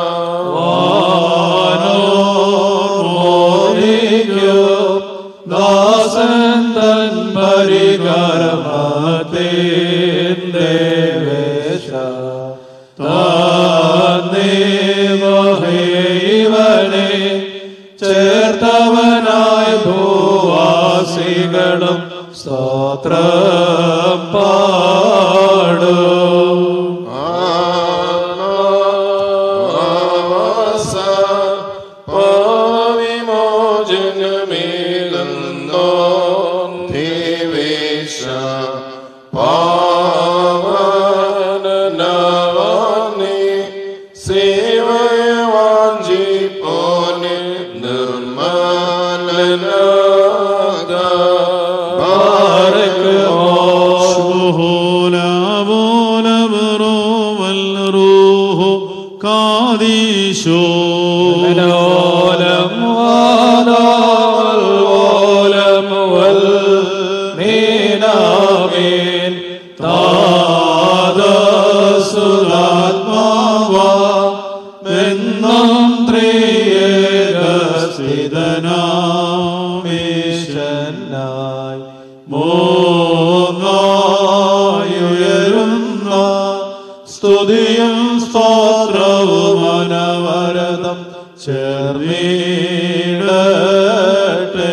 Speaker 1: ദാസൻ തൻ പരികരമത്തേൻ ദേവേശ താന്നേവഹേവനെ ചേർത്തവനായ ഭൂവാസികളും സ്തോത്രം പാടും
Speaker 5: ആവാസ പാവിമോചനമേലെന്നോ ദേവേശ പാവനനവാനെ സേവയ വാഞ്ചിപ്പോനെ നിർമ്മലനാക
Speaker 1: മനോലം വാദാമൽ ഓലം വൽമീനാമീൻ താദസുരാത്മാവാ മെന്നും ത്രിയേകസ്ഥിതനാമീശനായി മൂന്നായുയരുന്ന സ്തുതിയും സ്തോത്രവും അനവരതം ചേർന്നിടട്ടെ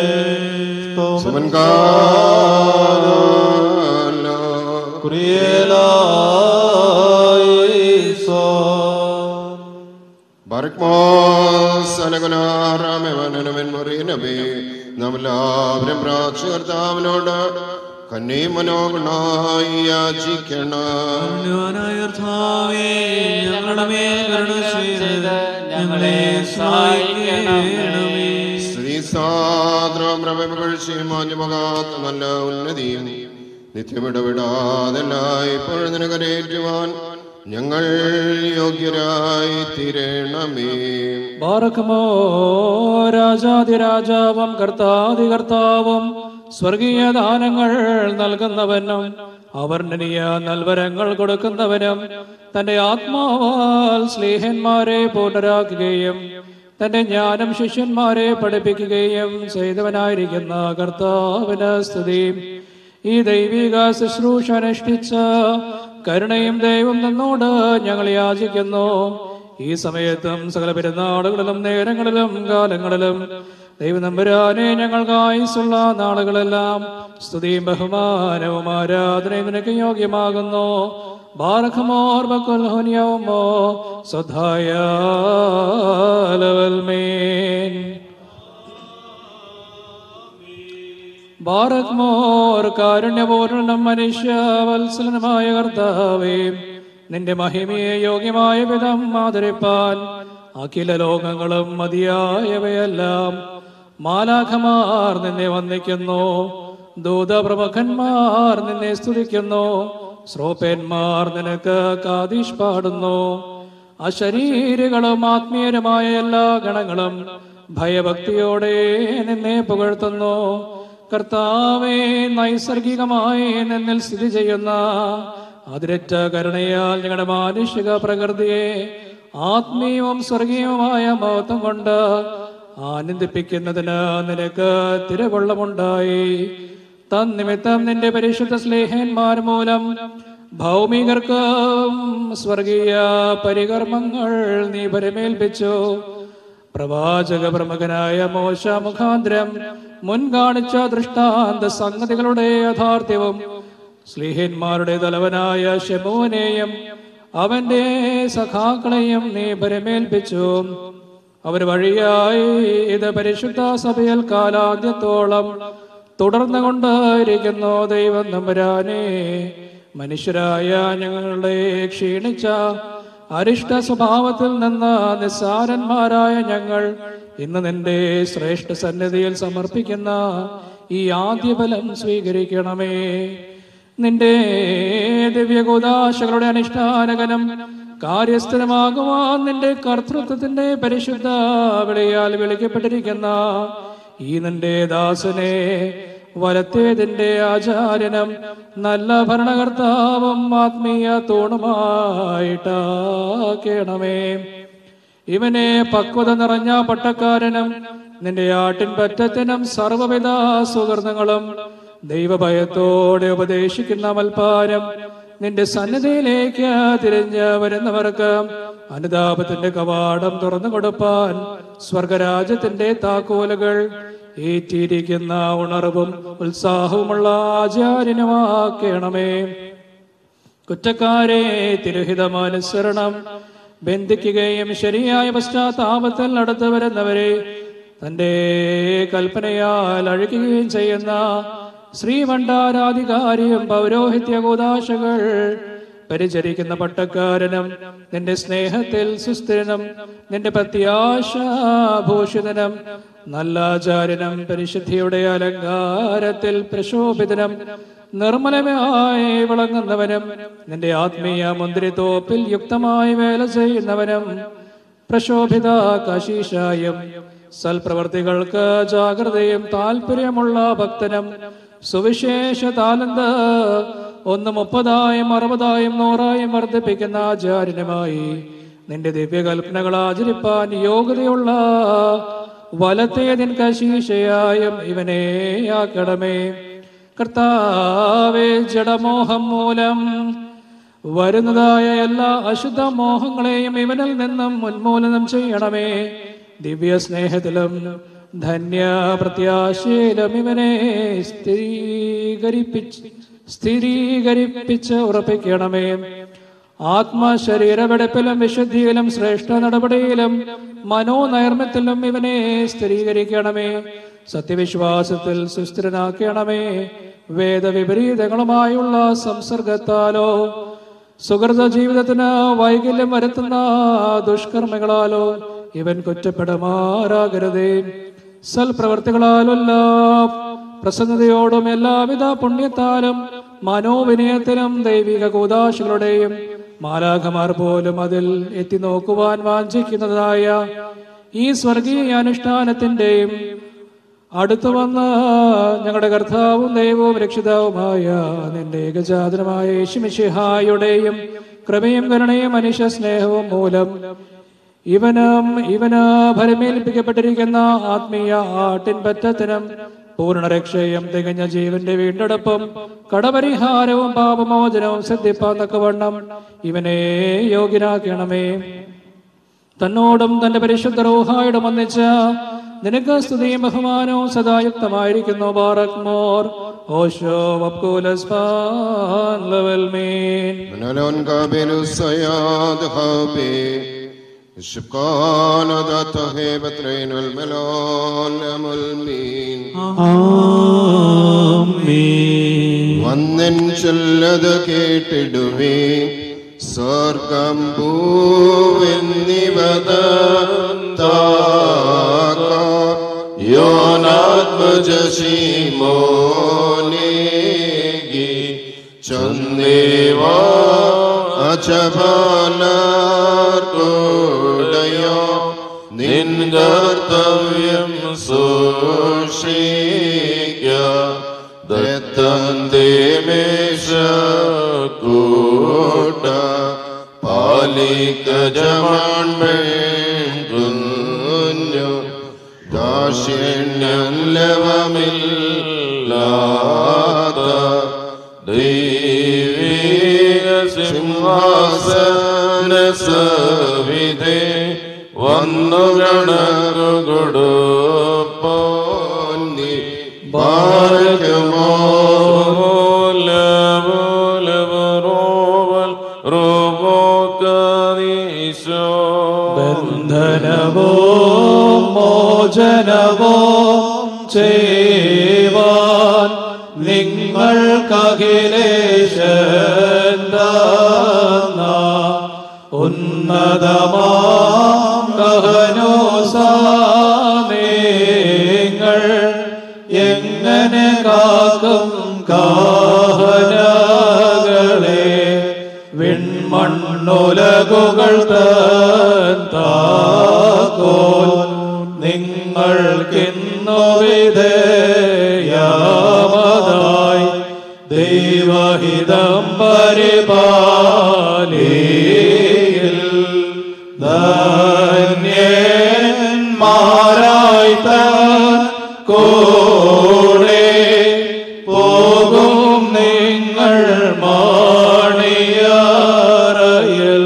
Speaker 5: നാം എല്ലാവരും പ്രാർത്ഥികർത്താവിനോട് കന്നേ മനോഗണായി യാചിക്കണം
Speaker 4: കരുണ്യവാനായ കർത്താവേ, ഞങ്ങളുടെ മേൽ കരുണ ചെയ്ത് ഞങ്ങളെ സഹായിക്കണമേ
Speaker 5: ശ്രീ സാദ്രമകൾ ശ്രീമാന്യമകാത്ത നല്ല ഉന്നതിയും നിത്യമിടവിടാതെല്ലാം ഇപ്പോഴും നിനക്കരേറ്റുവാൻ ഞങ്ങൾ യോഗ്യരായി തീരണമേ
Speaker 1: ബാറക്കമോ രാജാതിരാജാവും കർത്താതികർത്താവും സ്വർഗീയ ദാനങ്ങൾ നൽകുന്നവനും അവർണ്ണനീയ നൽവരങ്ങൾ കൊടുക്കുന്നവനും തന്റെ ആത്മാവാൽ സ്നേഹന്മാരെ പൂർണ്ണരാക്കുകയും തന്റെ ജ്ഞാനം ശിഷ്യന്മാരെ പഠിപ്പിക്കുകയും ചെയ്തവനായിരിക്കുന്ന കർത്താവിന് സ്തുതി ഈ ദൈവിക ശുശ്രൂഷ അനുഷ്ഠിച്ച കരുണയും ദൈവം നിന്നോട് ഞങ്ങൾ യാചിക്കുന്നു ഈ സമയത്തും സകല പെരുന്നാളുകളിലും നേരങ്ങളിലും കാലങ്ങളിലും ദൈവം നമ്പുരാനെ ഞങ്ങൾക്ക് ആയുസുള്ള നാളുകളെല്ലാം സ്തുതിയും ബഹുമാനവും ആരാധനയും നിനക്ക് യോഗ്യമാകുന്നു ബാറഖമോർ ബക്കുൽഹുനിയവുമോ സ്വധായ ലവൽമേൻ ബാറക്മോർ കാരുണ്യപൂർണ്ണം മനുഷ്യവത്സലനമായ കർത്താവേ നിന്റെ മഹിമയെ യോഗ്യമായ വിധം ആദരിപ്പാൻ അഖില ലോകങ്ങളും മതിയായവയെല്ലാം മാലാഖമാർ നിന്നെ വന്ദിക്കുന്നു ദൂതപ്രമുഖന്മാർ നിന്നെ സ്തുതിക്കുന്നു ശ്രോപ്പന്മാർ നിനക്ക് കാതീഷ് പാടുന്നു അശരീരികളും ആത്മീയരുമായ എല്ലാ ഗണങ്ങളും ഭയഭക്തിയോടെ നിന്നെ പുകഴ്ത്തുന്നു കർത്താവെ നൈസർഗികമായി നിന്നിൽ സ്ഥിതി ചെയ്യുന്ന അതിരറ്റ കരുണയാൽ ഞങ്ങളുടെ മാനുഷിക പ്രകൃതിയെ ആത്മീയവും സ്വർഗീയവുമായ മഹത്വം കൊണ്ട് ആനന്ദിപ്പിക്കുന്നതിന് നിനക്ക് തിരകൊള്ളമുണ്ടായി തന്നിമിത്തം നിന്റെ പരിശുദ്ധ സ്നേഹന്മാർ മൂലം ഭൗമികർക്കും സ്വർഗീയ പരികർമ്മങ്ങൾ നീ പരമേൽപ്പിച്ചു പ്രവാചക പ്രമുഖനായ മോശ മുഖാന്തരം മുൻകാണിച്ച ദൃഷ്ടാന്ത സംഗതികളുടെ യഥാർത്ഥ്യവും സ്ലീഹന്മാരുടെ തലവനായ ശമോനെയും അവന്റെ സഖാക്കളെയും നീ പരമേൽപ്പിച്ചു അവർ വഴിയായി ഇത് പരിശുദ്ധ സഭയിൽ കാലാന്ത്യത്തോളം തുടർന്നു കൊണ്ടിരിക്കുന്നു ദൈവം നമ്പരാനെ മനുഷ്യരായ ഞങ്ങളുടെ ക്ഷീണിച്ച അരിഷ്ട സ്വഭാവത്തിൽ നിന്ന് നിസ്സാരന്മാരായ ഞങ്ങൾ ഇന്ന് നിന്റെ ശ്രേഷ്ഠ സന്നിധിയിൽ സമർപ്പിക്കുന്ന ഈ ആദ്യഫലം സ്വീകരിക്കണമേ നിന്റെ ദിവ്യഗോദാശകളുടെ അനുഷ്ഠാനകനം കാര്യസ്ഥനമാകുവാൻ നിന്റെ കർത്തൃത്വത്തിന്റെ പരിശുദ്ധ വിളിയാൽ വിളിക്കപ്പെട്ടിരിക്കുന്ന ഈ നിന്റെ ദാസനെ വലത്തേതിന്റെ ആചാര്യനും നല്ല ഭരണകർത്താവും ആത്മീയ തൂണുമായിട്ടാക്കണമേ ഇവനെ പക്വത നിറഞ്ഞ പട്ടക്കാരനും നിന്റെ ആട്ടിൻ പറ്റത്തിനും സർവവിധ സുഹൃത്തുക്കളും ദൈവഭയത്തോടെ ഉപദേശിക്കുന്ന മൽപ്പാരം നിന്റെ സന്നിധിയിലേക്ക് തിരിഞ്ഞ് വരുന്നവർക്ക് അനുതാപത്തിന്റെ കവാടം തുറന്നു കൊടുപ്പാൻ സ്വർഗരാജ്യത്തിന്റെ താക്കോലുകൾ ഏറ്റിരിക്കുന്ന ഉണർവും ഉത്സാഹവുമുള്ള ആചാര്യനുമാക്കണമേ കുറ്റക്കാരെ തിരുഹിതമനുസരണം ബന്ധിക്കുകയും ശരിയായ പശ്ചാത്താപത്തിൽ അടുത്തു വരുന്നവരെ തന്റെ കൽപ്പനയാൽ അഴുകുകയും ചെയ്യുന്ന ശ്രീഭണ്ഡാരാധികാരിയും പൗരോഹിത്യ കൂതാശകൾ പരിചരിക്കുന്ന പട്ടക്കാരനും നിന്റെ സ്നേഹത്തിൽ സുസ്ഥിരനും നിന്റെ പ്രത്യാശാഭൂഷിതനും നല്ല ആചാര്യനും പരിശുദ്ധിയുടെ അലങ്കാരത്തിൽ പ്രശോഭിതനും നിർമ്മലമായി വിളങ്ങുന്നവനും നിന്റെ ആത്മീയ മുന്തിരിത്തോപ്പിൽ യുക്തമായി വേല ചെയ്യുന്നവനും പ്രശോഭിത കശീഷായും സൽപ്രവർത്തികൾക്ക് ജാഗ്രതയും താല്പര്യമുള്ള ഭക്തനും സുവിശേഷ താലന്ത് ഒന്ന് മുപ്പതായും അറുപതായും നൂറായും വർദ്ധിപ്പിക്കുന്ന ആചാര്യനുമായി നിന്റെ ദിവ്യകൽപ്പനകൾ ആചരിപ്പാൻ യോഗ്യതയുള്ള വലത്തേതിൻ കശീശയായും ഇവനെ ആക്കണമേ കർത്താവേ ജഡമോഹം മൂലം വരുന്നതായ എല്ലാ അശുദ്ധ മോഹങ്ങളെയും ഇവനിൽ നിന്നും ഉന്മൂലനം ചെയ്യണമേ ദിവ്യ സ്നേഹത്തിലും ധന്യ പ്രത്യാശയിലും ഇവനെ സ്ഥിരീകരിപ്പിച്ച് സ്ഥിരീകരിപ്പിച്ച് ഉറപ്പിക്കണമേ ആത്മശരീരവെടുപ്പിലും വിശുദ്ധിയിലും ശ്രേഷ്ഠ നടപടിയിലും മനോനൈർമ്മ്യത്തിലും ഇവനെ സ്ഥിരീകരിക്കണമേ സത്യവിശ്വാസത്തിൽ സുസ്ഥിരനാക്കണമേ വേദവിപരീതങ്ങളുമായുള്ള സംസർഗത്താലോ സുഹൃത ജീവിതത്തിന് വൈകല്യം വരുത്തുന്ന ദുഷ്കർമ്മങ്ങളാലോ ഇവൻ കുറ്റപ്പെടുമാറാകരുതേ സൽപ്രവർത്തികളാലല്ല പ്രസന്നതയോടും എല്ലാവിധ പുണ്യത്താലും മനോവിനയത്തിനും ദൈവിക കൂതാശകളുടെയും മാലാഖമാർ പോലും അതിൽ എത്തി നോക്കുവാൻ വാഞ്ചിക്കുന്നതായ ഈ സ്വർഗീയ അനുഷ്ഠാനത്തിന്റെയും അടുത്തു വന്ന് ഞങ്ങളുടെ കർത്താവും ദൈവവും രക്ഷിതാവുമായ നിന്റെ ഏകജാതനമായ യേശുമിഷിഹായുടെയും കൃപയും കരുണയും മനുഷ്യ സ്നേഹവും മൂലം ഇവനും ഇവന് ഫലമേൽപ്പിക്കപ്പെട്ടിരിക്കുന്ന ആത്മീയ ആട്ടിൻപറ്റത്തിനും പൂർണ്ണരക്ഷയും തികഞ്ഞ ജീവന്റെ വീണ്ടെടുപ്പും കടപരിഹാരവും പാപമോചനവും സിദ്ധിപ്പാൻ തക്കവണ്ണം ഇവനെ യോഗ്യനാക്കണമേ തന്നോടും തന്റെ പരിശുദ്ധ റൂഹായോടും ഒന്നിച്ച് നിനക്ക് സ്തുതിയും ബഹുമാനവും സദായുക്തമായിരിക്കുന്നു ബാറക് മോർ ഓശോ വബ്കൂലസ്പാൻ ലവൽ മീൻ
Speaker 5: منالون قابل الصياد خابي الشقان ذات هيبترين الملون الملمين വന്നൻ ചൊല്ലത് കേട്ടിടുവേ സ്വർഗം പൂവെന്നിവത യോനാത്മജശീമോനേഗി ചന്ദേവാ അചപാലോ നിൻ കർത്തവ്യം സൂക്ഷിക്ക ദത്തന്തേ മേശ കൂട്ട പാലിക ജമാൻ കുഞ്ഞു ദാക്ഷിണ്യം ലവമില്ലാത്ത ദൈവീക സിംഹാസന സവിധേ വന്നു ഗണകുകൊടുപ്പോന്നി ബാരകമോ
Speaker 1: ബന്ധനവോ മോചനവോ ചെയ്യുവാൻ നിങ്ങൾക്കഖിലേശന്ത ഉന്നതമാം ഗഹനോസാനേങ്ങൾ എങ്ങനെ കാക്കും കാഹനകളെ വിൺമണ്ണുലകുകൾ തൻ താക്കോൽ നിങ്ങൾക്കിന്നു വിധേയമതായി ദൈവഹിതം പരിപാലിയിൽ ധന്യന്മാരായി താൻ കൂടെ പോകും നിങ്ങൾ മാണിയറയിൽ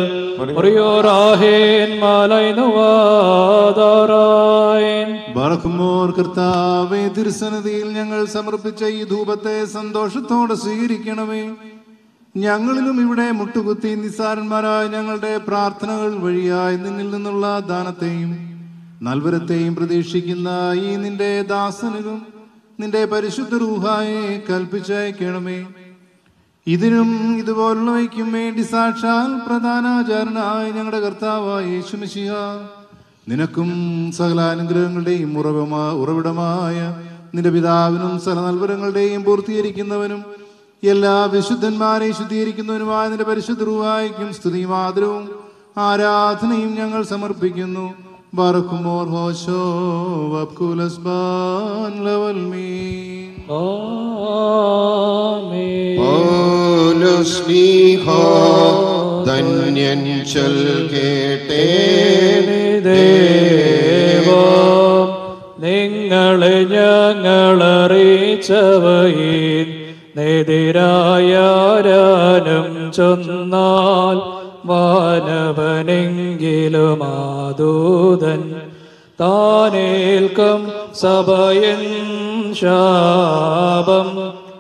Speaker 11: ബറക്കുമോർ കർത്താവേ തിരുസന്നിധിയിൽ ഞങ്ങൾ സമർപ്പിച്ച ഈ ധൂപത്തെ സന്തോഷത്തോടെ സ്വീകരിക്കണമേ ഞങ്ങളിലും ഇവിടെ മുട്ടുകുത്തി നിസ്സാരന്മാരായ ഞങ്ങളുടെ പ്രാർത്ഥനകൾ വഴിയായി നിന്നിൽ നിന്നുള്ള ദാനത്തെയും നൽവരത്തെയും പ്രതീക്ഷിക്കുന്ന ഈ നിന്റെ ദാസനിലും നിന്റെ പരിശുദ്ധ റൂഹായെ കൽപ്പിച്ചയക്കണമേ ഇതിനും ഇതുപോലുള്ളവയ്ക്കും വേണ്ടി സാക്ഷാൽ പ്രധാനാചാരനായ ഞങ്ങളുടെ കർത്താവായ യേശുമിശിഹ നിനക്കും സകല അനുഗ്രഹങ്ങളുടെയും ഉറവമാ ഉറവിടമായ നിന്റെ പിതാവിനും സകല നൽവരങ്ങളുടെയും പൂർത്തീകരിക്കുന്നവനും എല്ലാ വിശുദ്ധന്മാരെയും ശുദ്ധീകരിക്കുന്നവനുമായ നിന്റെ പരിശുദ്ധ റൂഹായിക്കും സ്തുതിയും ആദരവും ആരാധനയും ഞങ്ങൾ സമർപ്പിക്കുന്നു ബറക്കുമോർ ഹോശോ വബ്കുലസ്ബാൻ ലവൽ മീൻ
Speaker 5: പൗലോസ്ലീഹ ധന്യൻ ചൊൽ കേട്ടേ
Speaker 1: ദേവം നിങ്ങളെ ഞങ്ങളറിയിച്ചവയിൽ നെതിരായാരാനും ചൊന്നാൽ വാനവനെങ്കിലും ആദൂതൻ താനേൽക്കും സഭയൻ ശാപം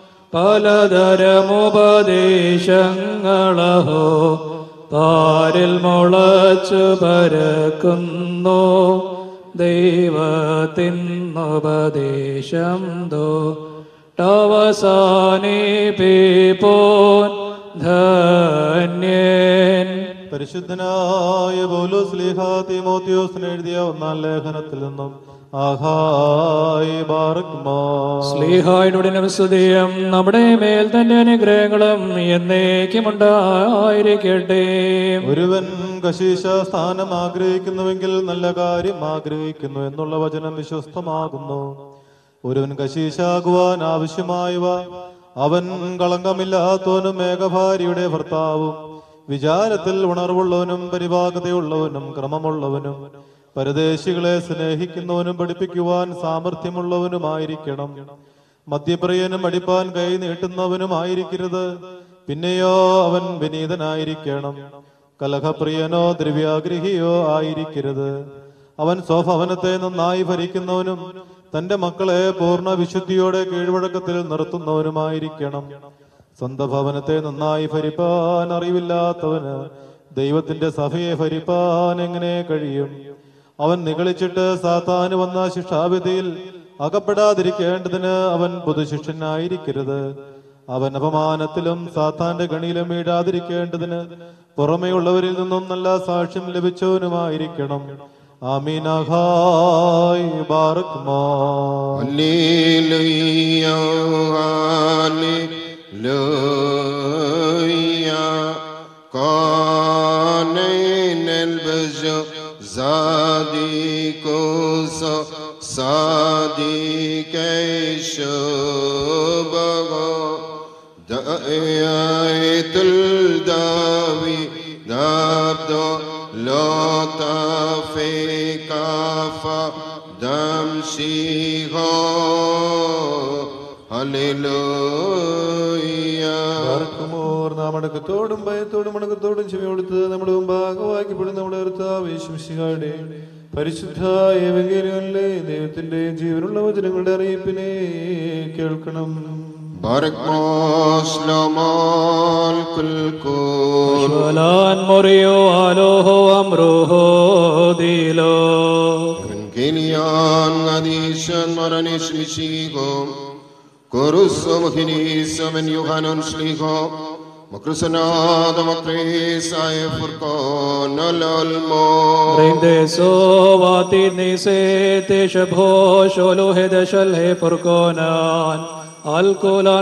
Speaker 1: പലതരമുപദേശങ്ങളഹോ താരിൽ മുളച്ചു പരക്കുന്നു ദൈവത്തിനുപദേശം ദോ ടവസാനിപ്പിപ്പോൻ ധന്യൻ
Speaker 14: പരിശുദ്ധനായ പൗലോസ് ലേഖ തീമോത്തിയോസിന് എഴുതിയ ഒന്നാം ലേഖനത്തിൽ നിന്നും ആഹായ് ബാറക്മാ
Speaker 1: സ്ലീഹായുടെ നമസ്തുതിയും നമ്മുടെ മേൽ തന്നെ അനുഗ്രഹങ്ങളും എന്നേക്കും ഉണ്ടായിരിക്കട്ടെ
Speaker 14: ഒരുവൻ കശീശ സ്ഥാനം ആഗ്രഹിക്കുന്നുവെങ്കിൽ നല്ല കാര്യം ആഗ്രഹിക്കുന്നു എന്നുള്ള വചനം വിശ്വസ്തമാകുന്നു ഒരുവൻ കശീശാകുവാൻ ആവശ്യമായവ അവൻ കളങ്കമില്ലാത്തവനും മേഘഭാര്യയുടെ ഭർത്താവും വിചാരത്തിൽ ഉണർവുള്ളവനും പരിപാകതയുള്ളവനും ക്രമമുള്ളവനും പരദേശികളെ സ്നേഹിക്കുന്നവനും പഠിപ്പിക്കുവാൻ സാമർഥ്യമുള്ളവനുമായിരിക്കണം മദ്യപ്രിയനും അടിപ്പാൻ കൈ നീട്ടുന്നവനുമായിരിക്കരുത് പിന്നെയോ അവൻ വിനീതനായിരിക്കണം കലഹപ്രിയനോ ദ്രവ്യാഗ്രഹിയോ ആയിരിക്കരുത് അവൻ സ്വഭവനത്തെ നന്നായി ഭരിക്കുന്നവനും തന്റെ മക്കളെ പൂർണ്ണ വിശുദ്ധിയോടെ കീഴ്വഴക്കത്തിൽ നിർത്തുന്നവനുമായിരിക്കണം സ്വന്തം ഭവനത്തെ നന്നായി ഭരിപ്പാൻ അറിവില്ലാത്തവന് ദൈവത്തിന്റെ സഭയെ ഭരിപ്പാൻ എങ്ങനെ കഴിയും അവൻ നിഗളിച്ചിട്ട് സാത്താന് വന്ന ശിക്ഷാവിധിയിൽ അകപ്പെടാതിരിക്കേണ്ടതിന് അവൻ പൊതുശിഷ്യനായിരിക്കരുത് അവൻ അപമാനത്തിലും സാത്താന്റെ ഗണിയിലും വീഴാതിരിക്കേണ്ടതിന് പുറമെയുള്ളവരിൽ നിന്നും നല്ല സാക്ഷ്യം ലഭിച്ചവനുമായിരിക്കണം ആമീനഹായ് ബാറക്മാ
Speaker 5: ഹല്ലേലൂയ ഹല്ലേലൂയ കാനൈൻ البجو صادقوس صادق شبغا دعيت الداوي دابدو لطف كافا دمشيها هللويا
Speaker 2: പാർക്കുമോർ നാം അടക്കത്തോടും ഭയത്തോടും അടക്കത്തോടും ചെവി കൊടുത്ത് നമ്മുടെ മുമ്പാകവാക്കിപ്പെടുന്ന നമ്മുടെ കർത്താവേശുമിശിഹായുടെ പരിശുദ്ധ ഏവങ്കേലിയല്ലേ ദൈവത്തിന്റെ ജീവനുള്ള വചനങ്ങളുടെ അറിയിപ്പിനെ കേൾക്കണം
Speaker 5: بارك مسلمان كل كون
Speaker 1: شولان موريو ألوه أمروه ديلو
Speaker 5: Evangelion adishon maranish mishigo Koruso mohinis amen Yohanan shligo Makrusanada makris ay furkon alalmo
Speaker 1: ريند سواتي نيسي تشبهو شولو هدشل هي فركونان الكولان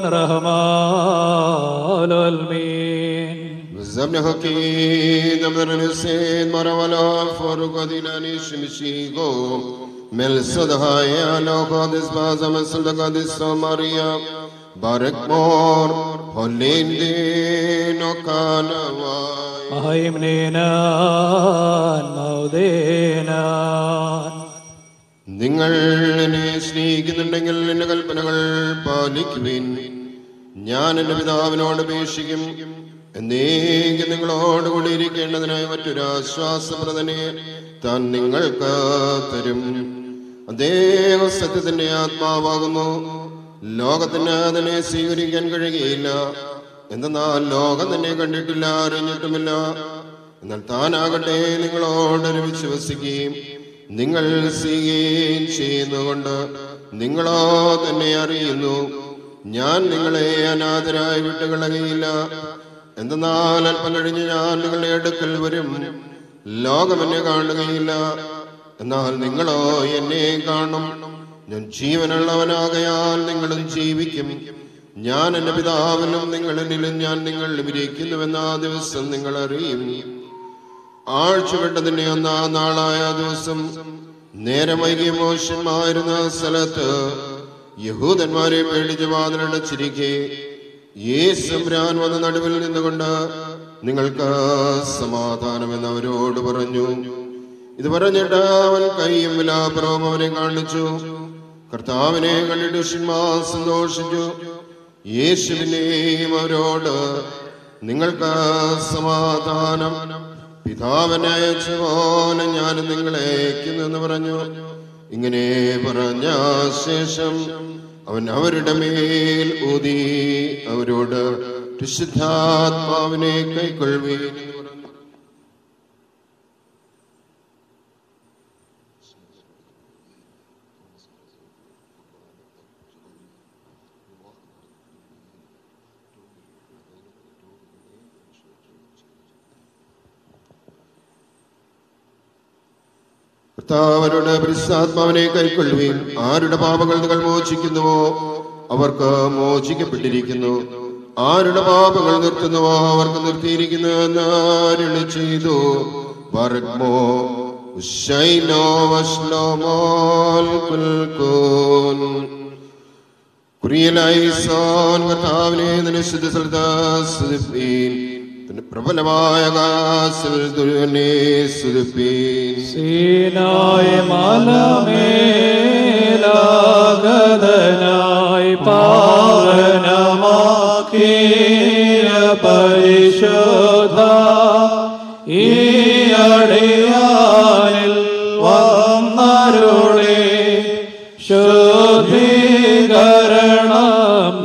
Speaker 1: رحمال المين
Speaker 5: زبن حكيد أمر نسيد مرولا فرق دينانيش مشيغو مل صدها يا لو قادس بازا من صدقا دس ماريا بارك مور هولين دين وكانا
Speaker 1: أهيمنينان مودينان
Speaker 5: നിങ്ങൾ എന്നെ സ്നേഹിക്കുന്നുണ്ടെങ്കിൽ എന്റെ കൽപ്പനകൾ പാലിക്കുവിൻ ഞാൻ എന്റെ പിതാവിനോട് അപേക്ഷിക്കും എന്നേക്കും നിങ്ങളോട് കൂടി ഇരിക്കേണ്ടതിനായി മറ്റൊരു ആശ്വാസപ്രദനെ താൻ നിങ്ങൾക്ക് തരും അദ്ദേഹം സത്യത്തിന്റെ ആത്മാവാകുന്നു ലോകത്തിന് അതിനെ സ്വീകരിക്കാൻ കഴിയുകയില്ല എന്തെന്നാൽ ലോകം തന്നെ കണ്ടിട്ടില്ല അറിഞ്ഞിട്ടുമില്ല എന്നാൽ താനാകട്ടെ നിങ്ങളോട് ഒരുമിച്ച് വസിക്കുകയും നിങ്ങൾ ചെയ്യുകയും ചെയ്യുന്നതുകൊണ്ട് നിങ്ങളോ തന്നെ അറിയുന്നു ഞാൻ നിങ്ങളെ അനാഥരായി വിട്ടുകളയുകയില്ല എന്തെന്നാൽ അല്പം കഴിഞ്ഞ് ഞാൻ നിങ്ങളുടെ അടുക്കൽ വരും ലോകം എന്നെ കാണുകയില്ല എന്നാൽ നിങ്ങളോ എന്നെ കാണും ഞാൻ ജീവനുള്ളവനാകയാൽ നിങ്ങളും ജീവിക്കും ഞാൻ എന്റെ പിതാവിനും നിങ്ങൾ എന്നിലും ഞാൻ നിങ്ങളിലും ഇരിക്കുന്നുവെന്ന ആ ദിവസം നിങ്ങൾ അറിയും ആഴ്ചവെട്ടതിന്റെ ഒന്നാം നാളായ ആ ദിവസം നേരം വൈകിയ മോശമായിരുന്ന സ്ഥലത്ത് യഹൂദന്മാരെ പേടിച്ച് വാതിലടച്ചിരിക്കെ യേശുരാൻ വന്ന നടുവിൽ നിന്നുകൊണ്ട് നിങ്ങൾക്ക് സമാധാനമെന്ന് അവരോട് പറഞ്ഞു ഇത് പറഞ്ഞിട്ട് അവൻ കൈയും വിലാപുറവും അവനെ കാണിച്ചു കർത്താവിനെ കണ്ടിട്ട് ശിഷ്യന്മാർ സന്തോഷിച്ചു യേശുവിനെയും അവരോട് നിങ്ങൾക്ക് സമാധാനം പിതാവിനെ അയച്ച പോലെ ഞാൻ നിങ്ങളെ അയക്കുന്നു എന്ന് പറഞ്ഞു ഇങ്ങനെ പറഞ്ഞ ശേഷം അവൻ അവരുടെ മേൽ ഊതി അവരോട് വിശുദ്ധാത്മാവിനെ കൈക്കൊള്ളുവീൻ എന്ന് പറഞ്ഞു. കർത്താവരുടെ പരിശുദ്ധാത്മാവിനെ കൈക്കൊള്ളുകയും ആരുടെ പാപങ്ങൾ നിങ്ങൾ മോചിക്കുന്നുവോ അവർക്ക് മോചിക്കപ്പെട്ടിരിക്കുന്നു ആരുടെ പാപങ്ങൾ നിർത്തുന്നുവോ അവർക്ക് നിർത്തിയിരിക്കുന്നു എന്ന് അരുളി ചെയ്തു പറഗ്മോ ഉശൈനോ വശ്ലോമോൽ കുൽക്കൂൻ കുറിയലായിസോൻ കർത്താവിനെ നിശ്ചിത സ്ഥലത്താസ്വദിപ്പീൻ തന്റെ പ്രബലമായ കാസിൽ ദുരുവനെ സ്തുതിപ്പീൻ
Speaker 1: സീനായ മലമേലാഗതനായി പാവനമാക്കിയ പരിശോധ ഈ അടിയാനിൽ വന്നരുളി ശുദ്ധീകരണം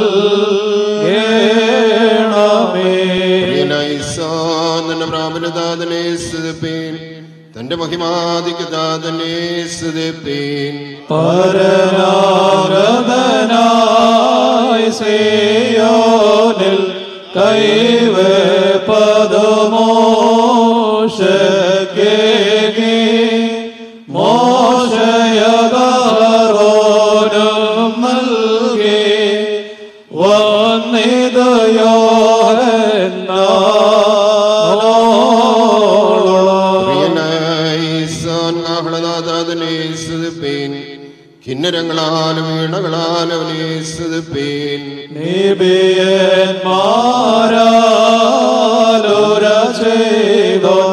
Speaker 1: നൽകണമേ
Speaker 5: പ്രിയനായിസോൻ തന്റെ പ്രാബല്യദാതനെ സ്തുതിപ്പീൻ തന്റെ മഹിമാധികദാതനെ സ്തുതിപ്പീൻ
Speaker 1: പരനാഗതനായി സിയോനിൽ കൈവപ്പതുമോശകേകി മോശയകാരോനും നൽകി വന്നിതയോരെന്നോളം
Speaker 5: പ്രിയനായിസോൻ ആഹ്ലനാഥാതനെ സ്തുതിപ്പീൻ കിന്നരങ്ങളാലും വീണകളാലും അവനെ സ്തുതിപ്പീൻ
Speaker 1: നിബിയന്മാരാലുര ചെയ്തോൻ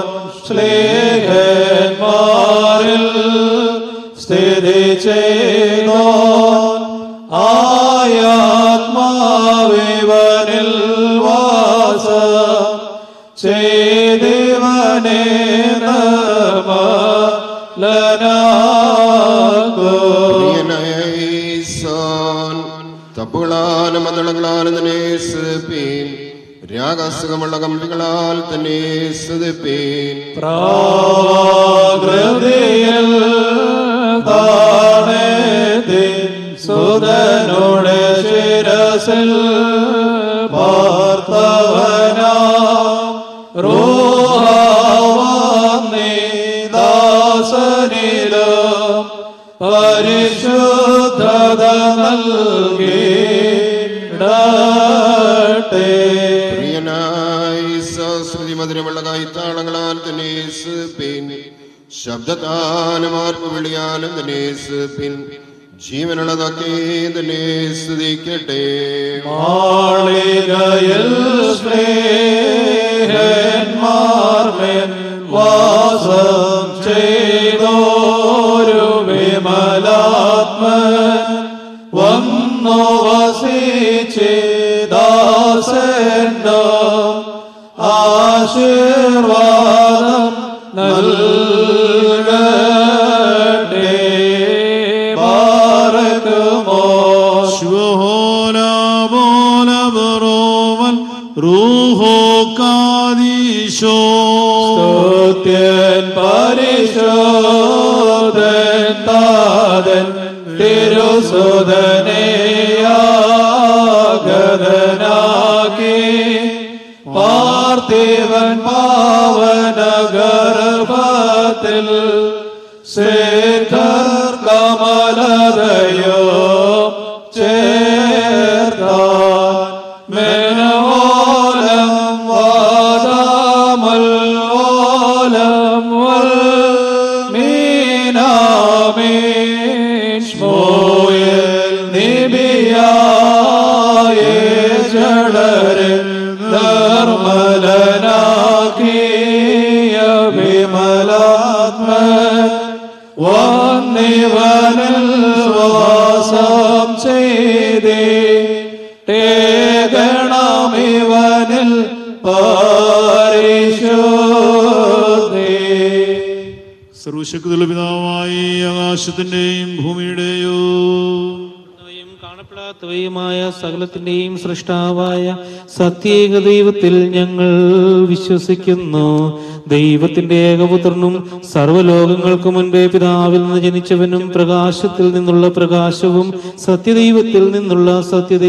Speaker 1: ശ്ലേഖന്മാരിൽ സ്ഥിതി ചെയ്തോൻ ആയാത്മാവിവനിൽ വാസ ചെയ്തിവനെ
Speaker 5: പ്രിയനായിസോൻ തപ്പുകളാലും മതളങ്ങളാലും തന്നെ സ്തുതിപ്പീൻ രാഗസുഖമുള്ള കമ്പികളാൽ തന്നെ സ്തുതിപ്പീൻ
Speaker 1: പ്രാകൃതിയിൽ താണേതി സുതനുടെ ശിരസിൽ പാർത്തവന റോഹാവന്നി ദാസനിലോ പരിശുദ്ധത നൽകിടട്ടെ
Speaker 5: പ്രിയനായി ശ്രുതി മധുരമുള്ള കൈത്താളങ്ങളാൽ തന്നെ സ്തുതിപ്പീൻ ശബ്ദത്താലും ആർപ്പ് വിളിയാലും തന്നെ സ്തുതിപ്പീൻ ജീവനുള്ളതൊക്കെ തന്നെ സ്തുതിക്കട്ടെ
Speaker 1: മാളികയിൽ സ്നേഹന്മാർമേൽ വാസം ചെയ്തോരു വിമലാത്മൻ വന്നു വസിച്ച് ദാസന്റെ ആശീർവാദം നൽകട്ടെ ബാരക്കുമോ
Speaker 11: ശുഭോല ബോല ബറോവൻ റൂഹോ കാദീശോ
Speaker 1: സ്തുത്യൻ പരിശോധൻ താതൻ തിരുസുതനെയാഗതനാക്കി പാർത്ഥിവൻ പാവന ഗർഭത്തിൽ സിദ്ധർ കമലതയോ ചേർത്താൻ മെനോലം വാദാമൽ ഓലം വൽ മീനാമീഷ്മോയൽ നിബിയായ ജഡരെ നിർമ്മലനാക്കിയ വിമലാത്മൻ വന്നിവനിൽ വാസം ചെയ്തേ ഗണമിവനിൽ പരിശോധേ
Speaker 11: സർവശക്തിയുള്ള പിതാവായി ആകാശത്തിന്റെയും ഭൂമിയുടെയോ
Speaker 3: കാണപ്പെടാത്തവയുമായ സകലത്തിന്റെയും സൃഷ്ടാവായ സത്യേക ദൈവത്തിൽ ഞങ്ങൾ വിശ്വസിക്കുന്നു ദൈവത്തിന്റെ ഏകപുത്രനും സർവ്വലോകങ്ങൾക്ക് മുൻപേ പിതാവിൽ നിന്ന് ജനിച്ചവനും പ്രകാശത്തിൽ നിന്നുള്ള പ്രകാശവും സത്യദൈവത്തിൽ നിന്നുള്ള സത്യദൈവ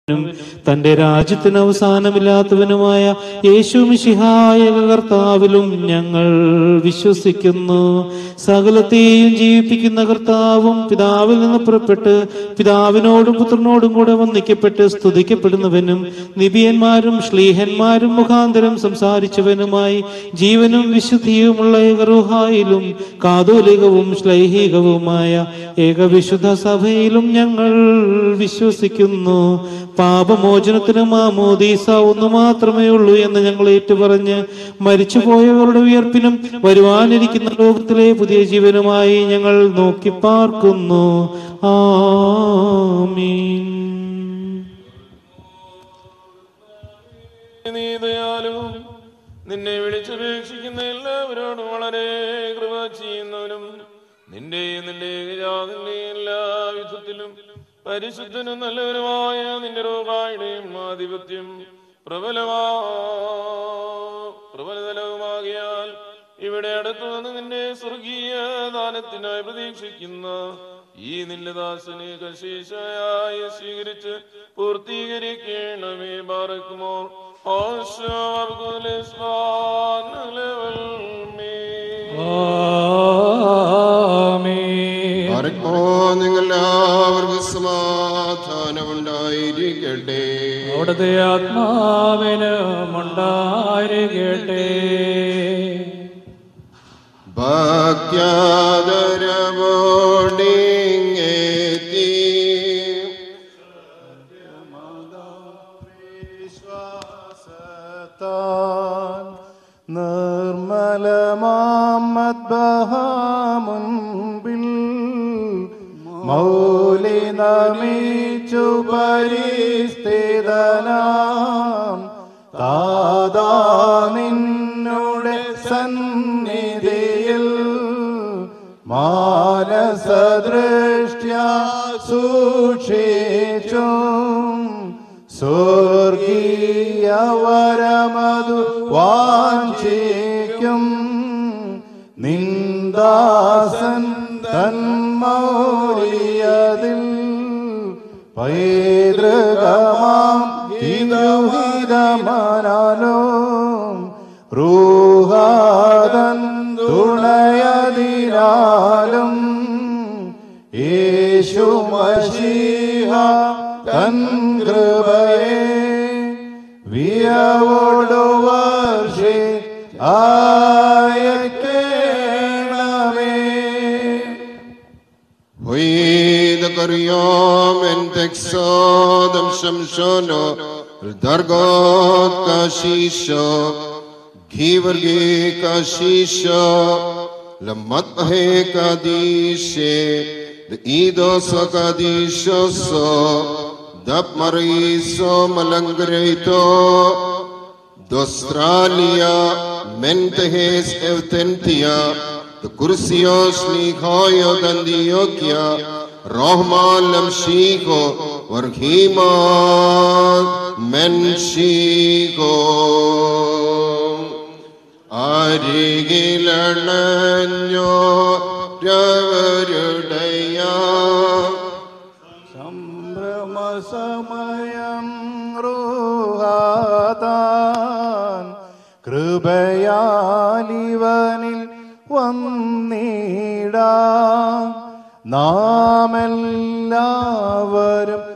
Speaker 3: ും തന്റെ രാജ്യത്തിന് അവസാനമില്ലാത്തവനുമായ യേശു മിശിഹായ കർത്താവിലും ഞങ്ങൾ വിശ്വസിക്കുന്നു സകലത്തെയും ജീവിപ്പിക്കുന്ന കർത്താവും പിതാവിൽ നിന്ന് പുറപ്പെട്ട് പിതാവിനോടും പുത്രനോടും കൂടെ വന്ദിക്കപ്പെട്ട് സ്തുതിക്കപ്പെടുന്നവനും നിബിയന്മാരും ശ്ലീഹന്മാരും മുഖാന്തരം സംസാരിച്ചവനുമായി ജീവനും വിശുദ്ധിയുമുള്ള ഏകറുഹായിലും കാതോലികവും ശ്ലൈഹികവുമായ ഏകവിശുദ്ധ സഭയിലും ഞങ്ങൾ വിശ്വസിക്കുന്നു പാപമോചനത്തിന് മാമോദീസ ഒന്നു മാത്രമേ ഉള്ളൂ എന്ന് ഞങ്ങൾ ഏറ്റുപറഞ്ഞ് മരിച്ചുപോയവരുടെ ഉയർപ്പിനും വരുവാനിരിക്കുന്ന ലോകത്തിലെ പുതിയ ജീവനുമായി ഞങ്ങൾ നോക്കി പാർക്കുന്നു ആമീൻ
Speaker 7: നീ ദയാലുവും നിന്നെ വിളിച്ചപേക്ഷിക്കുന്ന എല്ലാവരോടും വളരെ കൃപ ചെയ്യുന്നവനും നിന്റെയും നിന്റെ ഏകജാതിന്റെ എല്ലാ വിധത്തിലും പരിശുദ്ധനും നല്ലവരുമായ നിന്റെ റോഹായുടെയും ആധിപത്യം പ്രബലമാ പ്രബലതലവുമാകിയാൽ ഇവിടെ അടുത്തു നിന്ന് നിന്റെ സ്വർഗീയ ദാനത്തിനായി പ്രതീക്ഷിക്കുന്ന ഈ നിന്റെ ദാസനെ കശേഷയായി സ്വീകരിച്ച് പൂർത്തീകരിക്കണമേ ബാറക്കുമോ ഓശോ
Speaker 5: ആർക്കോ നിങ്ങളെല്ലാവർക്കും സമാധാനമുണ്ടായിരിക്കട്ടെ
Speaker 1: അവിടുത്തെ ആത്മാവിന് ഉണ്ടായിരിക്കട്ടെ
Speaker 5: ഭക്യാദരവോടിങ്ങെത്തി
Speaker 14: താൻ നിർമ്മലമാമദ്ബഹാമുൻപിൽ മൗലി നമിച്ചു പരിസ്ഥിതനാം താതാ നിന്നുടെ സന്നിധിയിൽ മാനസദൃഷ്ട്യ സൂക്ഷിച്ചും സ്വർഗീയവരമതു വാഞ്ചിക്കും നിന്ദാസൻ തന്മൗലിയതിൽ പൈതൃകമാം തിരുഹിതമനാലോ റൂഹാദൻ തുണയതിനാലും യേശു മശീഹ തൻ കൃപയെ വിയവോടു വർഷി ആയക്കേണമേ
Speaker 5: Hoida karyam en texadam shamshono Dargot kashisha Givargi kashisha Lamat ahe kadishe The idos kadisha so Dap mariso malangreito Dostralia mentehes evtentia The kursios lihoyo dandiokia Rohma lamshiko Varhima menshiko അരികിലണഞ്ഞോ രവരുടയ
Speaker 14: സംഭ്രമസമയം റൂഹാതാൻ കൃപയാലിവനിൽ വന്നിടാ നാം എല്ലാവരും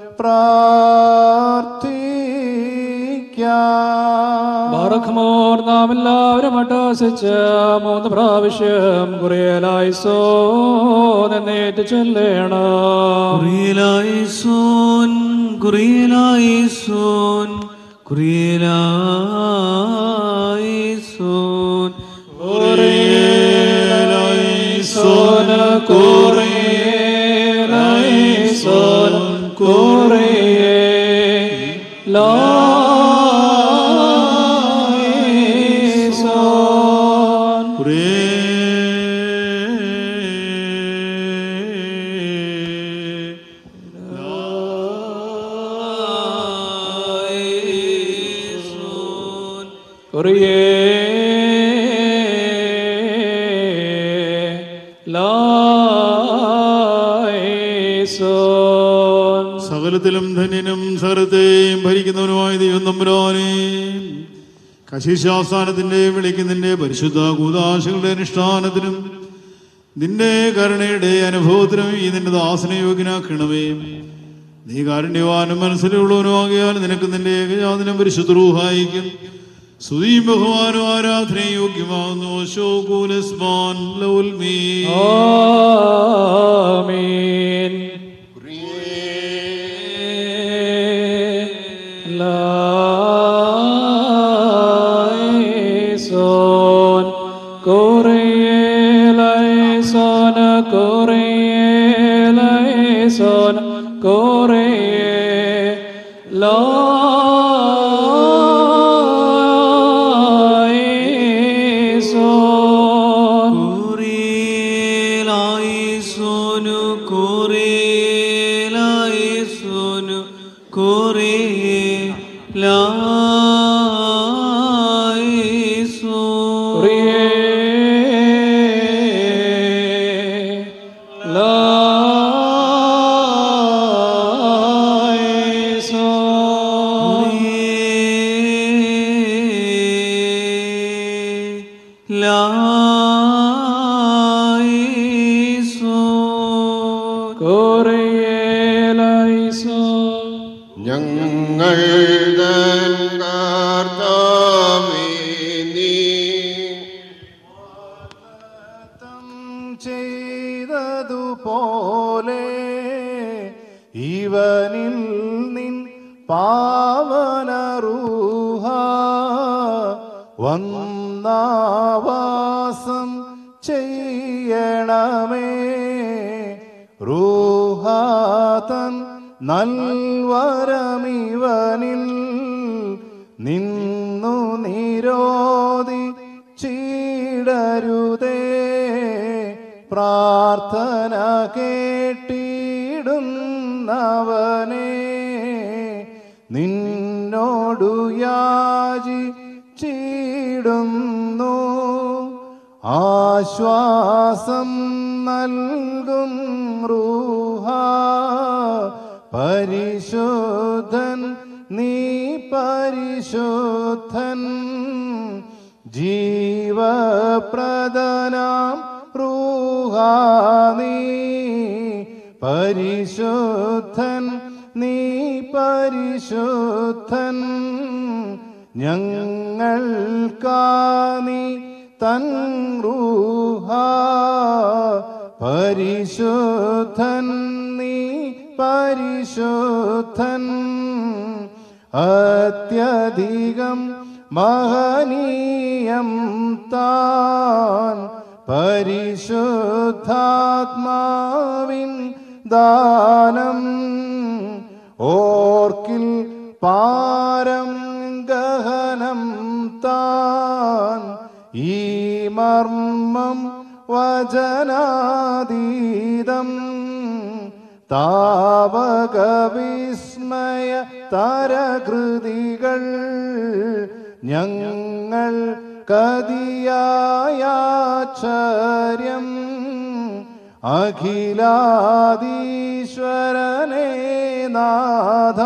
Speaker 14: പ്രാർത്ഥിക്കാം
Speaker 1: ബാറഖ്മോർ നാം എല്ലാവരും അട്ടാസിച്ച് മൂന്ന് പ്രാവശ്യം കുറേലായി സോ എന്നേറ്റ് ചൊല്ലേണം
Speaker 4: കുറിയലായിസോൻ കുറിയലായിസോൻ കുറിയലായിസോൻ
Speaker 1: സോന സോന കുറേ ലായിസോൻ കുറേ ലായിസോൻ
Speaker 11: സകല സകലത്തിലും ധന്യനും സകലത്തെയും ഭരിക്കുന്നവനുമായ ദൈവം തമ്പുരാനെ കശിശാസ്ഥാനത്തിന്റെ വിളിക്കുന്നതിന്റെ പരിശുദ്ധ കൂതാശകളുടെ അനുഷ്ഠാനത്തിനും നിന്റെ കരുണയുടെ അനുഭവത്തിനും ഈ നിന്റെ ദാസനെ യോഗ്യനാക്കണമേ നീ കാരുണ്യവാനും മനസ്സിലുള്ളവനും ആകിയാൽ നിനക്ക് നിന്റെ ഏകജാതനം പരിശുദ്ധ റൂഹായിക്കും സ്തുതിയും ബഹുമാനും ആരാധനയും യോഗ്യമാകുന്നു ശോകൂലസ്മാൻ ലൗൽമീ
Speaker 1: ആമീൻ ലൈസോൻ കോറിയേലൈസോൻ കോറിയേലൈസോൻ കോറിയേ ലൈസോൻ
Speaker 4: Kurielaisonu, Kurielaisonu, Kurielaisonu.
Speaker 5: ഞങ്ങൾ തൻ കർത്താവേ, നീ
Speaker 14: ചെയ്തതുപോലെ ഇവനിൽ നിൻ പാവനറൂഹ വന്നാവാസം ചെയ്യണമേ റൂഹാതൻ നൽവരമിവനിൽ നിന്നു നിരോധി ചീടരുതേ പ്രാർത്ഥന കേട്ടിടുന്നവനെ നിന്നോടു യാചി ചീടുന്നു ആശ്വാസം നൽകും റൂഹ പരിശുദ്ധൻ നീ പരിശുദ്ധൻ ജീവപ്രദനാം റൂഹാ നീ പരിശുദ്ധൻ നീ പരിശുദ്ധൻ ഞങ്ങൾക്കാ നീ തൻ റൂഹ പരിശുദ്ധൻ നീ പരിശുദ്ധൻ അത്യധികം മഹനീയം താൻ പരിശുദ്ധാത്മാവിൻ ദാനം ഓർക്കിൽ പാരം ഗഹനം താൻ ഈ മർമ്മം വചനാതീതം താവക വിസ്മയ തരകൃതികൾ ഞങ്ങൾ കതിയായാശ്ചര്യം അഖിലാദീശ്വരനെ നാഥ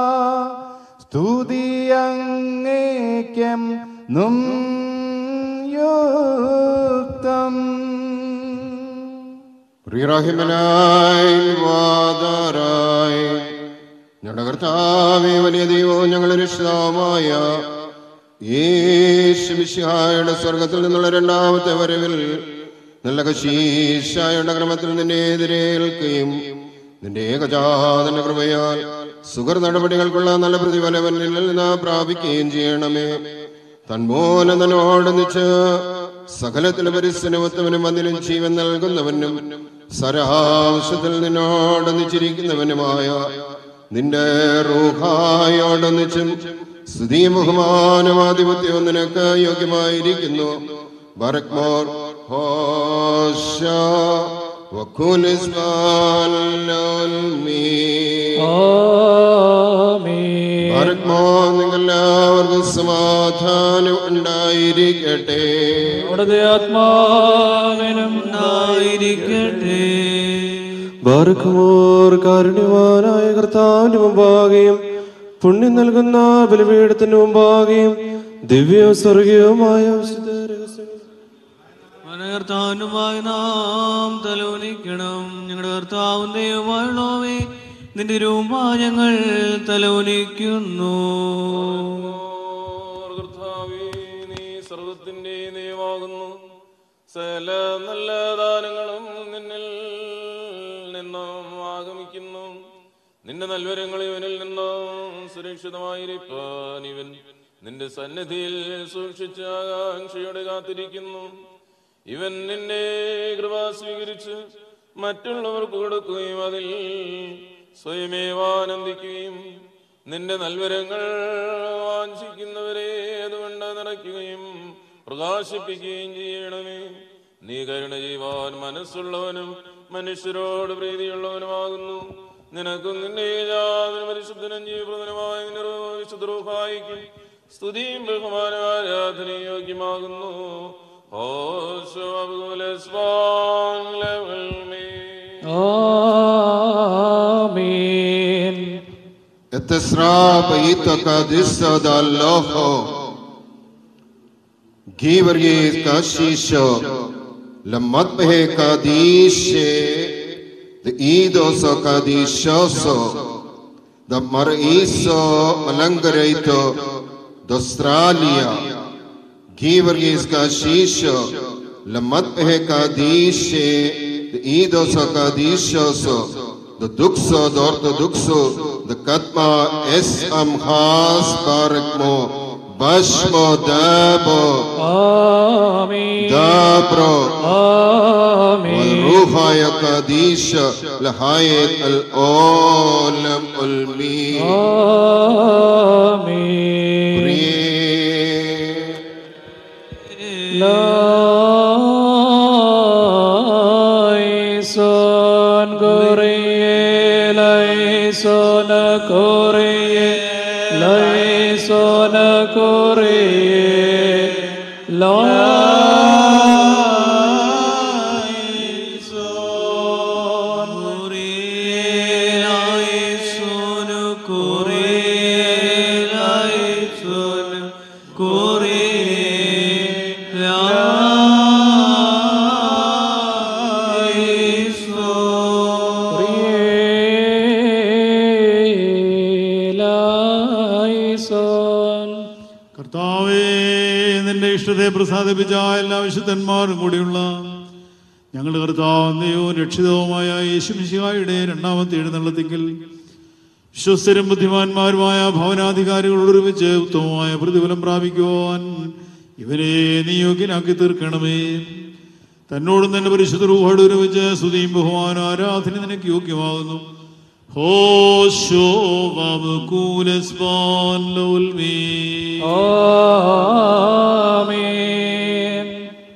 Speaker 14: സ്തുതിയങ്ങേക്യം നും യുക്തം
Speaker 5: പ്രിയറാഹിമനായി വാദാരായി ഞങ്ങളുടെ കർത്താവേ വലിയ ദൈവവും ഞങ്ങളുടെ രക്ഷിതാവുമായ യേശുമിശിഹായുടെ സ്വർഗത്തിൽ നിന്നുള്ള രണ്ടാമത്തെ വരവിൽ നല്ല കശീശായുടെ ക്രമത്തിൽ നിന്നെ എതിരേൽക്കുകയും നിന്റെ ഏകജാതന്റെ കൃപയാൽ സുഖർ നടപടികൾക്കുള്ള നല്ല പ്രതിഫലം എന്നിൽ നിന്ന് പ്രാപിക്കുകയും ചെയ്യണമേ തന്മൂലം തന്നോട് നിച്ച് സകലത്തിന് പരിസ്ഥിതിവത്തവനും അതിനും ജീവൻ നൽകുന്നവനും സരാംശത്തിൽ നിന്നോട് നിച്ചിരിക്കുന്നവനുമായ നിന്റെ റൂഹായോടൊന്നിച്ചും സ്തുതിയും ബഹുമാനം ആധിപത്യവും നിനക്ക് യോഗ്യമായിരിക്കുന്നു ബറക്മോർ ഹോശ വക്കുൽ ബറക്മോ നിങ്ങൾക്കെല്ലാവർക്കും സമാധാനം ഉണ്ടായിരിക്കട്ടെ
Speaker 1: അവിടുത്തെ ആത്മാവിനും
Speaker 4: ഉണ്ടായിരിക്കട്ടെ
Speaker 13: ബാർക്കുമോർ കാരുണ്യവാനായ കർത്താവിന്റെ മുമ്പാകെയും പുണ്യം നൽകുന്ന ബലിപീഠത്തിന് മുമ്പാകെയും ദിവ്യവും സ്വർഗീയവുമായ വിശുദ്ധ രഹസ്യങ്ങൾ
Speaker 4: കർത്താവിനുമായി നാം തലോലിക്കണം ഞങ്ങളുടെ കർത്താവും ദൈവമായുള്ളവേ നിന്റെ രൂപ ഞങ്ങൾ തലോലിക്കുന്നു
Speaker 7: കർത്താവേ, നീ സർവത്തിന്റെ ദൈവമാകുന്നു സകല നല്ല ദാനങ്ങളും നിന്നിൽ നിന്നും ആഗമിക്കുന്നു നിന്റെ നൽവരങ്ങൾ ഇവനിൽ നിന്നും സുരക്ഷിതമായിരിക്കാൻ ഇവൻ നിന്റെ സന്നിധിയിൽ സൂക്ഷിച്ച ആകാംക്ഷയോടെ കാത്തിരിക്കുന്നു ഇവൻ നിന്റെ കൃപ സ്വീകരിച്ച് മറ്റുള്ളവർക്ക് കൊടുക്കുകയും അതിൽ സ്വയമേവാനന്ദിക്കുകയും നിന്റെ നൽവരങ്ങൾ വാഞ്ചിക്കുന്നവരെ അതുകൊണ്ട് നിറയ്ക്കുകയും പ്രകാശിപ്പിക്കുകയും ചെയ്യണമേ നീ കരുണ ചെയ്യുവാൻ മനസ്സുള്ളവനും മനുഷ്യരോട് പ്രീതിയുള്ളവനുമാകുന്നു നിനക്കും നിന്റെ യാതൊരു പരിശുദ്ധനും ജീവപ്രദനുമായ നിന്റെ വിശുദ്ധ റൂഹായിക്കും സ്തുതിയും ബഹുമാനം ആരാധനയും യോഗ്യമാകുന്നു ഹോശോ അബ്ദുലസ്വാൻ ലെവൽ മേ
Speaker 1: ആമീൻ
Speaker 5: Etesra paito kadisa da loho. Givergis kashisho. Lamat pehe kadishe. The idoso kadishoso. The mariso malangareito. Australia. Givergis kashisho. Lamat pehe kadishe. The idoso kadishoso. The duxo the orthodoxo. The katma es am has barakmo. Bashmo dabo.
Speaker 1: آمين
Speaker 5: دابرو
Speaker 1: آمين
Speaker 5: والروح يقاديش لحياة الأولم المين
Speaker 1: آمين ലൈസോൻ കുറിയേ ലൈസോന കുറിയേ ലൈസോന കുറിയേ ലൈസോൻ
Speaker 11: കർത്താവേ നിന്റെ ഇഷ്ടത്തെ പ്രസാദിപ്പിച്ച എല്ലാ വിശുദ്ധന്മാരും കൂടിയുള്ള ഞങ്ങളുടെ കർത്താവും ദൈവവും രക്ഷിതവുമായ യേശുമിശിഹായുടെ രണ്ടാമത്തെ എഴുന്നള്ളത്തിങ്കിൽ വിശ്വസ്തരും ബുദ്ധിമാന്മാരുമായ ഭവനാധികാരികളോട് ഒരുമിച്ച് ഉത്തമമായ പ്രതിഫലം പ്രാപിക്കുവാൻ ഇവരെ നീ യോഗ്യനാക്കി തീർക്കണമേ തന്നോടും തന്നെ പരിശുദ്ധ രൂപയോട് ഒരുമിച്ച് സ്തുതിയും ബഹുമാനും ആരാധന നിനക്ക് യോഗ്യമാകുന്നു ഹോശോ വബുകൂലസ്വാൻ ലോൽമേ
Speaker 1: ആമീൻ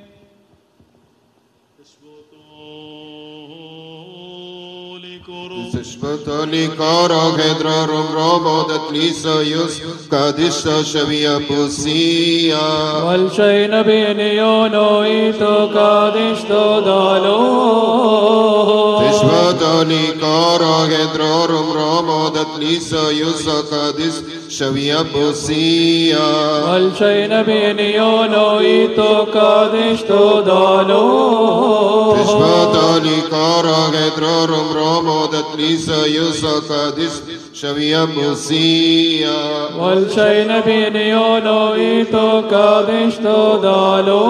Speaker 5: Sishbatali kara hedra rum robodat lisa yus kadisha shavia pusia.
Speaker 1: والشين بينيونو إيتو كادشتو دالو
Speaker 5: Tishvatali kara hedra rum robodat lisa yus kadis shavia pusia.
Speaker 1: والشين بينيونو إيتو كادشتو دالو
Speaker 5: Tishvatali kara hedra rum robodat lisa yus kadis shavia pusia.
Speaker 1: والشين بينيونو إيتو كادشتو دالو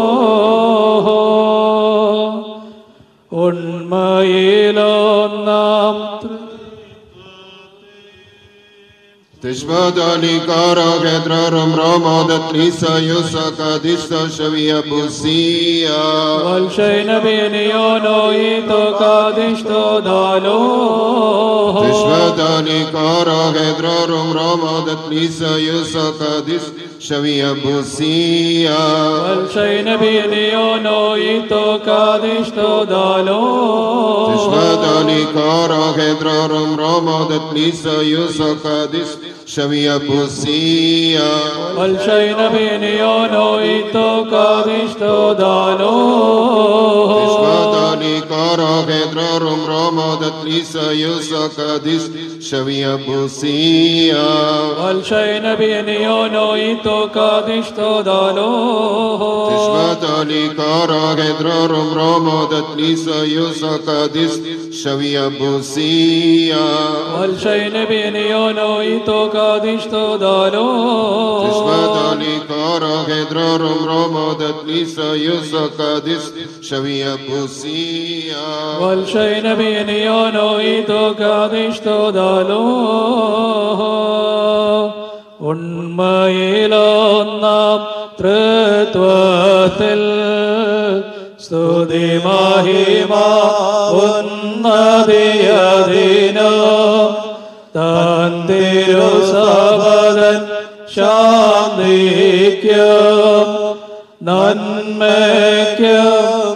Speaker 1: ഉണ്മയിലൊന്നാം
Speaker 5: Tishvatali kara hedra rum robodat lisa yus kadis shavia pusia.
Speaker 1: والشين بينيونو إيتو كادشتو دالو
Speaker 5: Tishvatali kara hedra rum robodat lisa yus kadis shavia pusia.
Speaker 1: والشين بينيونو إيتو كادشتو دالو
Speaker 5: Tishvatali kara hedra rum robodat lisa yus kadis shavia pusia.
Speaker 1: والشين بينيونو إيتو كادشتو دالو
Speaker 5: Tishvatali kara Hedrorum Romodat Lisa Yusakadis Shavia Busia
Speaker 1: والشين بينيونو إيتو كادشتو دالو
Speaker 5: Tishvat Ali Kara Hedrorum Romodat Lisa Yusakadis Shavia Busia
Speaker 1: والشين بينيونو إيتو كادشتو دالو
Speaker 5: Tishvat Ali Kara Hedrorum Romodat Lisa Yusakadis Shavia Busia
Speaker 1: والشين بينيونو إيتو كادشتو دالو ഉണ്മയിലൊന്നാം തൃത്വത്തിൽ സ്തുതി മഹിമ ഉന്നതിയതിനോ തന്തിരു സബദൻ ശാന്തിക്കും നന്മയ്ക്കും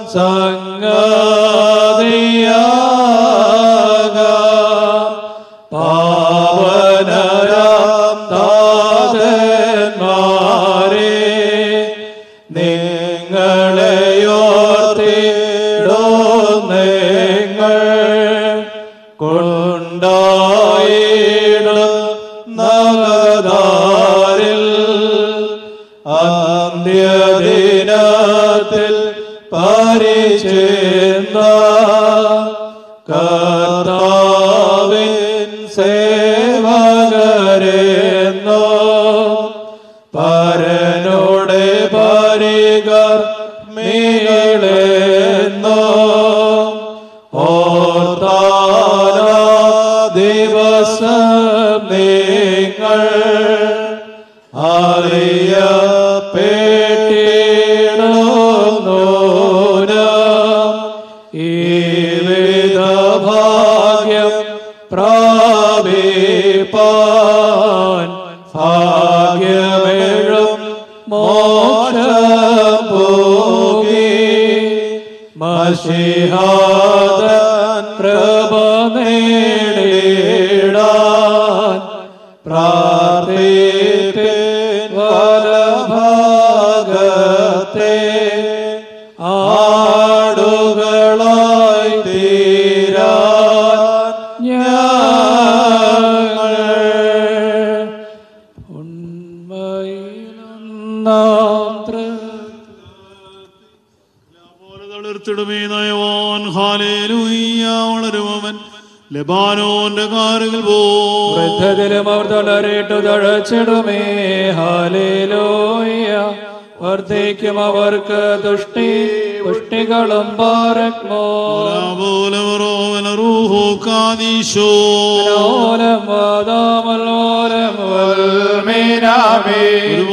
Speaker 1: സംഗതിയാകാം പാവനരാം താതന്മാരെ നിങ്ങളെയോർത്തിടും നിങ്ങൾ കൊണ്ടായിടും നഗതാരിൽ അന്ത്യദിനത്തിൽ പരിചേന്ത കർത്താവിൻ സേവകരെന്നോ പരനോടെ പരികർ മീളെന്നോ ഓർത്താന ദിവസം നിങ്ങൾ അറിയപ്പെട്ടിടുന്നോരം ഈ വിധഭാഗ്യം പ്രാപിപ്പാൻ ഭാഗ്യമെഴും മോക്ഷം പോകി മഷിഹാദൻ കൃപ നേടിടാൻ പ്രാർത്ഥിപ്പിൻ വലഭാഗത്തെ ആടുകളായി തീരാൻ ഞങ്ങൾ ഉണ്മയിലൊന്നാം
Speaker 11: തളിർത്തിടുമേ നയവാൻ ഹാലേലൂയ്യ വളരുമവൻ ലബാനോന്റെ കാറുകൾ പോ
Speaker 1: വൃദ്ധതിലും അവർ തളരിട്ടു തഴച്ചിടുമേ ഹാലേലോയ വർദ്ധിക്കും അവർക്ക് ദുഷ്ടി പുഷ്ടികളും പാരക്മോ ഓലം വാദാമലോലം വൽമീനാമേ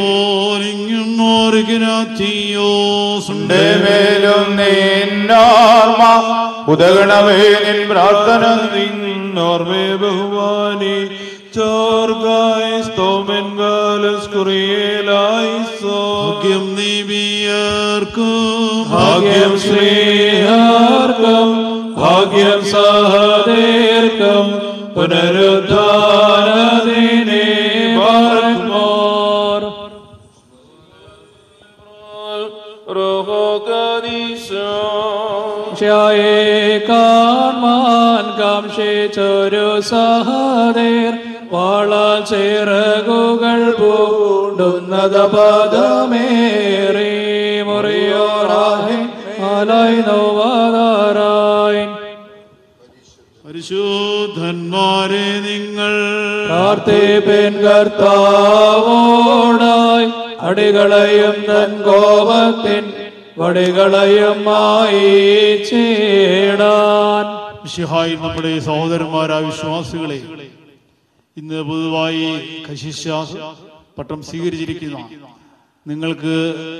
Speaker 11: മേലും
Speaker 15: നിന്നോർമ്മ ഉദകണമേ നിൻ പ്രാർത്ഥന നിന്നോർമ്മേ ബഹുമാനി ചോർഗായി സ്തോമൻ കാലസ്കുറിയേലായി
Speaker 11: ഭാഗ്യം നീവിയർക്കും
Speaker 1: ഭാഗ്യം ശ്രീഹാർക്കും ഭാഗ്യം സഹദീർക്കും പുനരുദ്ധാനദിനെ പാർക്കുമോർ ക്ഷയെ കാൺമാൻ കാംക്ഷിച്ചൊരു സഹദേർ വാള ചിറകുകൾ പൂണ്ടുന്നത പദമേറി മുറിയോറായി ആലായി നോവാതാറായി
Speaker 11: പരിശുദ്ധന്മാരെ നിങ്ങൾ
Speaker 1: പ്രാർത്ഥിപ്പിൻ കർത്താവോടായി അടികളെയും തൻ കോപത്തിൻ വടികളെയും ചേടാൻ
Speaker 11: മിശിഹായി നമ്മുടെ സഹോദരന്മാരായ വിശ്വാസികളെ ഇന്ന് പൊതുവായി കശിശ പട്ടം സ്വീകരിച്ചിരിക്കുന്ന നിങ്ങൾക്ക്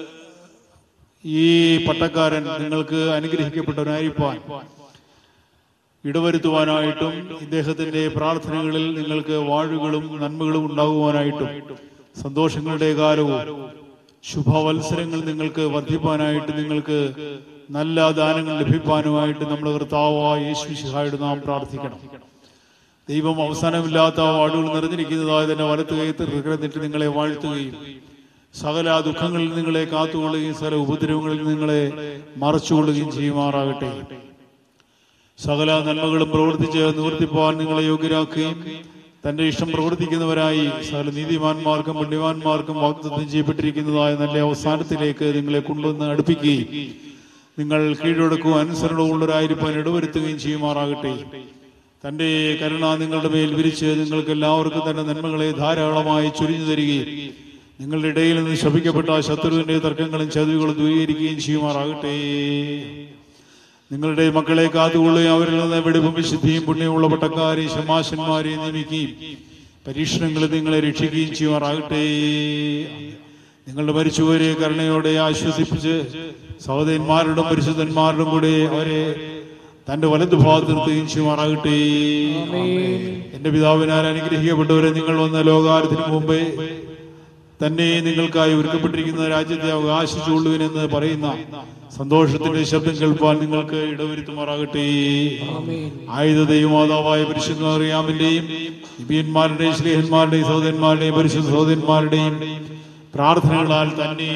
Speaker 11: ഈ പട്ടക്കാരൻ നിങ്ങൾക്ക് അനുഗ്രഹിക്കപ്പെട്ടവനായിരിക്കാൻ ഇടവരുത്തുവാനായിട്ടും ഇദ്ദേഹത്തിന്റെ പ്രാർത്ഥനകളിൽ നിങ്ങൾക്ക് വാഴുകളും നന്മകളും ഉണ്ടാകുവാനായിട്ടും സന്തോഷങ്ങളുടെ കാലവും ശുഭവത്സരങ്ങൾ നിങ്ങൾക്ക് വർദ്ധിപ്പാനായിട്ട് നിങ്ങൾക്ക് നല്ല ദാനങ്ങൾ ലഭിപ്പാനുമായിട്ട് നമ്മുടെ കർത്താവായ യേശു ശിഹായോട് നാം പ്രാർത്ഥിക്കണം ദൈവം അവസാനമില്ലാത്ത വാടുകൾ നിറഞ്ഞിരിക്കുന്നതായ തന്നെ വലത്ത് കൈത്ത് ഹൃദയത്തിട്ട് നിങ്ങളെ വാഴ്ത്തുകയും സകല ദുഃഖങ്ങളിൽ നിങ്ങളെ കാത്തുകൊള്ളുകയും സകല ഉപദ്രവങ്ങളിൽ നിങ്ങളെ മറച്ചുകൊള്ളുകയും ചെയ്യുമാറാകട്ടെ സകല നന്മകളും പ്രവർത്തിച്ച് നിവർത്തിപ്പാൻ നിങ്ങളെ യോഗ്യരാക്കുകയും തന്റെ ഇഷ്ടം പ്രവർത്തിക്കുന്നവരായി സകല നീതിമാന്മാർക്കും പുണ്യവാന്മാർക്കും വാഗ്ദത്തം ചെയ്യപ്പെട്ടിരിക്കുന്നതായ നല്ല അവസാനത്തിലേക്ക് നിങ്ങളെ കൊണ്ടുവന്ന് അടുപ്പിക്കുകയും നിങ്ങൾ കീഴടക്കുകയും അനുസരണമുള്ളവരായിരിക്കാൻ ഇടവരുത്തുകയും ചെയ്യുമാറാകട്ടെ തന്റെ കരുണ നിങ്ങളുടെ മേൽ വിരിച്ച് നിങ്ങൾക്ക് എല്ലാവർക്കും തന്റെ നന്മകളെ ധാരാളമായി ചൊരിഞ്ഞു തരികയും നിങ്ങളുടെ ഇടയിൽ നിന്ന് ശപിക്കപ്പെട്ട ശത്രുവിന്റെ തർക്കങ്ങളും ചതിവുകളും ദൂരീകരിക്കുകയും ചെയ്യുമാറാകട്ടെ നിങ്ങളുടെ മക്കളെ കാത്തുകൊള്ളുകയും അവരിൽ നിന്ന് വെടിപ്പും വിശുദ്ധിയും പുണ്യമുള്ള പട്ടക്കാരെയും ശമാശന്മാരെയും നിയമിക്കുകയും പരീക്ഷണങ്ങളിൽ നിങ്ങളെ രക്ഷിക്കുകയും ചെയ്യുമാറാകട്ടെ നിങ്ങളുടെ മരിച്ചുപോരെ കരുണയോടെ ആശ്വസിപ്പിച്ച് സഹോദരന്മാരുടെ പരിശുദ്ധന്മാരുടെ കൂടെ അവരെ തന്റെ വലതു ഭാഗത്ത് നിർത്തുകയും ചെയ്യുമാറാകട്ടെ എന്റെ പിതാവിനാൽ അനുഗ്രഹിക്കപ്പെട്ടവരെ നിങ്ങൾ വന്ന ലോകാരത്തിന് മുമ്പേ തന്നെ നിങ്ങൾക്കായി ഒരുക്കപ്പെട്ടിരിക്കുന്ന രാജ്യത്തെ അവകാശിച്ചുകൊള്ളുവിനെന്ന് പറയുന്ന സന്തോഷത്തിന്റെ ശബ്ദം കേൾപ്പാൻ നിങ്ങൾക്ക് ഇടവരുത്തുമാറാകട്ടെ ആയുധ ദൈവമാതാവായ പരിശുദ്ധ അറിയാമിന്റെയും നിബിയന്മാരുടെയും ശ്രീഹന്മാരുടെയും സഹോദരന്മാരുടെയും പരിശുദ്ധ സഹോദരന്മാരുടെയും പ്രാർത്ഥനകളാൽ തന്നെ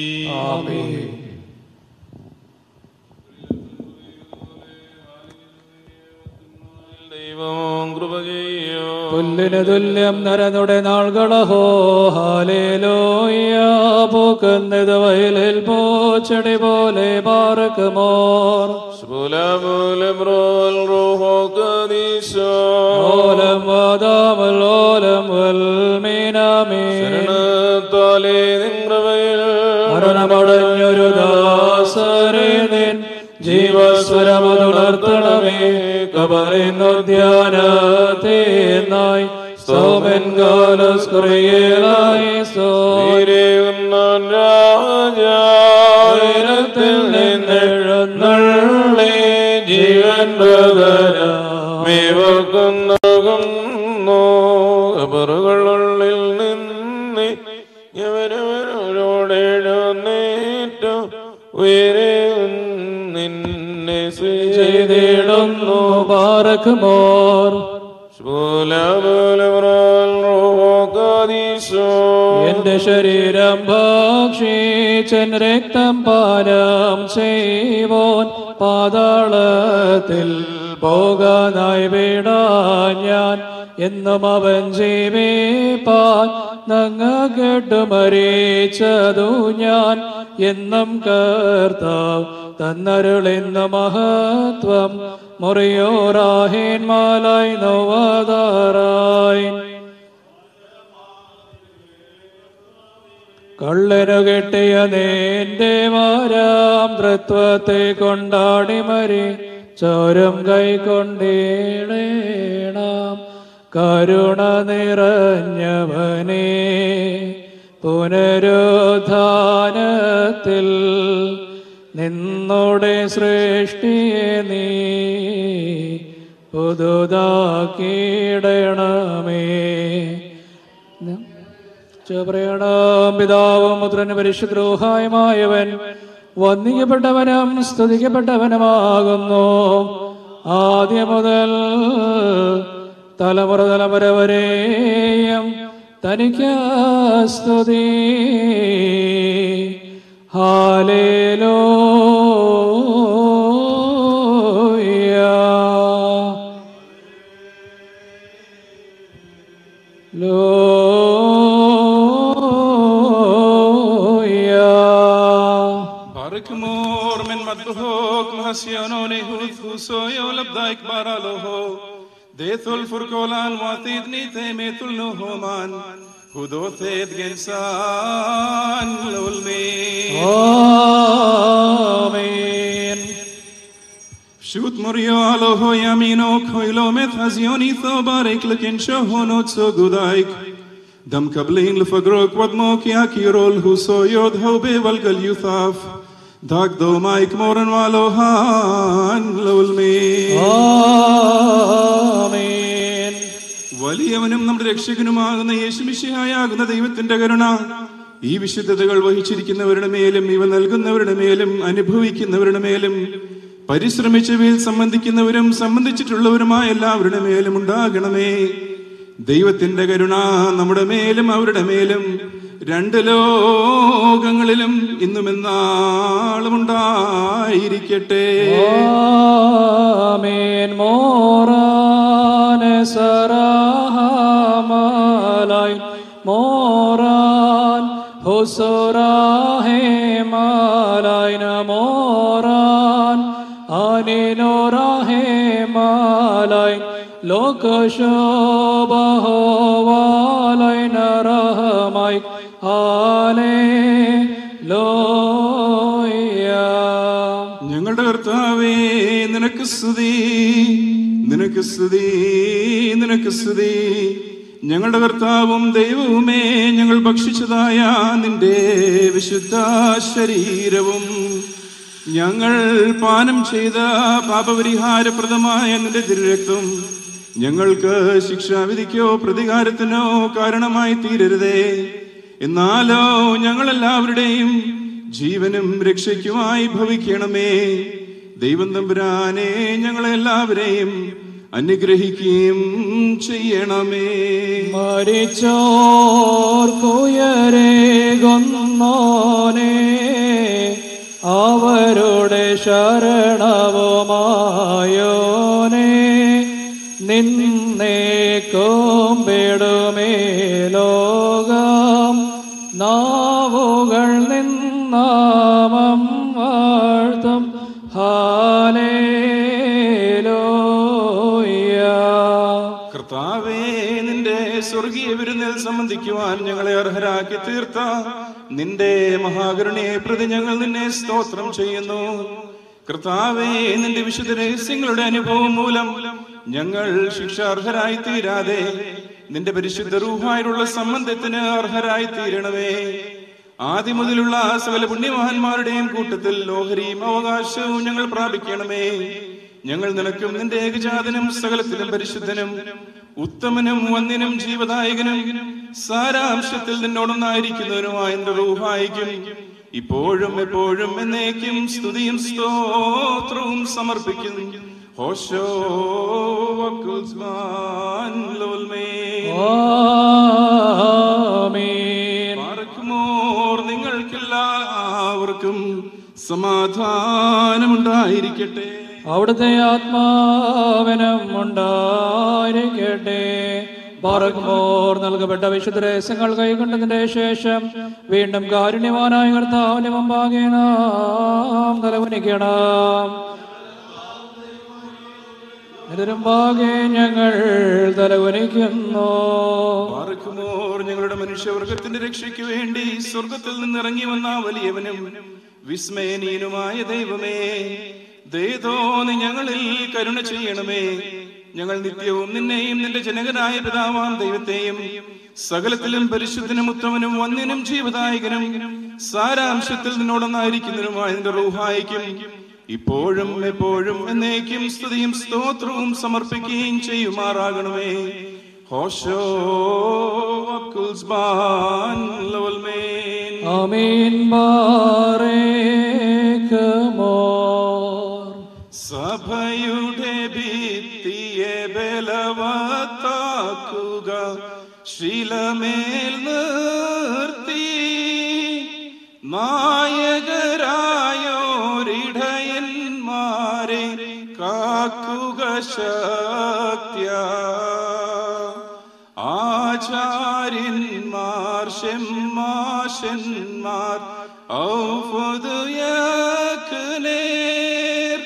Speaker 15: ദൈവം കൃപ ചെയ്യോ
Speaker 1: പുല്ലിന് തുല്യം നരനുടെ നാൾകളഹോ ഹാലേലോയ പൂക്കുന്നത് വയലിൽ പൂച്ചെടി പോലെ പാറക്കുമോർ
Speaker 15: ശുഭുലമുലബ്രോൽ റൂഹോ കദീശോ
Speaker 1: ഓലം വാദാമൽ ഓലം വൽമീനാമേ
Speaker 15: ശരണത്താലേ നിൻ കൃപയിൽ
Speaker 1: മരണമടഞ്ഞൊരു ദാസരെ നിൻ ജീവസ്വരമതുണർത്തണമേ കബറിന്നു ധ്യാനത്തേനായി സോമൻ കാലസ്കുറിയേലായി സോ
Speaker 15: രാജായിരത്തിൽ നിന്നെഴുന്നള്ളി ജീവൻ മേവക്കുന്നകുന്നു കബറുകളുള്ളിൽ നിന്ന് യവനവരോട് എഴുന്നേറ്റു ഉയരെ നിന്നെ
Speaker 1: ചെയ്തിടുന്നു പാറക്കുമോർ എന്റെ ശരീരം ഭക്ഷിച്ചൻ രക്തം പാനം ചെയ്വോൻ പാതാളത്തിൽ പോകാനായി വിടാൻ ഞാൻ എന്നും അവൻ ജീവിപ്പാൻ നങ്ങ കേട്ടു മരിച്ചതു ഞാൻ എന്നും കർത്താവ് തന്നരുളിന്ന മഹത്വം മുറിയോറാഹേൻ മാലായി നോവാതാറായി കള്ളനു കെട്ടിയ നേന്റെ മാരാം തൃത്വത്തെ കൊണ്ടാടി മരി ചോരം കൈക്കൊണ്ടേണേണാം കരുണ നിറഞ്ഞവനെ പുനരുദ്ധാനത്തിൽ നിന്നോടെ സൃഷ്ടിയെ നീ പുതുതാക്കിയിടണമേ പറയണം പിതാവും പുത്രന് പരിശുദ്രോഹായമായവൻ വന്ദിക്കപ്പെട്ടവനും സ്തുതിക്കപ്പെട്ടവനുമാകുന്നു ആദ്യം മുതൽ തലമുറ തലമുറ വരെയും തനിക്ക് സ്തുതി ഹാലേലൂയ
Speaker 12: Barikmor men madhok mahasyanone huso yolabdaik baraloho Dethul furkolan watid nite metul nohoman Hudothet gensan lulme
Speaker 1: Amen.
Speaker 12: Shut morio aloho yamino koilo met hazioni thobarik lekin shohonot so gudaik دم كبلين لفقروك ودموك يا كيرول هوسو يود هو بيولقل يثاف داك دو مايك مورن والوهان لو المين
Speaker 1: ആമേൻ
Speaker 12: വലിയവനും നമ്മുടെ രക്ഷകനുമാകുന്ന യേശുമിശിഹായാകുന്ന ദൈവത്തിന്റെ കരുണ ഈ വിശുദ്ധതകൾ വഹിച്ചിരിക്കുന്നവരുടെ മേലും ഇവ നൽകുന്നവരുടെ മേലും അനുഭവിക്കുന്നവരുടെ മേലും പരിശ്രമിച്ചവയിൽ സംബന്ധിക്കുന്നവരും സംബന്ധിച്ചിട്ടുള്ളവരുമായ എല്ലാവരുടെ മേലും ഉണ്ടാകണമേ ദൈവത്തിന്റെ കരുണ നമ്മുടെ മേലും അവരുടെ മേലും രണ്ട് ലോകങ്ങളിലും ഇന്നും എന്നാളും ഉണ്ടായിരിക്കട്ടെ
Speaker 1: ആമേൻ മോറാനെ സറാഹമാലായി മോറാൻ ഹുസുറാഹേ മാലായി മോറാൻ അനിലോറാഹേ മാലായി ലോകശോഭഹോവാലായി നരഹമായി ഹാലേ ലോയ
Speaker 12: ഞങ്ങളുടെ കർത്താവേ നിനക്ക് സ്തുതി നിനക്ക് സ്തുതി നിനക്ക് സ്തുതി ഞങ്ങളുടെ കർത്താവും ദൈവവുമേ ഞങ്ങൾ ഭക്ഷിച്ചതായ നിന്റെ വിശുദ്ധ ശരീരവും ഞങ്ങൾ പാനം ചെയ്ത പാപപരിഹാരപ്രദമായ നിന്റെ തിരുരക്തം ഞങ്ങൾക്ക് ശിക്ഷാവിധിക്കോ പ്രതികാരത്തിനോ കാരണമായി തീരരുതേ എന്നാലോ ഞങ്ങളെല്ലാവരുടെയും ജീവനും രക്ഷയ്ക്കുമായി ഭവിക്കണമേ ദൈവം തമ്പുരാനെ ഞങ്ങളെല്ലാവരെയും അനുഗ്രഹിക്കുകയും ചെയ്യണമേ
Speaker 1: മരിച്ചോർക്കുയരെ കൊന്നോനെ അവരുടെ ശരണവുമായോനെ നിന്നെ കോമ്പിടുമേ ലോകം നാവുകൾ നിന്നാമം വാഴ്ത്തും ഹാലേലോയ
Speaker 12: കർത്താവേ നിന്റെ സ്വർഗീയ വിരുന്നിൽ സംബന്ധിക്കുവാൻ ഞങ്ങളെ അർഹരാക്കി തീർത്ത നിന്റെ മഹാകരുണയെ പ്രതി ഞങ്ങൾ നിന്നെ സ്തോത്രം ചെയ്യുന്നു കർത്താവേ നിന്റെ വിശുദ്ധ രഹസ്യങ്ങളുടെ അനുഭവം മൂലം ഞങ്ങൾ ശിക്ഷാർഹരായി തീരാതെ നിന്റെ പരിശുദ്ധ റൂഹായുള്ള സംബന്ധത്തിന് അർഹരായി തീരണമേ ആദ്യം മുതലുള്ള സകല പുണ്യവാന്മാരുടെയും കൂട്ടത്തിൽ ഓഹരിയും അവകാശവും ഞങ്ങൾ പ്രാപിക്കണമേ ഞങ്ങൾ നിനക്കും നിന്റെ ഏകജാതനും സകലത്തിലും പരിശുദ്ധനും ഉത്തമനും വന്യനും ജീവദായകനും സാരാംശത്തിൽ നിന്നോടൊന്നായിരിക്കുന്നവനുമായ എന്റെ റൂഹായിക്കും ഇപ്പോഴും എപ്പോഴും എന്നേക്കും സ്തുതിയും സ്തോത്രവും സമർപ്പിക്കും ഹോശോ വക്കുൽസ്മാൻ ലോൽമേ. പാർക്കുമോർ നിങ്ങൾക്കെല്ലാവർക്കും സമാധാനമുണ്ടായിരിക്കട്ടെ
Speaker 1: അവിടുത്തെ ആത്മാവിനും ഉണ്ടായിരിക്കട്ടെ പറക്കുമോർ നൽകപ്പെട്ട വിശുദ്ധ രഹസ്യങ്ങൾ കൈക്കൊണ്ടതിന്റെ ശേഷം വീണ്ടും കാരുണ്യവാനായ കർത്താവിന്റെ മുമ്പാകെ നാം തലകുനിക്കണം ഇതിനുമ്പാകെ ഞങ്ങൾ തലകുനിക്കുന്നു
Speaker 12: പാർക്കുമോർ ഞങ്ങളുടെ മനുഷ്യവർഗത്തിന്റെ രക്ഷയ്ക്ക് വേണ്ടി സ്വർഗത്തിൽ നിന്ന് ഇറങ്ങി വന്ന വലിയവനും വിസ്മയനീയനുമായ ദൈവമേ ദയതോന്നി ഞങ്ങളിൽ കരുണ ചെയ്യണമേ ഞങ്ങൾ നിത്യവും നിന്നെയും നിന്റെ ജനകനായ പിതാവാം ദൈവത്തെയും സകലത്തിലും പരിശുദ്ധനും ഉത്തമനും വന്യനും ജീവദായകനും സാരാംശത്തിൽ നിന്നോടൊന്നായിരിക്കുന്നതിനുമായ നിന്റെ റൂഹായിക്കും ഇപ്പോഴും എപ്പോഴും എന്നേക്കും സ്തുതിയും സ്തോത്രവും സമർപ്പിക്കുകയും ചെയ്യുമാറാകണമേ ഹോശോ വക്കുൽസ്ബാൻ ലവൽമേൻ
Speaker 1: ആമീൻ ബാറേക്കുമോ
Speaker 12: സഭയുടെ ഭിത്തിയെ ബലവത്താക്കുക ശിലമേൽ നിർത്തി നായകരായോരിടയന്മാരെ കാക്കുക ശക്യ ആചാര്യന്മാർ ഷെമ്മാശന്മാർ ഔഫുദുയക്നേർ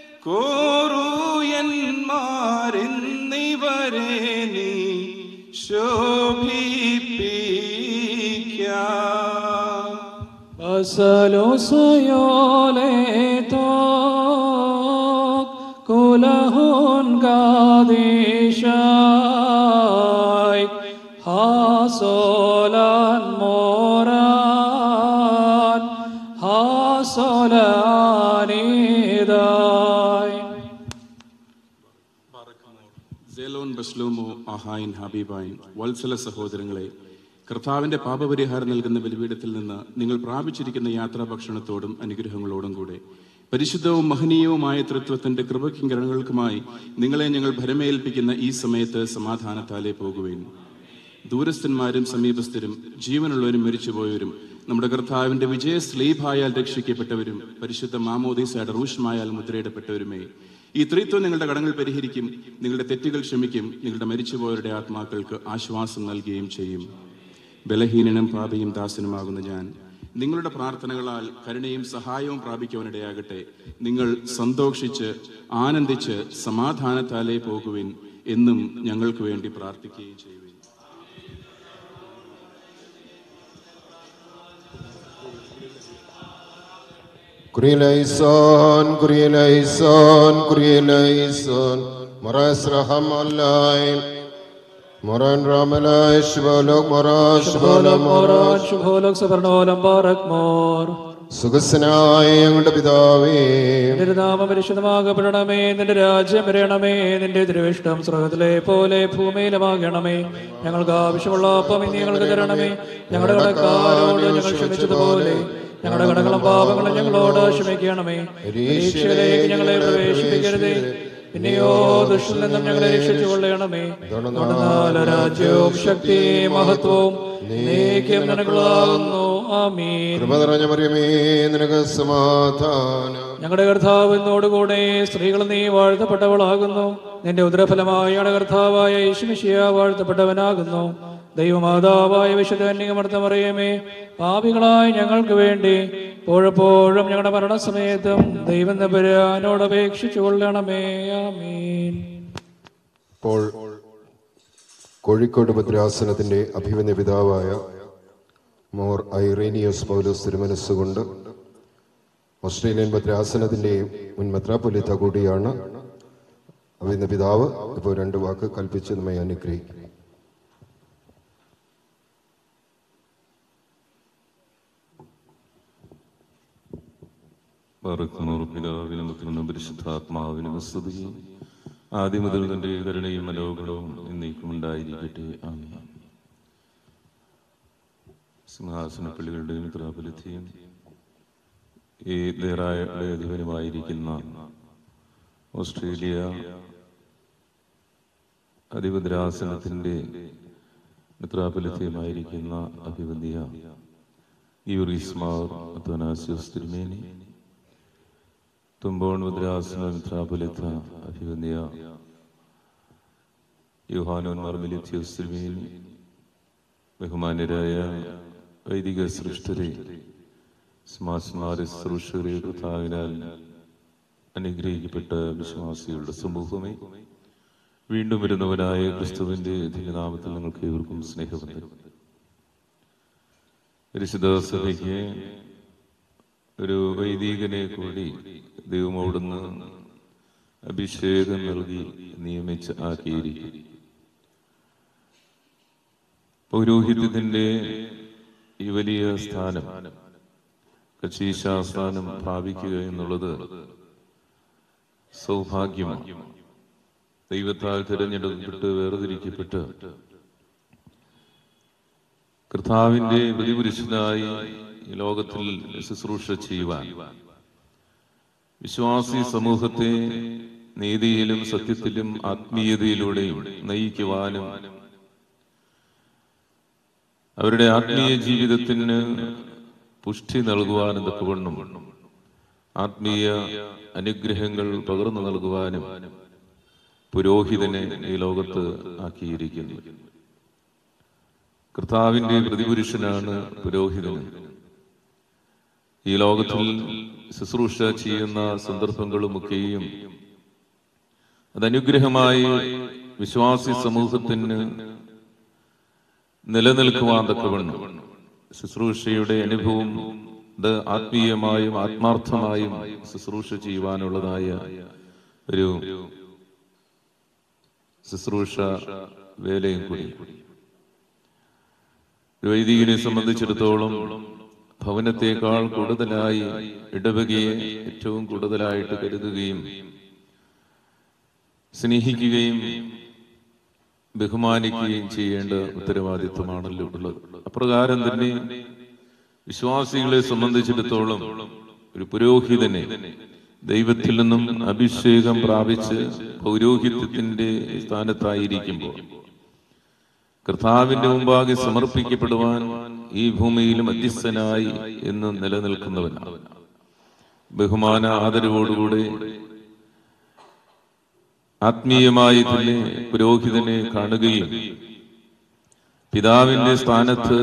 Speaker 12: കോറൂയന്മാരെന്നിവരെ നീ ശോഭിപ്പിക്കാം
Speaker 1: അസലോസയോലേതോ കുലഹുൻ കാദിശായ് ഹാസോലാൻ മോറാൻ ഹാസോലാനിദായ്
Speaker 12: സേലോൻ ബസ്ലോമോ അഹായിൻ ഹബീബായിൻ വത്സല സഹോദരങ്ങളെ കർത്താവിന്റെ പാപപരിഹാരം നൽകുന്ന ബലിപീഠത്തിൽ നിന്ന് നിങ്ങൾ പ്രാപിച്ചിരിക്കുന്ന യാത്രാഭക്ഷണത്തോടും അനുഗ്രഹങ്ങളോടും കൂടെ പരിശുദ്ധവും മഹനീയവുമായ തൃത്വത്തിന്റെ കൃപകിങ്കരണങ്ങൾക്കുമായി നിങ്ങളെ ഞങ്ങൾ ഭരമേൽപ്പിക്കുന്ന ഈ സമയത്ത് സമാധാനത്താലേ പോകുവേൻ ദൂരസ്ഥന്മാരും സമീപസ്ഥരും ജീവനുള്ളവരും മരിച്ചുപോയവരും നമ്മുടെ കർത്താവിന്റെ വിജയ സ്ലീഭായാൽ രക്ഷിക്കപ്പെട്ടവരും പരിശുദ്ധ മാമോദീസയുടെ റൂഷ്മായാൽ മുദ്രയിടപ്പെട്ടവരുമേ ഈ ത്രിത്വം നിങ്ങളുടെ കടങ്ങൾ പരിഹരിക്കും നിങ്ങളുടെ തെറ്റുകൾ ക്ഷമിക്കും നിങ്ങളുടെ മരിച്ചുപോയവരുടെ ആത്മാക്കൾക്ക് ആശ്വാസം നൽകുകയും ചെയ്യും ബലഹീനനും പാപിയും ദാസനുമാകുന്ന ഞാൻ നിങ്ങളുടെ പ്രാർത്ഥനകളാൽ കരുണയും സഹായവും പ്രാപിക്കുവാനിടയാകട്ടെ നിങ്ങൾ സന്തോഷിച്ച് ആനന്ദിച്ച് സമാധാനത്താലേ പോകുവിൻ എന്നും ഞങ്ങൾക്ക് വേണ്ടി പ്രാർത്ഥിക്കുകയും ചെയ്യുവിൻ
Speaker 5: Kurielaisan, Kurielaisan, Kurielaisan, Moras Raham Allahi, Moran Ramalai, Shivalok, Moras,
Speaker 1: ശുഭോലം മോറാൻ
Speaker 5: Shivalok,
Speaker 1: ശുഭോലം സവർണോലം ബാറക് മോർ
Speaker 5: സുഖസ്നായ ഞങ്ങളുടെ പിതാവേ
Speaker 1: നിന്റെ നാമം പരിശുദ്ധമാകപ്പെടണമേ നിന്റെ രാജ്യം വരണമേ നിന്റെ തിരുവിഷ്ടം സ്വർഗത്തിലെ പോലെ ഭൂമിയിലുമാകണമേ ഞങ്ങൾക്ക് ആവശ്യമുള്ള അപ്പം ഇനി ഞങ്ങൾക്ക് തരണമേ ഞങ്ങളുടെ കടക്കാരോട് ഞങ്ങൾ ക്ഷമിച്ചതുപോലെ ഞങ്ങളുടെ കടകളും പാപങ്ങളും ഞങ്ങളോട് ക്ഷമിക്കണമേ പരീക്ഷയിലേക്ക് ഞങ്ങളെ പ്രവേശിപ്പിക്കരുതേ പിന്നെയോ ദുഷ്ടനിൽ നിന്നും ഞങ്ങളെ രക്ഷിച്ചു കൊള്ളണമേ തുടർന്നാൽ രാജ്യവും ശക്തിയും മഹത്വവും നീക്കം നിനക്കുള്ളതാകുന്നു ആമീൻ
Speaker 5: കൃപ നിറഞ്ഞ മറിയമേ നിനക്ക് സമാധാനം
Speaker 1: ഞങ്ങളുടെ കർത്താവ് എന്നോടുകൂടെ സ്ത്രീകൾ നീ വാഴ്ത്തപ്പെട്ടവളാകുന്നു നിന്റെ ഉദരഫലമായ ഞങ്ങളുടെ കർത്താവായ യേശുമിശിയ വാഴ്ത്തപ്പെട്ടവനാകുന്നു ദൈവമാതാവായ വിശുദ്ധന്യമർത്തമറിയമേ പാപികളായ ഞങ്ങൾക്ക് വേണ്ടി എപ്പോഴെപ്പോഴും ഞങ്ങളുടെ മരണസമയത്തും ദൈവം നബരാനോട് അപേക്ഷിച്ചു കൊള്ളണമേ ആമീൻ
Speaker 5: ഇപ്പോൾ കോഴിക്കോട് ഭദ്രാസനത്തിന്റെ അഭിമന്യ പിതാവായ മോർ ഐറേനിയസ് പൗലോസ് തിരുമനസ്സുകൊണ്ട് ഓസ്ട്രേലിയൻ ഭദ്രാസനത്തിന്റെ മുൻ മെത്രാപ്പൊലിത്ത കൂടിയാണ് അഭിമന്യ പിതാവ് ഇപ്പോൾ രണ്ട് വാക്ക് കൽപ്പിച്ച് നമ്മെ അനുഗ്രഹിക്കും
Speaker 15: പറക്കുന്നൂർ പിതാവിനും പുത്രനും പരിശുദ്ധാത്മാവിനും സ്തുതി ആദ്യം മുതൽ തന്റെ കരുണയും മനോഗുണവും എന്നേക്കും ഉണ്ടായിരിക്കട്ടെ ആമേൻ സിംഹാസനപ്പള്ളികളുടെ മിത്രാപലിത്തെയും ഈ ദേറായുടെ അധിപനുമായിരിക്കുന്ന ഓസ്ട്രേലിയ അധിപതിരാസനത്തിന്റെ മിത്രാപലിത്തെയുമായിരിക്കുന്ന അഭിവന്ധിയ യൂറിസ്മാർ അത്തനാസ്യോസ് തിരുമേനി തുമ്പോൺ മുദ്രാസന മിത്രാപുലിത്ത അഭിവന്യ യുഹാനോൻ മർമിലിത്യോസ് തിരുമേനി ബഹുമാന്യരായ വൈദിക സൃഷ്ടരെ സമാസ്മാരെ സൃഷ്ടരെ കർത്താവിനാൽ അനുഗ്രഹിക്കപ്പെട്ട വിശ്വാസികളുടെ സമൂഹമേ വീണ്ടും വരുന്നവനായ ക്രിസ്തുവിന്റെ ധന്യനാമത്തിൽ നിങ്ങൾക്ക് ഏവർക്കും സ്നേഹബന്ധം പരിശുദ്ധ സഭയ്ക്ക് ഒരു വൈദികനെ കൂടി ദൈവം അവിടുന്ന് അഭിഷേകം നൽകി നിയമിച്ച് ആക്കിയിരിക്കും പൗരോഹിത്യത്തിന്റെ ഈ വലിയ സ്ഥാനം കച്ചീശാസ്ഥാനം പ്രാപിക്കുക എന്നുള്ളത് സൗഭാഗ്യമാണ് ദൈവത്താൽ തിരഞ്ഞെടുക്കപ്പെട്ട് വേർതിരിക്കപ്പെട്ട് കർത്താവിന്റെ പ്രതിപുരുഷനായി ഈ ലോകത്തിൽ ശുശ്രൂഷ ചെയ്യുവാൻ വിശ്വാസി സമൂഹത്തെ നീതിയിലും സത്യത്തിലും ആത്മീയതയിലൂടെയും നയിക്കുവാനും അവരുടെ ആത്മീയ ജീവിതത്തിന് പുഷ്ടി നൽകുവാനും തക്കവണ്ണം ആത്മീയ അനുഗ്രഹങ്ങൾ പകർന്നു നൽകുവാനും പുരോഹിതനെ ഈ ലോകത്ത് ആക്കിയിരിക്കുന്നു കർത്താവിന്റെ പ്രതിപുരുഷനാണ് പുരോഹിതൻ ഈ ലോകത്തിൽ ശുശ്രൂഷ ചെയ്യുന്ന സന്ദർഭങ്ങളുമൊക്കെയും അത് അനുഗ്രഹമായി വിശ്വാസി സമൂഹത്തിന് നിലനിൽക്കുവാൻ തക്കവണ്ണം ശുശ്രൂഷയുടെ അനുഭവം ഇത് ആത്മീയമായും ആത്മാർത്ഥമായും ശുശ്രൂഷ ചെയ്യുവാനുള്ളതായ ഒരു ശുശ്രൂഷ വേലയും കൂടി ഒരു വൈദികനെ സംബന്ധിച്ചിടത്തോളം ഭവനത്തെക്കാൾ കൂടുതലായി ഇടവകയെ ഏറ്റവും കൂടുതലായിട്ട് കരുതുകയും സ്നേഹിക്കുകയും ബഹുമാനിക്കുകയും ചെയ്യേണ്ട ഉത്തരവാദിത്വമാണല്ലോ ഉള്ളത് അപ്രകാരം തന്നെ വിശ്വാസികളെ സംബന്ധിച്ചിടത്തോളം ഒരു പുരോഹിതനെ ദൈവത്തിൽ നിന്നും അഭിഷേകം പ്രാപിച്ച് പൗരോഹിത്യത്തിന്റെ സ്ഥാനത്തായിരിക്കുമ്പോൾ കർത്താവിന്റെ മുമ്പാകെ സമർപ്പിക്കപ്പെടുവാൻ ഈ ഭൂമിയിൽ മധ്യസ്ഥനായി എന്ന് നിലനിൽക്കുന്നവനാണ് ബഹുമാന ആദരവോടുകൂടെ ആത്മീയമായി തന്നെ പുരോഹിതനെ കാണുകയും പിതാവിന്റെ സ്ഥാനത്ത്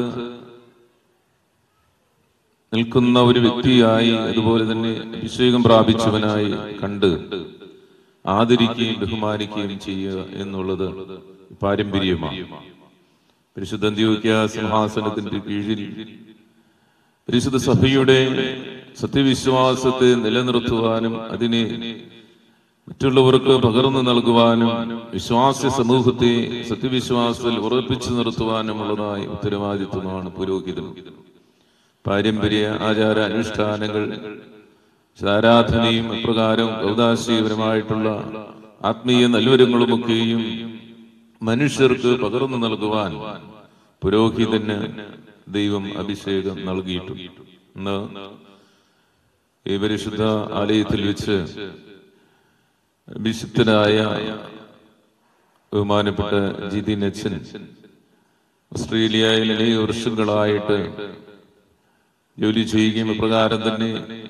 Speaker 15: നിൽക്കുന്ന ഒരു വ്യക്തിയായി അതുപോലെ തന്നെ അഭിഷേകം പ്രാപിച്ചവനായി കണ്ട് ആദരിക്കുകയും ബഹുമാനിക്കുകയും ചെയ്യുക എന്നുള്ളത് പാരമ്പര്യമാണ് പരിശുദ്ധ അന്ത്യോക്യ സിംഹാസനത്തിന്റെ കീഴിൽ പരിശുദ്ധ സഭയുടെ സത്യവിശ്വാസത്തെ നിലനിർത്തുവാനും അതിനെ മറ്റുള്ളവർക്ക് പകർന്നു നൽകുവാനും വിശ്വാസ സമൂഹത്തെ സത്യവിശ്വാസത്തിൽ ഉറപ്പിച്ചു നിർത്തുവാനുമുള്ളതായ ഉത്തരവാദിത്വമാണ് പുരോഹിതം പാരമ്പര്യ ആചാര അനുഷ്ഠാനങ്ങൾ ആരാധനയും അപ്രകാരം ഔദാശീപരമായിട്ടുള്ള ആത്മീയ നൽവരങ്ങളുമൊക്കെയും മനുഷ്യർക്ക് പകർന്നു നൽകുവാൻ പുരോഹിതന് ദൈവം അഭിഷേകം നൽകിയിട്ടുണ്ട് ഇന്ന് ഈ പരിശുദ്ധ ആലയത്തിൽ വെച്ച് വിശുദ്ധനായ ബഹുമാനപ്പെട്ട ജിതി നച്ചൻ ഓസ്ട്രേലിയയിൽ അനേക വർഷങ്ങളായിട്ട് ജോലി ചെയ്യുകയും ഇപ്രകാരം തന്നെ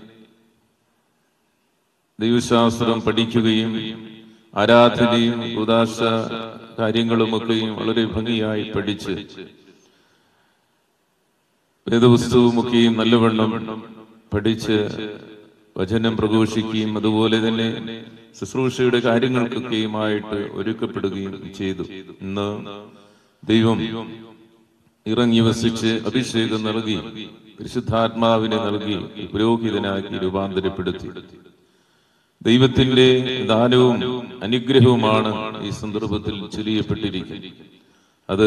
Speaker 15: ദൈവശാസ്ത്രം പഠിക്കുകയും ആരാധനയും ഉദാശ കാര്യങ്ങളുമൊക്കെയും വളരെ ഭംഗിയായി പഠിച്ച് വേദപുസ്തകമൊക്കെയും നല്ലവണ്ണം പഠിച്ച് വചനം പ്രഘോഷിക്കുകയും അതുപോലെ തന്നെ ശുശ്രൂഷയുടെ കാര്യങ്ങൾക്കൊക്കെയുമായിട്ട് ഒരുക്കപ്പെടുകയും ചെയ്തു ഇന്ന് ദൈവം ഇറങ്ങി വസിച്ച് അഭിഷേകം നൽകി പരിശുദ്ധാത്മാവിനെ നൽകി പുരോഹിതനാക്കി രൂപാന്തരപ്പെടുത്തി ദൈവത്തിന്റെ ദാനവും അനുഗ്രഹവുമാണ് ഈ സന്ദർഭത്തിൽ ചൊരിയപ്പെട്ടിരിക്കുന്നത് അത്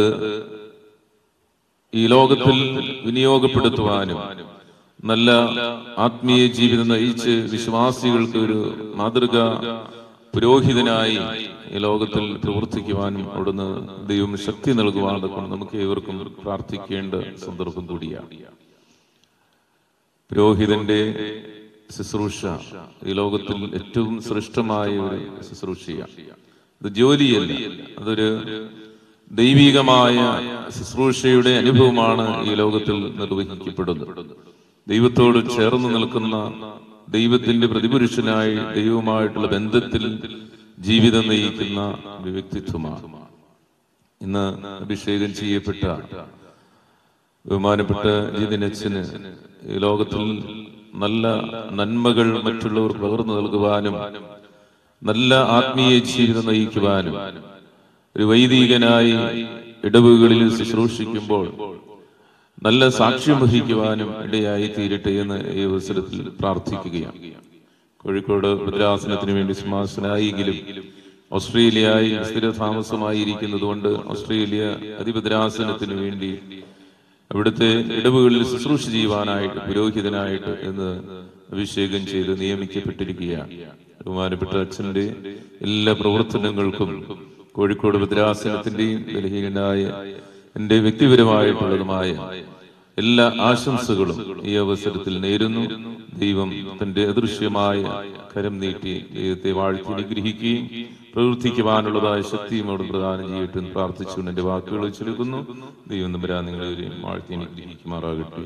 Speaker 15: ഈ ലോകത്തിൽ വിനിയോഗപ്പെടുത്തുവാനും നല്ല ആത്മീയ ജീവിതം നയിച്ച് വിശ്വാസികൾക്ക് ഒരു മാതൃക പുരോഹിതനായി ഈ ലോകത്തിൽ പ്രവർത്തിക്കുവാനും അവിടുന്ന് ദൈവം ശക്തി നൽകുവാണ് കൊണ്ട് നമുക്ക് ഏവർക്കും പ്രാർത്ഥിക്കേണ്ട സന്ദർഭം കൂടിയാണ് പുരോഹിതന്റെ ശുശ്രൂഷ ഈ ലോകത്തിൽ ഏറ്റവും ശ്രേഷ്ഠമായ ഒരു ശുശ്രൂഷയാണ് ഇത് ജോലിയല്ല അതൊരു ദൈവികമായ ശുശ്രൂഷയുടെ അനുഭവമാണ് ഈ ലോകത്തിൽ നിർവഹിക്കപ്പെടുന്നത് ദൈവത്തോട് ചേർന്ന് നിൽക്കുന്ന ദൈവത്തിന്റെ പ്രതിപുരുഷനായി ദൈവവുമായിട്ടുള്ള ബന്ധത്തിൽ ജീവിതം നയിക്കുന്ന ഒരു വ്യക്തിത്വമാണ് ഇന്ന് അഭിഷേകം ചെയ്യപ്പെട്ട ബഹുമാനപ്പെട്ട ജിതിനച്ചന് ഈ ലോകത്തിൽ നല്ല നന്മകൾ മറ്റുള്ളവർക്ക് പകർന്നു നൽകുവാനും നല്ല ആത്മീയ ജീവിതം നയിക്കുവാനും ഒരു വൈദികനായി ഇടവുകളിൽ ശുശ്രൂഷിക്കുമ്പോൾ നല്ല സാക്ഷ്യം വഹിക്കുവാനും ഇടയായി തീരട്ടെ എന്ന് ഈ അവസരത്തിൽ പ്രാർത്ഥിക്കുകയാണ് കോഴിക്കോട് ഭദ്രാസനത്തിന് വേണ്ടി സിംഹാസനായെങ്കിലും ഓസ്ട്രേലിയയിൽ സ്ഥിരതാമസമായിരിക്കുന്നത് കൊണ്ട് ഓസ്ട്രേലിയ അതിഭദ്രാസനത്തിന് വേണ്ടി അവിടുത്തെ ഇടവുകളിൽ ശുശ്രൂഷ ചെയ്യുവാനായിട്ട് പുരോഹിതനായിട്ട് എന്ന് അഭിഷേകം ചെയ്ത് നിയമിക്കപ്പെട്ടിരിക്കുകയാണ് ബഹുമാനപ്പെട്ട അച്ഛന്റെ എല്ലാ പ്രവർത്തനങ്ങൾക്കും കോഴിക്കോട് ഭദ്രാസനത്തിന്റെയും ബലഹീനനായ എന്റെ വ്യക്തിപരമായിട്ടുള്ളതുമായ എല്ലാ ആശംസകളും ഈ അവസരത്തിൽ നേരുന്നു ദൈവം തന്റെ അദൃശ്യമായ കരം നീട്ടി ദൈവത്തെ വാഴ്ത്തി അനുഗ്രഹിക്കുകയും പ്രവർത്തിക്കുവാനുള്ളതായ ശക്തിയും അവിടെ പ്രദാനം ചെയ്യട്ടെ എന്ന് പ്രാർത്ഥിച്ചുകൊണ്ട് എന്റെ വാക്കുകൾ ചുരുക്കുന്നു ദൈവം നമ്പരാ നിങ്ങളെ വാഴ്ത്തി അനുഗ്രഹിക്കുമാറാകട്ടെ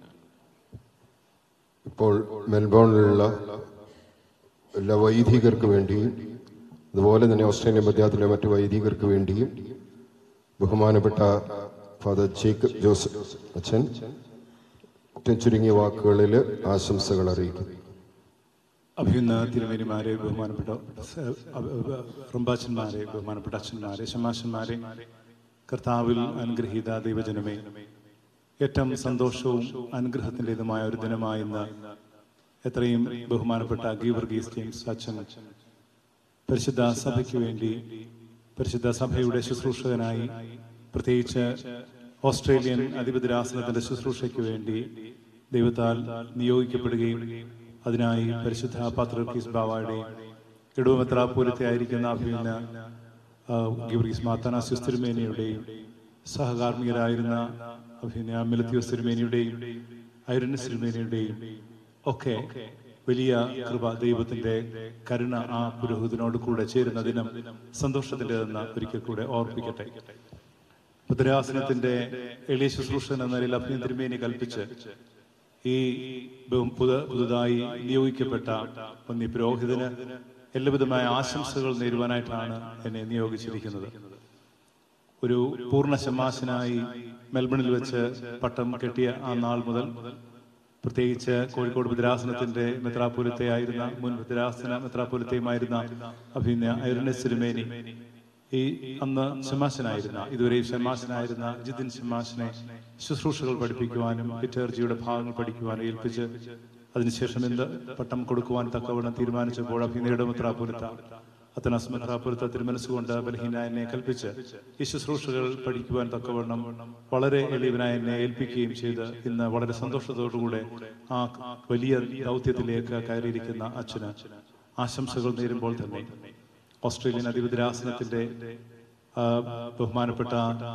Speaker 5: ഇപ്പോൾ മെൽബോണിലുള്ള എല്ലാ വൈദികർക്ക് വേണ്ടിയും അതുപോലെ തന്നെ ഓസ്ട്രേലിയൻ പഞ്ചായത്തിലെ മറ്റു വൈദികർക്ക് വേണ്ടിയും ബഹുമാനപ്പെട്ട ഫാദർ ജേക്കബ് ജോസഫ് അച്ഛൻ ഏറ്റവും ചുരുങ്ങിയ വാക്കുകളിൽ ആശംസകൾ അറിയിക്കുന്നു
Speaker 16: അഭിയുന്ന തിരുമേനിമാരെ ബഹുമാനപ്പെട്ട സ- അ- അ- റംബാച്ചന്മാരെ ബഹുമാനപ്പെട്ട അച്ഛന്മാരെ ശമാശന്മാരെ കർത്താവിൽ അനുഗ്രഹീത ദൈവജനമേ ഏറ്റവും സന്തോഷവും അനുഗ്രഹത്തിൻ്റെതുമായ ഒരു ദിനമായ ഇന്ന് എത്രയും ബഹുമാനപ്പെട്ട ഗീവർഗീസ് ജെയിംസ് അച്ഛൻ പരിശുദ്ധ സഭയ്ക്ക് വേണ്ടി പരിശുദ്ധ സഭയുടെ ശുശ്രൂഷകനായി പ്രത്യേകിച്ച് ഓസ്ട്രേലിയൻ അധിപതിരാസനത്തിന്റെ ശുശ്രൂഷയ്ക്ക് വേണ്ടി ദൈവത്താൽ നിയോഗിക്കപ്പെടുകയും അതിനായി പരിശുദ്ധ പാത്രീസ് ബാവയുടെ ഇടവമെത്രാപൂരത്തെ ആയിരിക്കുന്ന അഭിമന്യ ഗിബ്രീസ് മാത്താനാസ്യൂസ് തിരുമേനിയുടെയും സഹകാർമ്മികരായിരുന്ന അഭിനയ മിലത്യൂസ് തിരുമേനിയുടെയും ഐരനസ് തിരുമേനിയുടെയും ഒക്കെ വലിയ കൃപ ദൈവത്തിന്റെ കരുണ ആ പുരോഹിതനോട് കൂടെ ചേരുന്ന ദിനം സന്തോഷത്തിൻ്റെതെന്ന് ഒരിക്കൽ കൂടെ ഓർപ്പിക്കട്ടെ ഭദ്രാസനത്തിന്റെ എളിയ ശുശ്രൂഷൻ എന്ന നിലയിൽ അഭിനയ തിരുമേനി കൽപ്പിച്ച് ഈ ബഹു- പുത പുതുതായി നിയോഗിക്കപ്പെട്ട പന്നി പുരോഹിതന് എല്ലാവിധമായ ആശംസകൾ നേരുവാനായിട്ടാണ് എന്നെ നിയോഗിച്ചിരിക്കുന്നത് ഒരു പൂർണ്ണ ശമാശനായി മെൽബണിൽ വെച്ച് പട്ടം കെട്ടിയ ആ നാൾ മുതൽ പ്രത്യേകിച്ച് കോഴിക്കോട് ഭദ്രാസനത്തിന്റെ മെത്രാപൊലിത്തയായിരുന്ന മുൻ ഭദ്രാസന മെത്രാപൊലിത്തയുമായിരുന്ന അഭിനയ ഐറിനസ് സിരുമേനി ഈ അന്ന് ഷമാശനായിരുന്ന ഇതുവരെ ഷമാശനായിരുന്ന ജിതിൻ ഷമാശനെ ശുശ്രൂഷകൾ പഠിപ്പിക്കുവാനും ലിറ്റർജിയുടെ ഭാഗങ്ങൾ പഠിക്കുവാനും ഏൽപ്പിച്ച് അതിനുശേഷം എന്ത് പട്ടം കൊടുക്കുവാൻ തക്കവണ്ണം തീരുമാനിച്ചപ്പോൾ അഭിനയുടെ മെത്രാപൊലിത്ത അത്തനാസ് മെത്രാപൊലിത്ത തിരുമനസ്സുകൊണ്ട് ബലഹീന എന്നെ കൽപ്പിച്ച് ഈ ശുശ്രൂഷകൾ പഠിക്കുവാൻ തക്കവണ്ണം വളരെ എളിയവനായി എന്നെ ഏൽപ്പിക്കുകയും ചെയ്ത് ഇന്ന് വളരെ സന്തോഷത്തോടുകൂടെ ആ വലിയ ദൗത്യത്തിലേക്ക് കയറിയിരിക്കുന്ന അച്ഛന് ആശംസകൾ നേരുമ്പോൾ തന്നെ ഓസ്ട്രേലിയൻ അധിപതിരാസനത്തിന്റെ ആ, ബഹുമാനപ്പെട്ട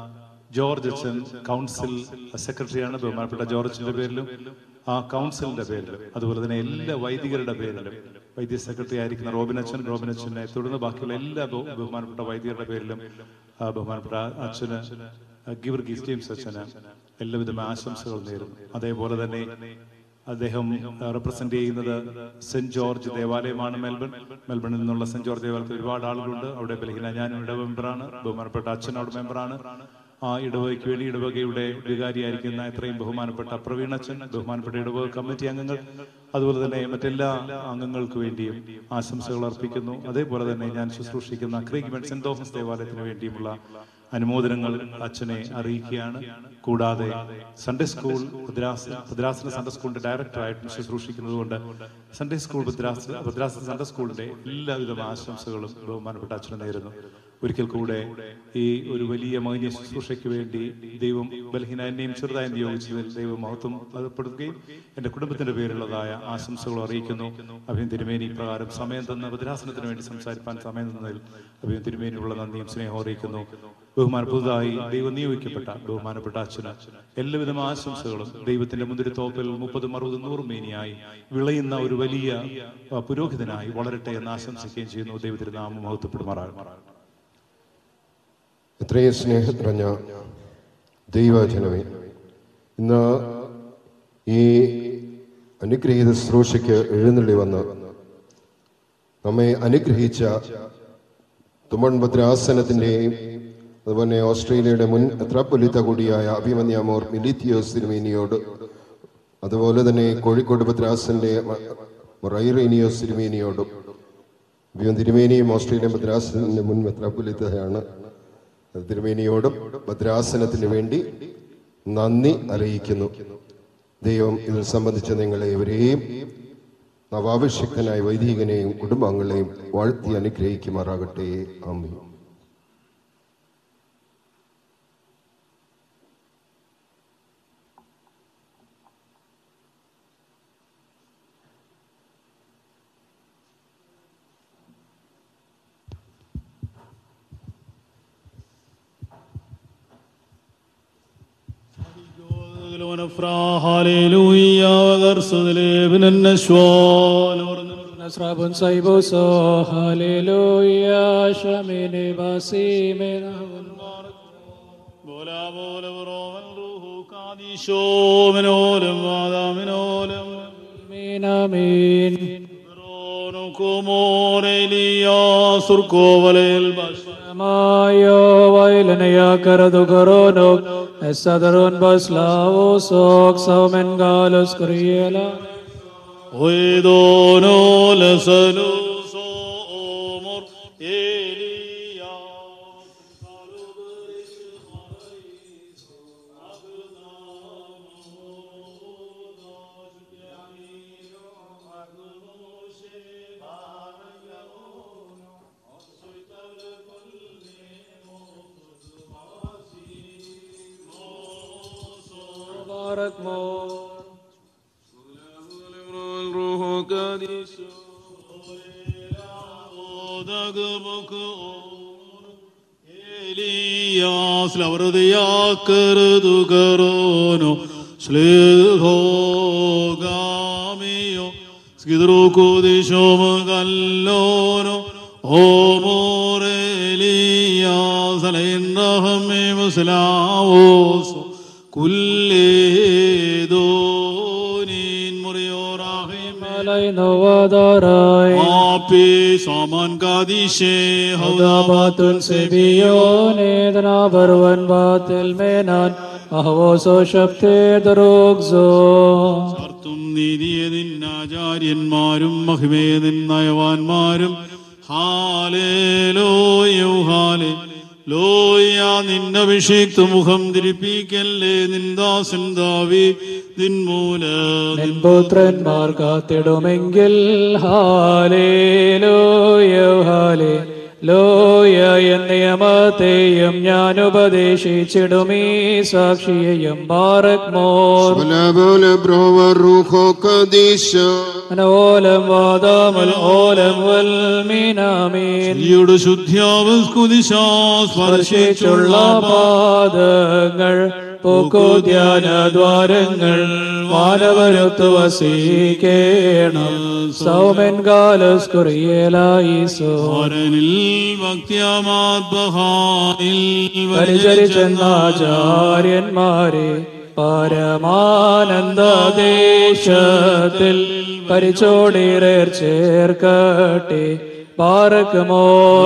Speaker 16: ജോർജ് അച്ഛൻ കൗൺസിൽ സെക്രട്ടറിയാണ് ബഹുമാനപ്പെട്ട ജോർജ് അച്ഛന്റെ പേരിലും ആ കൗൺസിലിന്റെ പേരിലും അതുപോലെ തന്നെ എല്ലാ വൈദികരുടെ പേരിലും വൈദ്യ സെക്രട്ടറി ആയിരിക്കുന്ന റോബിൻ അച്ഛൻ റോബിൻ അച്ഛനെ തുടർന്ന് ബാക്കിയുള്ള എല്ലാ ബഹു- ബഹുമാനപ്പെട്ട വൈദികരുടെ പേരിലും ആ, ബഹുമാനപ്പെട്ട അച്ഛന് ഗിവർഗീസ് ജെയിംസ് അച്ഛന് എല്ലാവിധമായ ആശംസകൾ നേരുന്നു അതേപോലെ തന്നെ അദ്ദേഹം റെപ്രസെന്റ് ചെയ്യുന്നത് സെന്റ് ജോർജ് ദേവാലയമാണ് മെൽബൺ മെൽബണിൽ നിന്നുള്ള സെന്റ് ജോർജ് ദേവാലയത്തിൽ ഒരുപാട് ആളുകളുണ്ട് അവിടെ ബലഹീന ഞാനും ഇടവ മെമ്പറാണ് ബഹുമാനപ്പെട്ട അച്ഛൻ അവിടെ മെമ്പറാണ് ആ ഇടവകയ്ക്ക് വേണ്ടി ഇടവകയുടെ വികാരിയായിരിക്കുന്ന ഇത്രയും ബഹുമാനപ്പെട്ട പ്രവീൺ അച്ഛൻ ബഹുമാനപ്പെട്ട ഇടവക കമ്മിറ്റി അംഗങ്ങൾ അതുപോലെ തന്നെ മറ്റെല്ലാ അംഗങ്ങൾക്ക് വേണ്ടിയും ആശംസകൾ അർപ്പിക്കുന്നു അതേപോലെ തന്നെ ഞാൻ ശുശ്രൂഷിക്കുന്ന ക്രീഗ്മെന്റ് സെന്റ് തോമസ് ദേവാലയത്തിന് വേണ്ടിയുമുള്ള അനുമോദനങ്ങൾ അച്ഛനെ അറിയിക്കുകയാണ് കൂടാതെ സൺഡേ സ്കൂൾ ഭദ്രാസന ഭദ്രാസന സൺഡേ സ്കൂളിന്റെ ഡയറക്ടറായിട്ടും ശുശ്രൂഷിക്കുന്നത് കൊണ്ട് സൺഡേ സ്കൂൾ ഭദ്രാസന ഭദ്രാസന സൺഡേ സ്കൂളിന്റെ എല്ലാവിധ ആശംസകളും ബഹുമാനപ്പെട്ട അച്ഛന് നേരുന്നു ഒരിക്കൽ കൂടെ ഈ ഒരു വലിയ മൗന്യ ശുശ്രൂഷയ്ക്ക് വേണ്ടി ദൈവം ബലഹീന എന്നെയും ചെറുതായി നിയോഗിച്ചതിൽ ദൈവം മഹത്വം പദപ്പെടുത്തുകയും എന്റെ കുടുംബത്തിന്റെ പേരിലുള്ളതായ ആശംസകൾ അറിയിക്കുന്നു അഭിയം തിരുമേനി പ്രകാരം സമയം തന്ന ഭദ്രാസനത്തിന് വേണ്ടി സംസാരിക്കാൻ സമയം തന്നതിൽ അഭിയം തിരുമേനിയുള്ള നന്ദിയും സ്നേഹവും അറിയിക്കുന്നു ബഹുമാന പുതുതായി ദൈവം നിയോഗിക്കപ്പെട്ട ബഹുമാനപ്പെട്ട അച്ഛന് എല്ലാവിധ ആശംസകളും ദൈവത്തിന്റെ മുന്തിരിത്തോപ്പിൽ മുപ്പതും അറുപതും നൂറും മേനിയായി വിളയുന്ന ഒരു വലിയ ആ, പുരോഹിതനായി വളരട്ടെ എന്ന് ആശംസിക്കുകയും ചെയ്യുന്നു ദൈവത്തിന്റെ നാമം മഹത്വപ്പെടുമാറാകും
Speaker 5: എത്രയും സ്നേഹം നിറഞ്ഞ ദൈവജനമേ ഇന്ന് ഈ അനുഗ്രഹീത ശുശ്രൂഷയ്ക്ക് എഴുന്നള്ളി വന്ന് നമ്മെ അനുഗ്രഹിച്ച തുമൺ ഭദ്രാസനത്തിൻ്റെയും അതുപോലെ ഓസ്ട്രേലിയയുടെ മുൻ മെത്രാപ്പൊലിത്ത കൂടിയായ അഭിമന്യാമോർ മിലിത്തിയോസ് തിരുമേനിയോട് അതുപോലെ തന്നെ കോഴിക്കോട് ഭദ്രാസന്റെ റൈറീനിയോസ് തിരുമേനിയോടും അഭിമൻ തിരുമേനിയും ഓസ്ട്രേലിയൻ ഭദ്രാസനത്തിന്റെ മുൻ മെത്രാപ്പൊലിത്തയാണ് തിരുമേനിയോടും ഭദ്രാസനത്തിന് വേണ്ടി നന്ദി അറിയിക്കുന്നു ദൈവം ഇതിൽ സംബന്ധിച്ച നിങ്ങളെ ഇവരെയും നവാഭിഷിക്തനായ വൈദികനെയും കുടുംബാംഗങ്ങളെയും വാഴ്ത്തി അനുഗ്രഹിക്കുമാറാകട്ടെ ആമീൻ
Speaker 11: هاليلويا وغرس ابن النشوان
Speaker 1: نسراب سيبوسو هاليلويا شمين باسيمين
Speaker 11: بولا بولا برومن روح قاديشو من اولم هذا من اولم
Speaker 1: آمين آمين
Speaker 11: كومور إليا سركو والبشر
Speaker 1: ما يو ويلن يا كردو كرونوك السدرون بسلاو سوك سومن قالوس كريلا
Speaker 11: ويدونو لسلوس أمور إليا
Speaker 1: مبارك مو
Speaker 11: الروح قديس Elias la verdad kerdu karono slehogamiyo skidro kodishom gallono ഓമോർ എലിയാസ് അലൈൻ റഹമേ വസ്ലാവോസ് കുല്ലേദോനീൻ മുറിയോറാഹിം
Speaker 1: മലൈ നോവാദാറായി
Speaker 11: ആപ്പേ സാമാൻ കാദിശേ
Speaker 1: ഹൗദാബാത്തുൻ സെബിയോനേദനാബർവൻ ബാത്തിൽ മേനാൻ അഹവോസോ ശബ്ദേ ദറുഗ്സോ
Speaker 11: ഹൗദാബാത്തും നീതിയതിന്നാചാര്യന്മാരും മഹിമേതിന്നയവാന്മാരും ഹാലേലോയോ ഹാലേ ലോയ നിന്നഭിഷിക്ത മുഖം തിരിപ്പിക്കല്ലേ നിന്ദാസൻ ദാവി നിൻമൂല
Speaker 1: നിൻ പുത്രന്മാർ കാത്തിടുമെങ്കിൽ ഹാലേ ലോയോ ഹാലേ ലോയ എൻ നിയമത്തെയും ഞാൻ ഉപദേശിച്ചിടുമീ സാക്ഷിയെയും ബാറക് മോർ
Speaker 5: ബലബല ബ്രോവർ റൂഹോ കദീശ
Speaker 1: ഓലം വാദാമൽ ഓലം വൽ മീനാമീൻ
Speaker 11: ഈയുടെ ശുദ്ധ്യാവസ്കുദിശാസ്പർശിച്ചുള്ള
Speaker 1: സ്പർശിച്ചുള്ള പാദങ്ങൾ പൂക്കുധ്യാന ദ്വാരങ്ങൾ മാനവരുത്ത് വസീകേണം സൗമൻ കാലസ്കുറിയലായിസോ
Speaker 11: ഓരനിൽ ഭക്തിയമാത്മഹാനിൽ
Speaker 1: പരിചരിച്ചെന്നാചാര്യന്മാരെ പരമാനന്ദദേശത്തിൽ പരിചോടിറേർ ചേർക്കട്ടെ പാറക്കുമോ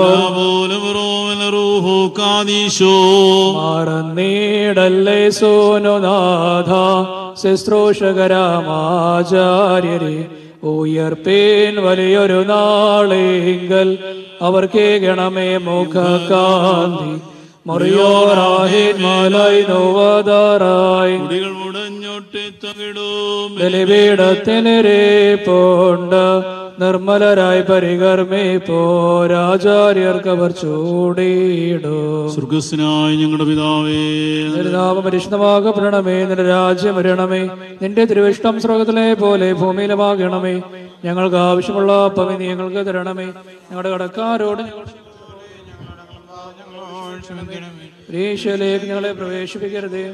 Speaker 11: റൂഹോ കാദീശോ
Speaker 1: മാറന്നീടല്ലേ സോനുനാഥ ശുശ്രൂഷകരാമാചാര്യരെ ഉയർപ്പേൻ വലിയൊരു നാളെങ്കൽ അവർക്ക് ഗണമേ മുഖകാന്തി മുറിയോറാഹിൻ മലൈ നോവതാറായി ബലിപീഠത്തിനരെ പോണ്ട് നിർമ്മലരായി പരികർമ്മേ പോരാചാര്യർക്ക് അവർ ചൂടിയിടൂ
Speaker 11: സ്വർഗസ്നായ ഞങ്ങളുടെ പിതാവേ
Speaker 1: നിന്റെ നാമം പരിശുദ്ധമാകപ്പെടണമേ നിന്റെ രാജ്യം വരണമേ നിന്റെ തിരുവിഷ്ടം സ്വർഗത്തിലെ പോലെ ഭൂമിയിലുമാകണമേ ഞങ്ങൾക്ക് ആവശ്യമുള്ള അപ്പം നീ ഞങ്ങൾക്ക് തരണമേ ഞങ്ങളുടെ കടക്കാരോട് പരീക്ഷയിലേക്ക് ഞങ്ങളെ പ്രവേശിപ്പിക്കരുതേ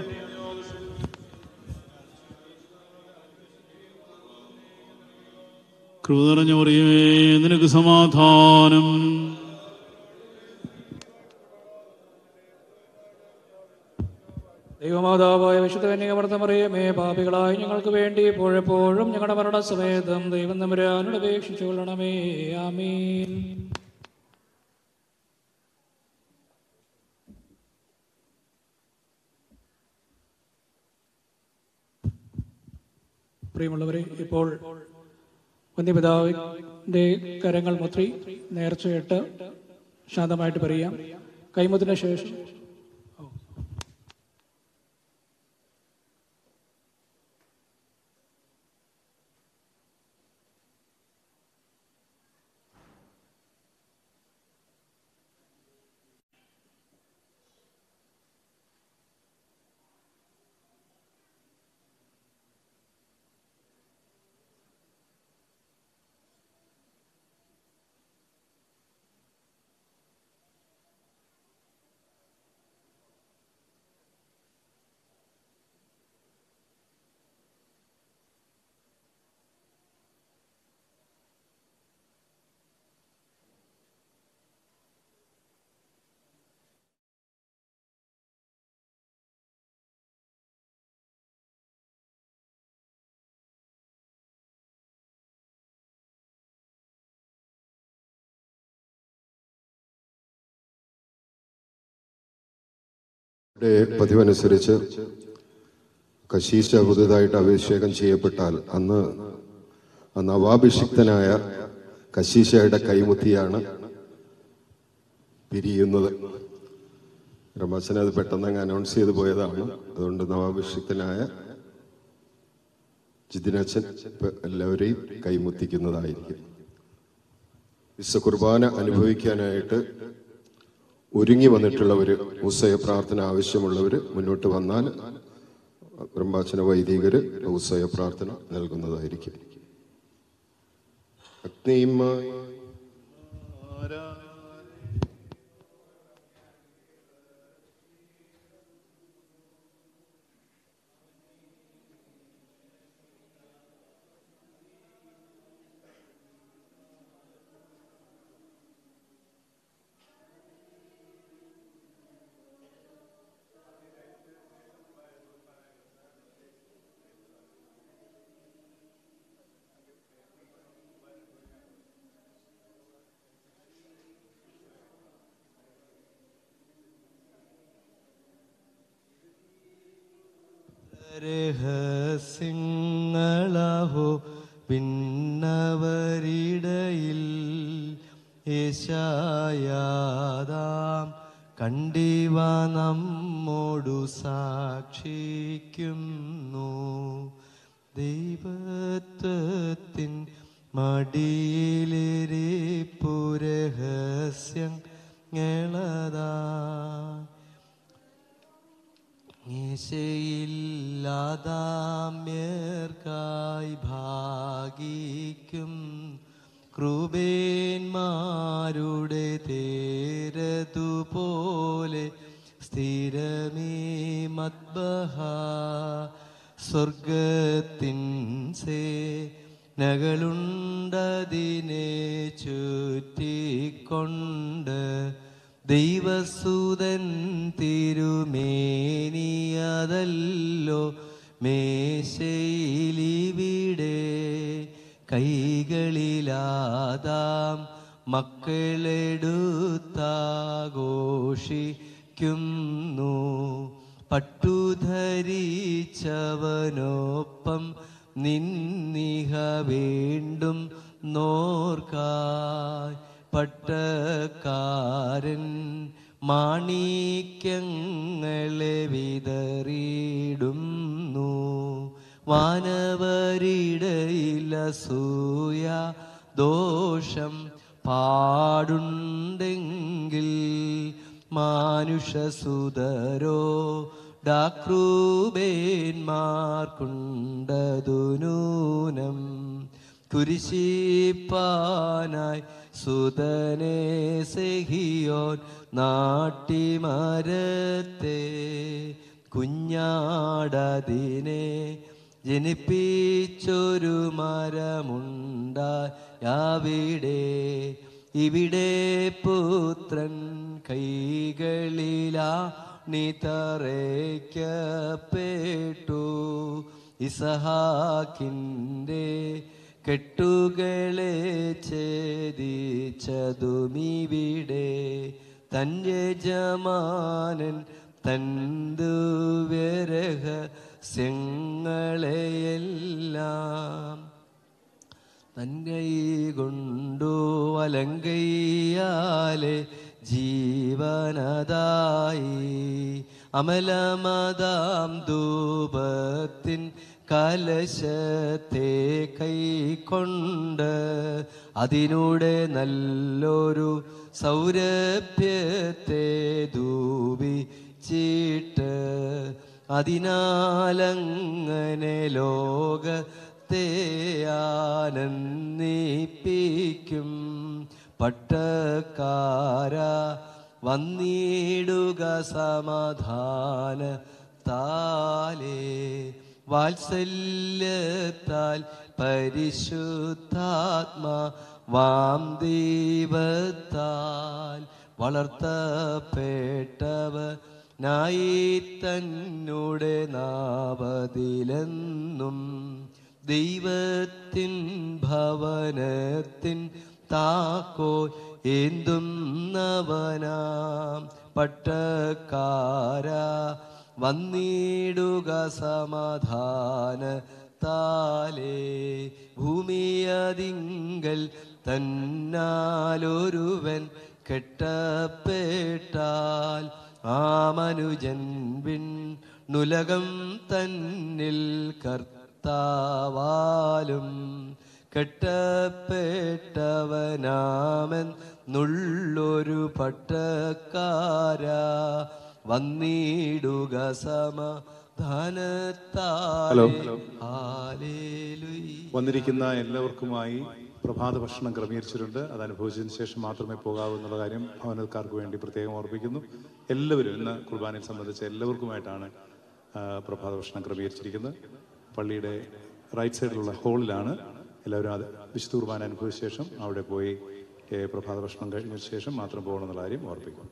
Speaker 11: കൃപ നിറഞ്ഞ പറയുമേ നിനക്ക് സമാധാനം
Speaker 1: ദൈവമാതാവായ വിശുദ്ധ കന്യകമർദ്ദമറിയമേ പാപികളായി ഞങ്ങൾക്ക് വേണ്ടി എപ്പോഴെപ്പോഴും ഞങ്ങളുടെ മരണസമയത്തും ദൈവം തമ്പുരാനോട് അപേക്ഷിച്ചു കൊള്ളണമേ ആമീൻ പ്രിയമുള്ളവരെ ഇപ്പോൾ വന്യപിതാവിൻ്റെ കരങ്ങൾ മുത്രി നേർച്ചയിട്ട് ശാന്തമായിട്ട് പറയാം കൈമുത്തിന് ശേഷം
Speaker 5: ഇവിടെ പതിവനുസരിച്ച് കശീശ പുതുതായിട്ട് അഭിഷേകം ചെയ്യപ്പെട്ടാൽ അന്ന് ആ നവാഭിഷിക്തനായ കശീശയുടെ കൈമുത്തിയാണ് പിരിയുന്നത് രമാശന അത് പെട്ടെന്ന് അങ്ങ് അനൗൺസ് ചെയ്ത് പോയതാണ് അതുകൊണ്ട് നവാഭിഷിക്തനായ ജിതിനച്ചൻ ഇപ്പൊ എല്ലാവരെയും കൈമുത്തിക്കുന്നതായിരിക്കും വിശ്വ കുർബാന അനുഭവിക്കാനായിട്ട് ഒരുങ്ങി വന്നിട്ടുള്ളവര് ഉത്സവ പ്രാർത്ഥന ആവശ്യമുള്ളവര് മുന്നോട്ട് വന്നാൽ ബ്രഹ്മാച്ചന വൈദികര് ഉത്സവ പ്രാർത്ഥന നൽകുന്നതായിരിക്കും അഗ്നിയുമായി
Speaker 17: രഹസ്യങ്ങളാഹോ പിന്നവരിടയിൽ യേശായാതാം കണ്ടിവ നമ്മോടു സാക്ഷിക്കുന്നു ദൈവത്വത്തിൻ മടിയിലിരിപ്പുരഹസ്യങ്ങളതാ ീശയില്ലാതാമ്യർക്കായി ഭാഗിക്കും കൃപേന്മാരുടെ തേരതുപോലെ സ്ഥിരമീ മദ്ബഹ സ്വർഗത്തിൻ സേ നകളുണ്ടതിനെ ചുറ്റിക്കൊണ്ട് ദൈവസൂതൻ തിരുമേനിയതല്ലോ മേശയിലിവിടെ കൈകളിലാതാം മക്കളെടുത്താഘോഷിക്കുന്നു പട്ടുധരിച്ചവനൊപ്പം നിന്നിഹ വീണ്ടും നോർക്കായി പട്ടക്കാരൻ മാണിക്യങ്ങളെ വിതറിയിടുന്നു വാനവരിടയിലസൂയ ദോഷം പാടുണ്ടെങ്കിൽ മാനുഷസുതരോ ഡാക്രൂബേന്മാർക്കുണ്ടതു നൂനം കുരിശിപ്പാനായി സുതനെ സെഹിയോൻ നാട്ടിമരത്തെ കുഞ്ഞാടതിനെ ജനിപ്പിച്ചൊരു മരമുണ്ടായാവിടെ ഇവിടെ പുത്രൻ കൈകളിലാ നിതറയ്ക്കപ്പെട്ടു ഇസഹാക്കിൻ്റെ കെട്ടുകളെ ഛേദിച്ചതുമിവിടെ തൻ യജമാനൻ തന്തുവരഹ സെങ്ങളെയെല്ലാം തൻകൈ കൊണ്ടു വലങ്കയ്യാലെ ജീവനതായി അമലമതാം ധൂപത്തിൻ കലശത്തെ കൈക്കൊണ്ട് അതിനൂടെ നല്ലൊരു സൗരഭ്യത്തെ ധൂപിച്ചിട്ട് അതിനാലങ്ങനെ ലോകത്തെ ആനന്ദിപ്പിക്കും പട്ടക്കാര വന്നിടുക സമാധാന താലേ വാത്സല്യത്താൽ പരിശുദ്ധാത്മാ വാം ദൈവത്താൽ വളർത്തപ്പെട്ടവനായി തന്നുടെ നാവതിലെന്നും ദൈവത്തിൻ ഭവനത്തിൻ താക്കോ ഏന്തും നവനാം പട്ടക്കാര വന്നിടുക സമാധാന താലേ ഭൂമിയതിങ്കൽ തന്നാലൊരുവൻ കെട്ടപ്പെട്ടാൽ ആ മനുജൻ വിൺ നുലകം തന്നിൽ കർത്താവാലും കെട്ടപ്പെട്ടവനാമൻ നുള്ളൊരു പട്ടക്കാര വന്നിടുക
Speaker 16: ഹലോ.
Speaker 17: സമാധാനത്താലേ
Speaker 16: വന്നിരിക്കുന്ന എല്ലാവർക്കുമായി പ്രഭാത ഭക്ഷണം ക്രമീകരിച്ചിട്ടുണ്ട് അത് അനുഭവിച്ചതിന് ശേഷം മാത്രമേ പോകാവൂ എന്നുള്ള കാര്യം ഭവനക്കാർക്ക് വേണ്ടി പ്രത്യേകം ഓർപ്പിക്കുന്നു എല്ലാവരും ഇന്ന് കുർബാനയിൽ സംബന്ധിച്ച എല്ലാവർക്കുമായിട്ടാണ് ആ, പ്രഭാത ഭക്ഷണം ക്രമീകരിച്ചിരിക്കുന്നത് പള്ളിയുടെ റൈറ്റ് സൈഡിലുള്ള ഹാളിലാണ് എല്ലാവരും അത് വിശുദ്ധ കുർബാന അനുഭവിച്ച ശേഷം അവിടെ പോയി ഏ, പ്രഭാത ഭക്ഷണം കഴിഞ്ഞ ശേഷം മാത്രം പോകണമെന്നുള്ള കാര്യം ഓർപ്പിക്കുന്നു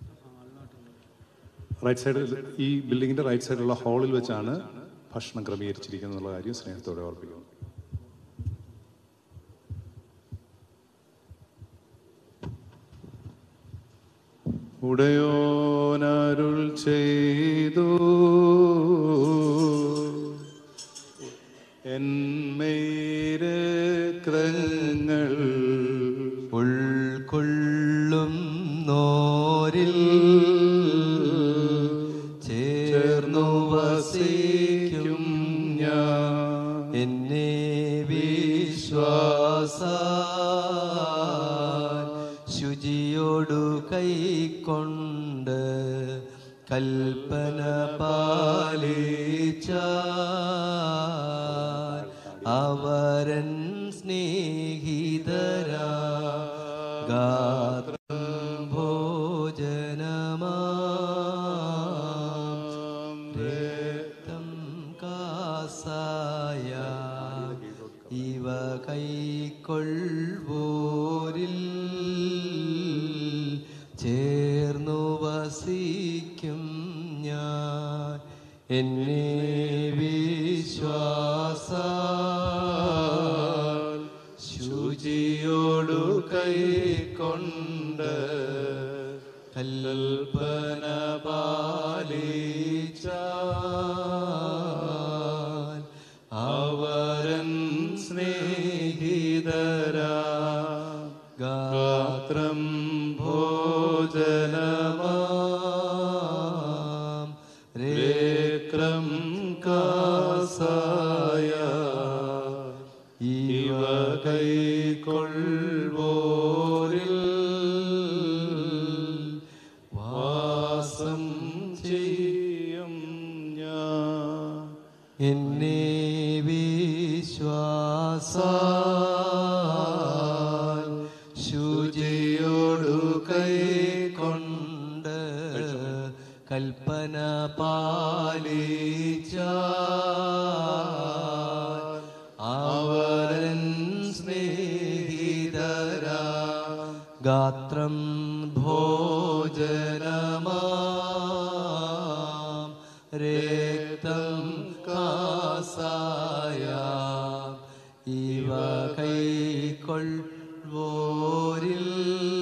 Speaker 16: റൈറ്റ് സൈഡിൽ ഈ ബിൽഡിങ്ങിന്റെ റൈറ്റ് സൈഡിലുള്ള ഹാളിൽ വെച്ചാണ് ഭക്ഷണം ക്രമീകരിച്ചിരിക്കുന്നത് എന്നുള്ള കാര്യം സ്നേഹത്തോടെ ഓർപ്പിക്കുന്നു
Speaker 9: ഉടയോനരുൾ ചെയ്തു
Speaker 17: ഞങ്ങൾ ഉൾക്കൊള്ളും നോരിൽ ചേർന്നു വസിക്കും ഞാൻ എന്നെ വിശ്വാസ ശുചിയോടു കൈക്കൊണ്ട് കൽപ്പന പാലിച്ച അവരൻ സ്നേഹിതരാ ഗാത്രം ഭോജനമാ രക്തം കാസായ ഇവ കൈക്കൊള്ളുവോരിൽ ചേർന്നു വസിക്കും ഞാൻ എന്നെ വിശ്വാസ ശുചിയോടു കൈക്കൊണ്ട് കൽപ്പന പാലിച്ച അവരൻ സ്നേഹിതരാ ഗാത്രം ഭോജനമാം രേക്രം കാസായ ഇവ കൈക്കൊള്ളുവോരിൽ വാസം ചെയ്യും ഞാൻ എന്നെ വിശ്വാസ ശുചിയോടു കൈക്കൊണ്ട് കൽപ്പന പാലിച്ച അവരൻ സ്നേഹിതരാ ഗാത്രം ഭോജനമാം രക്തം കാസായ ഇവ കൈക്കൊള്ളുവോരിൽ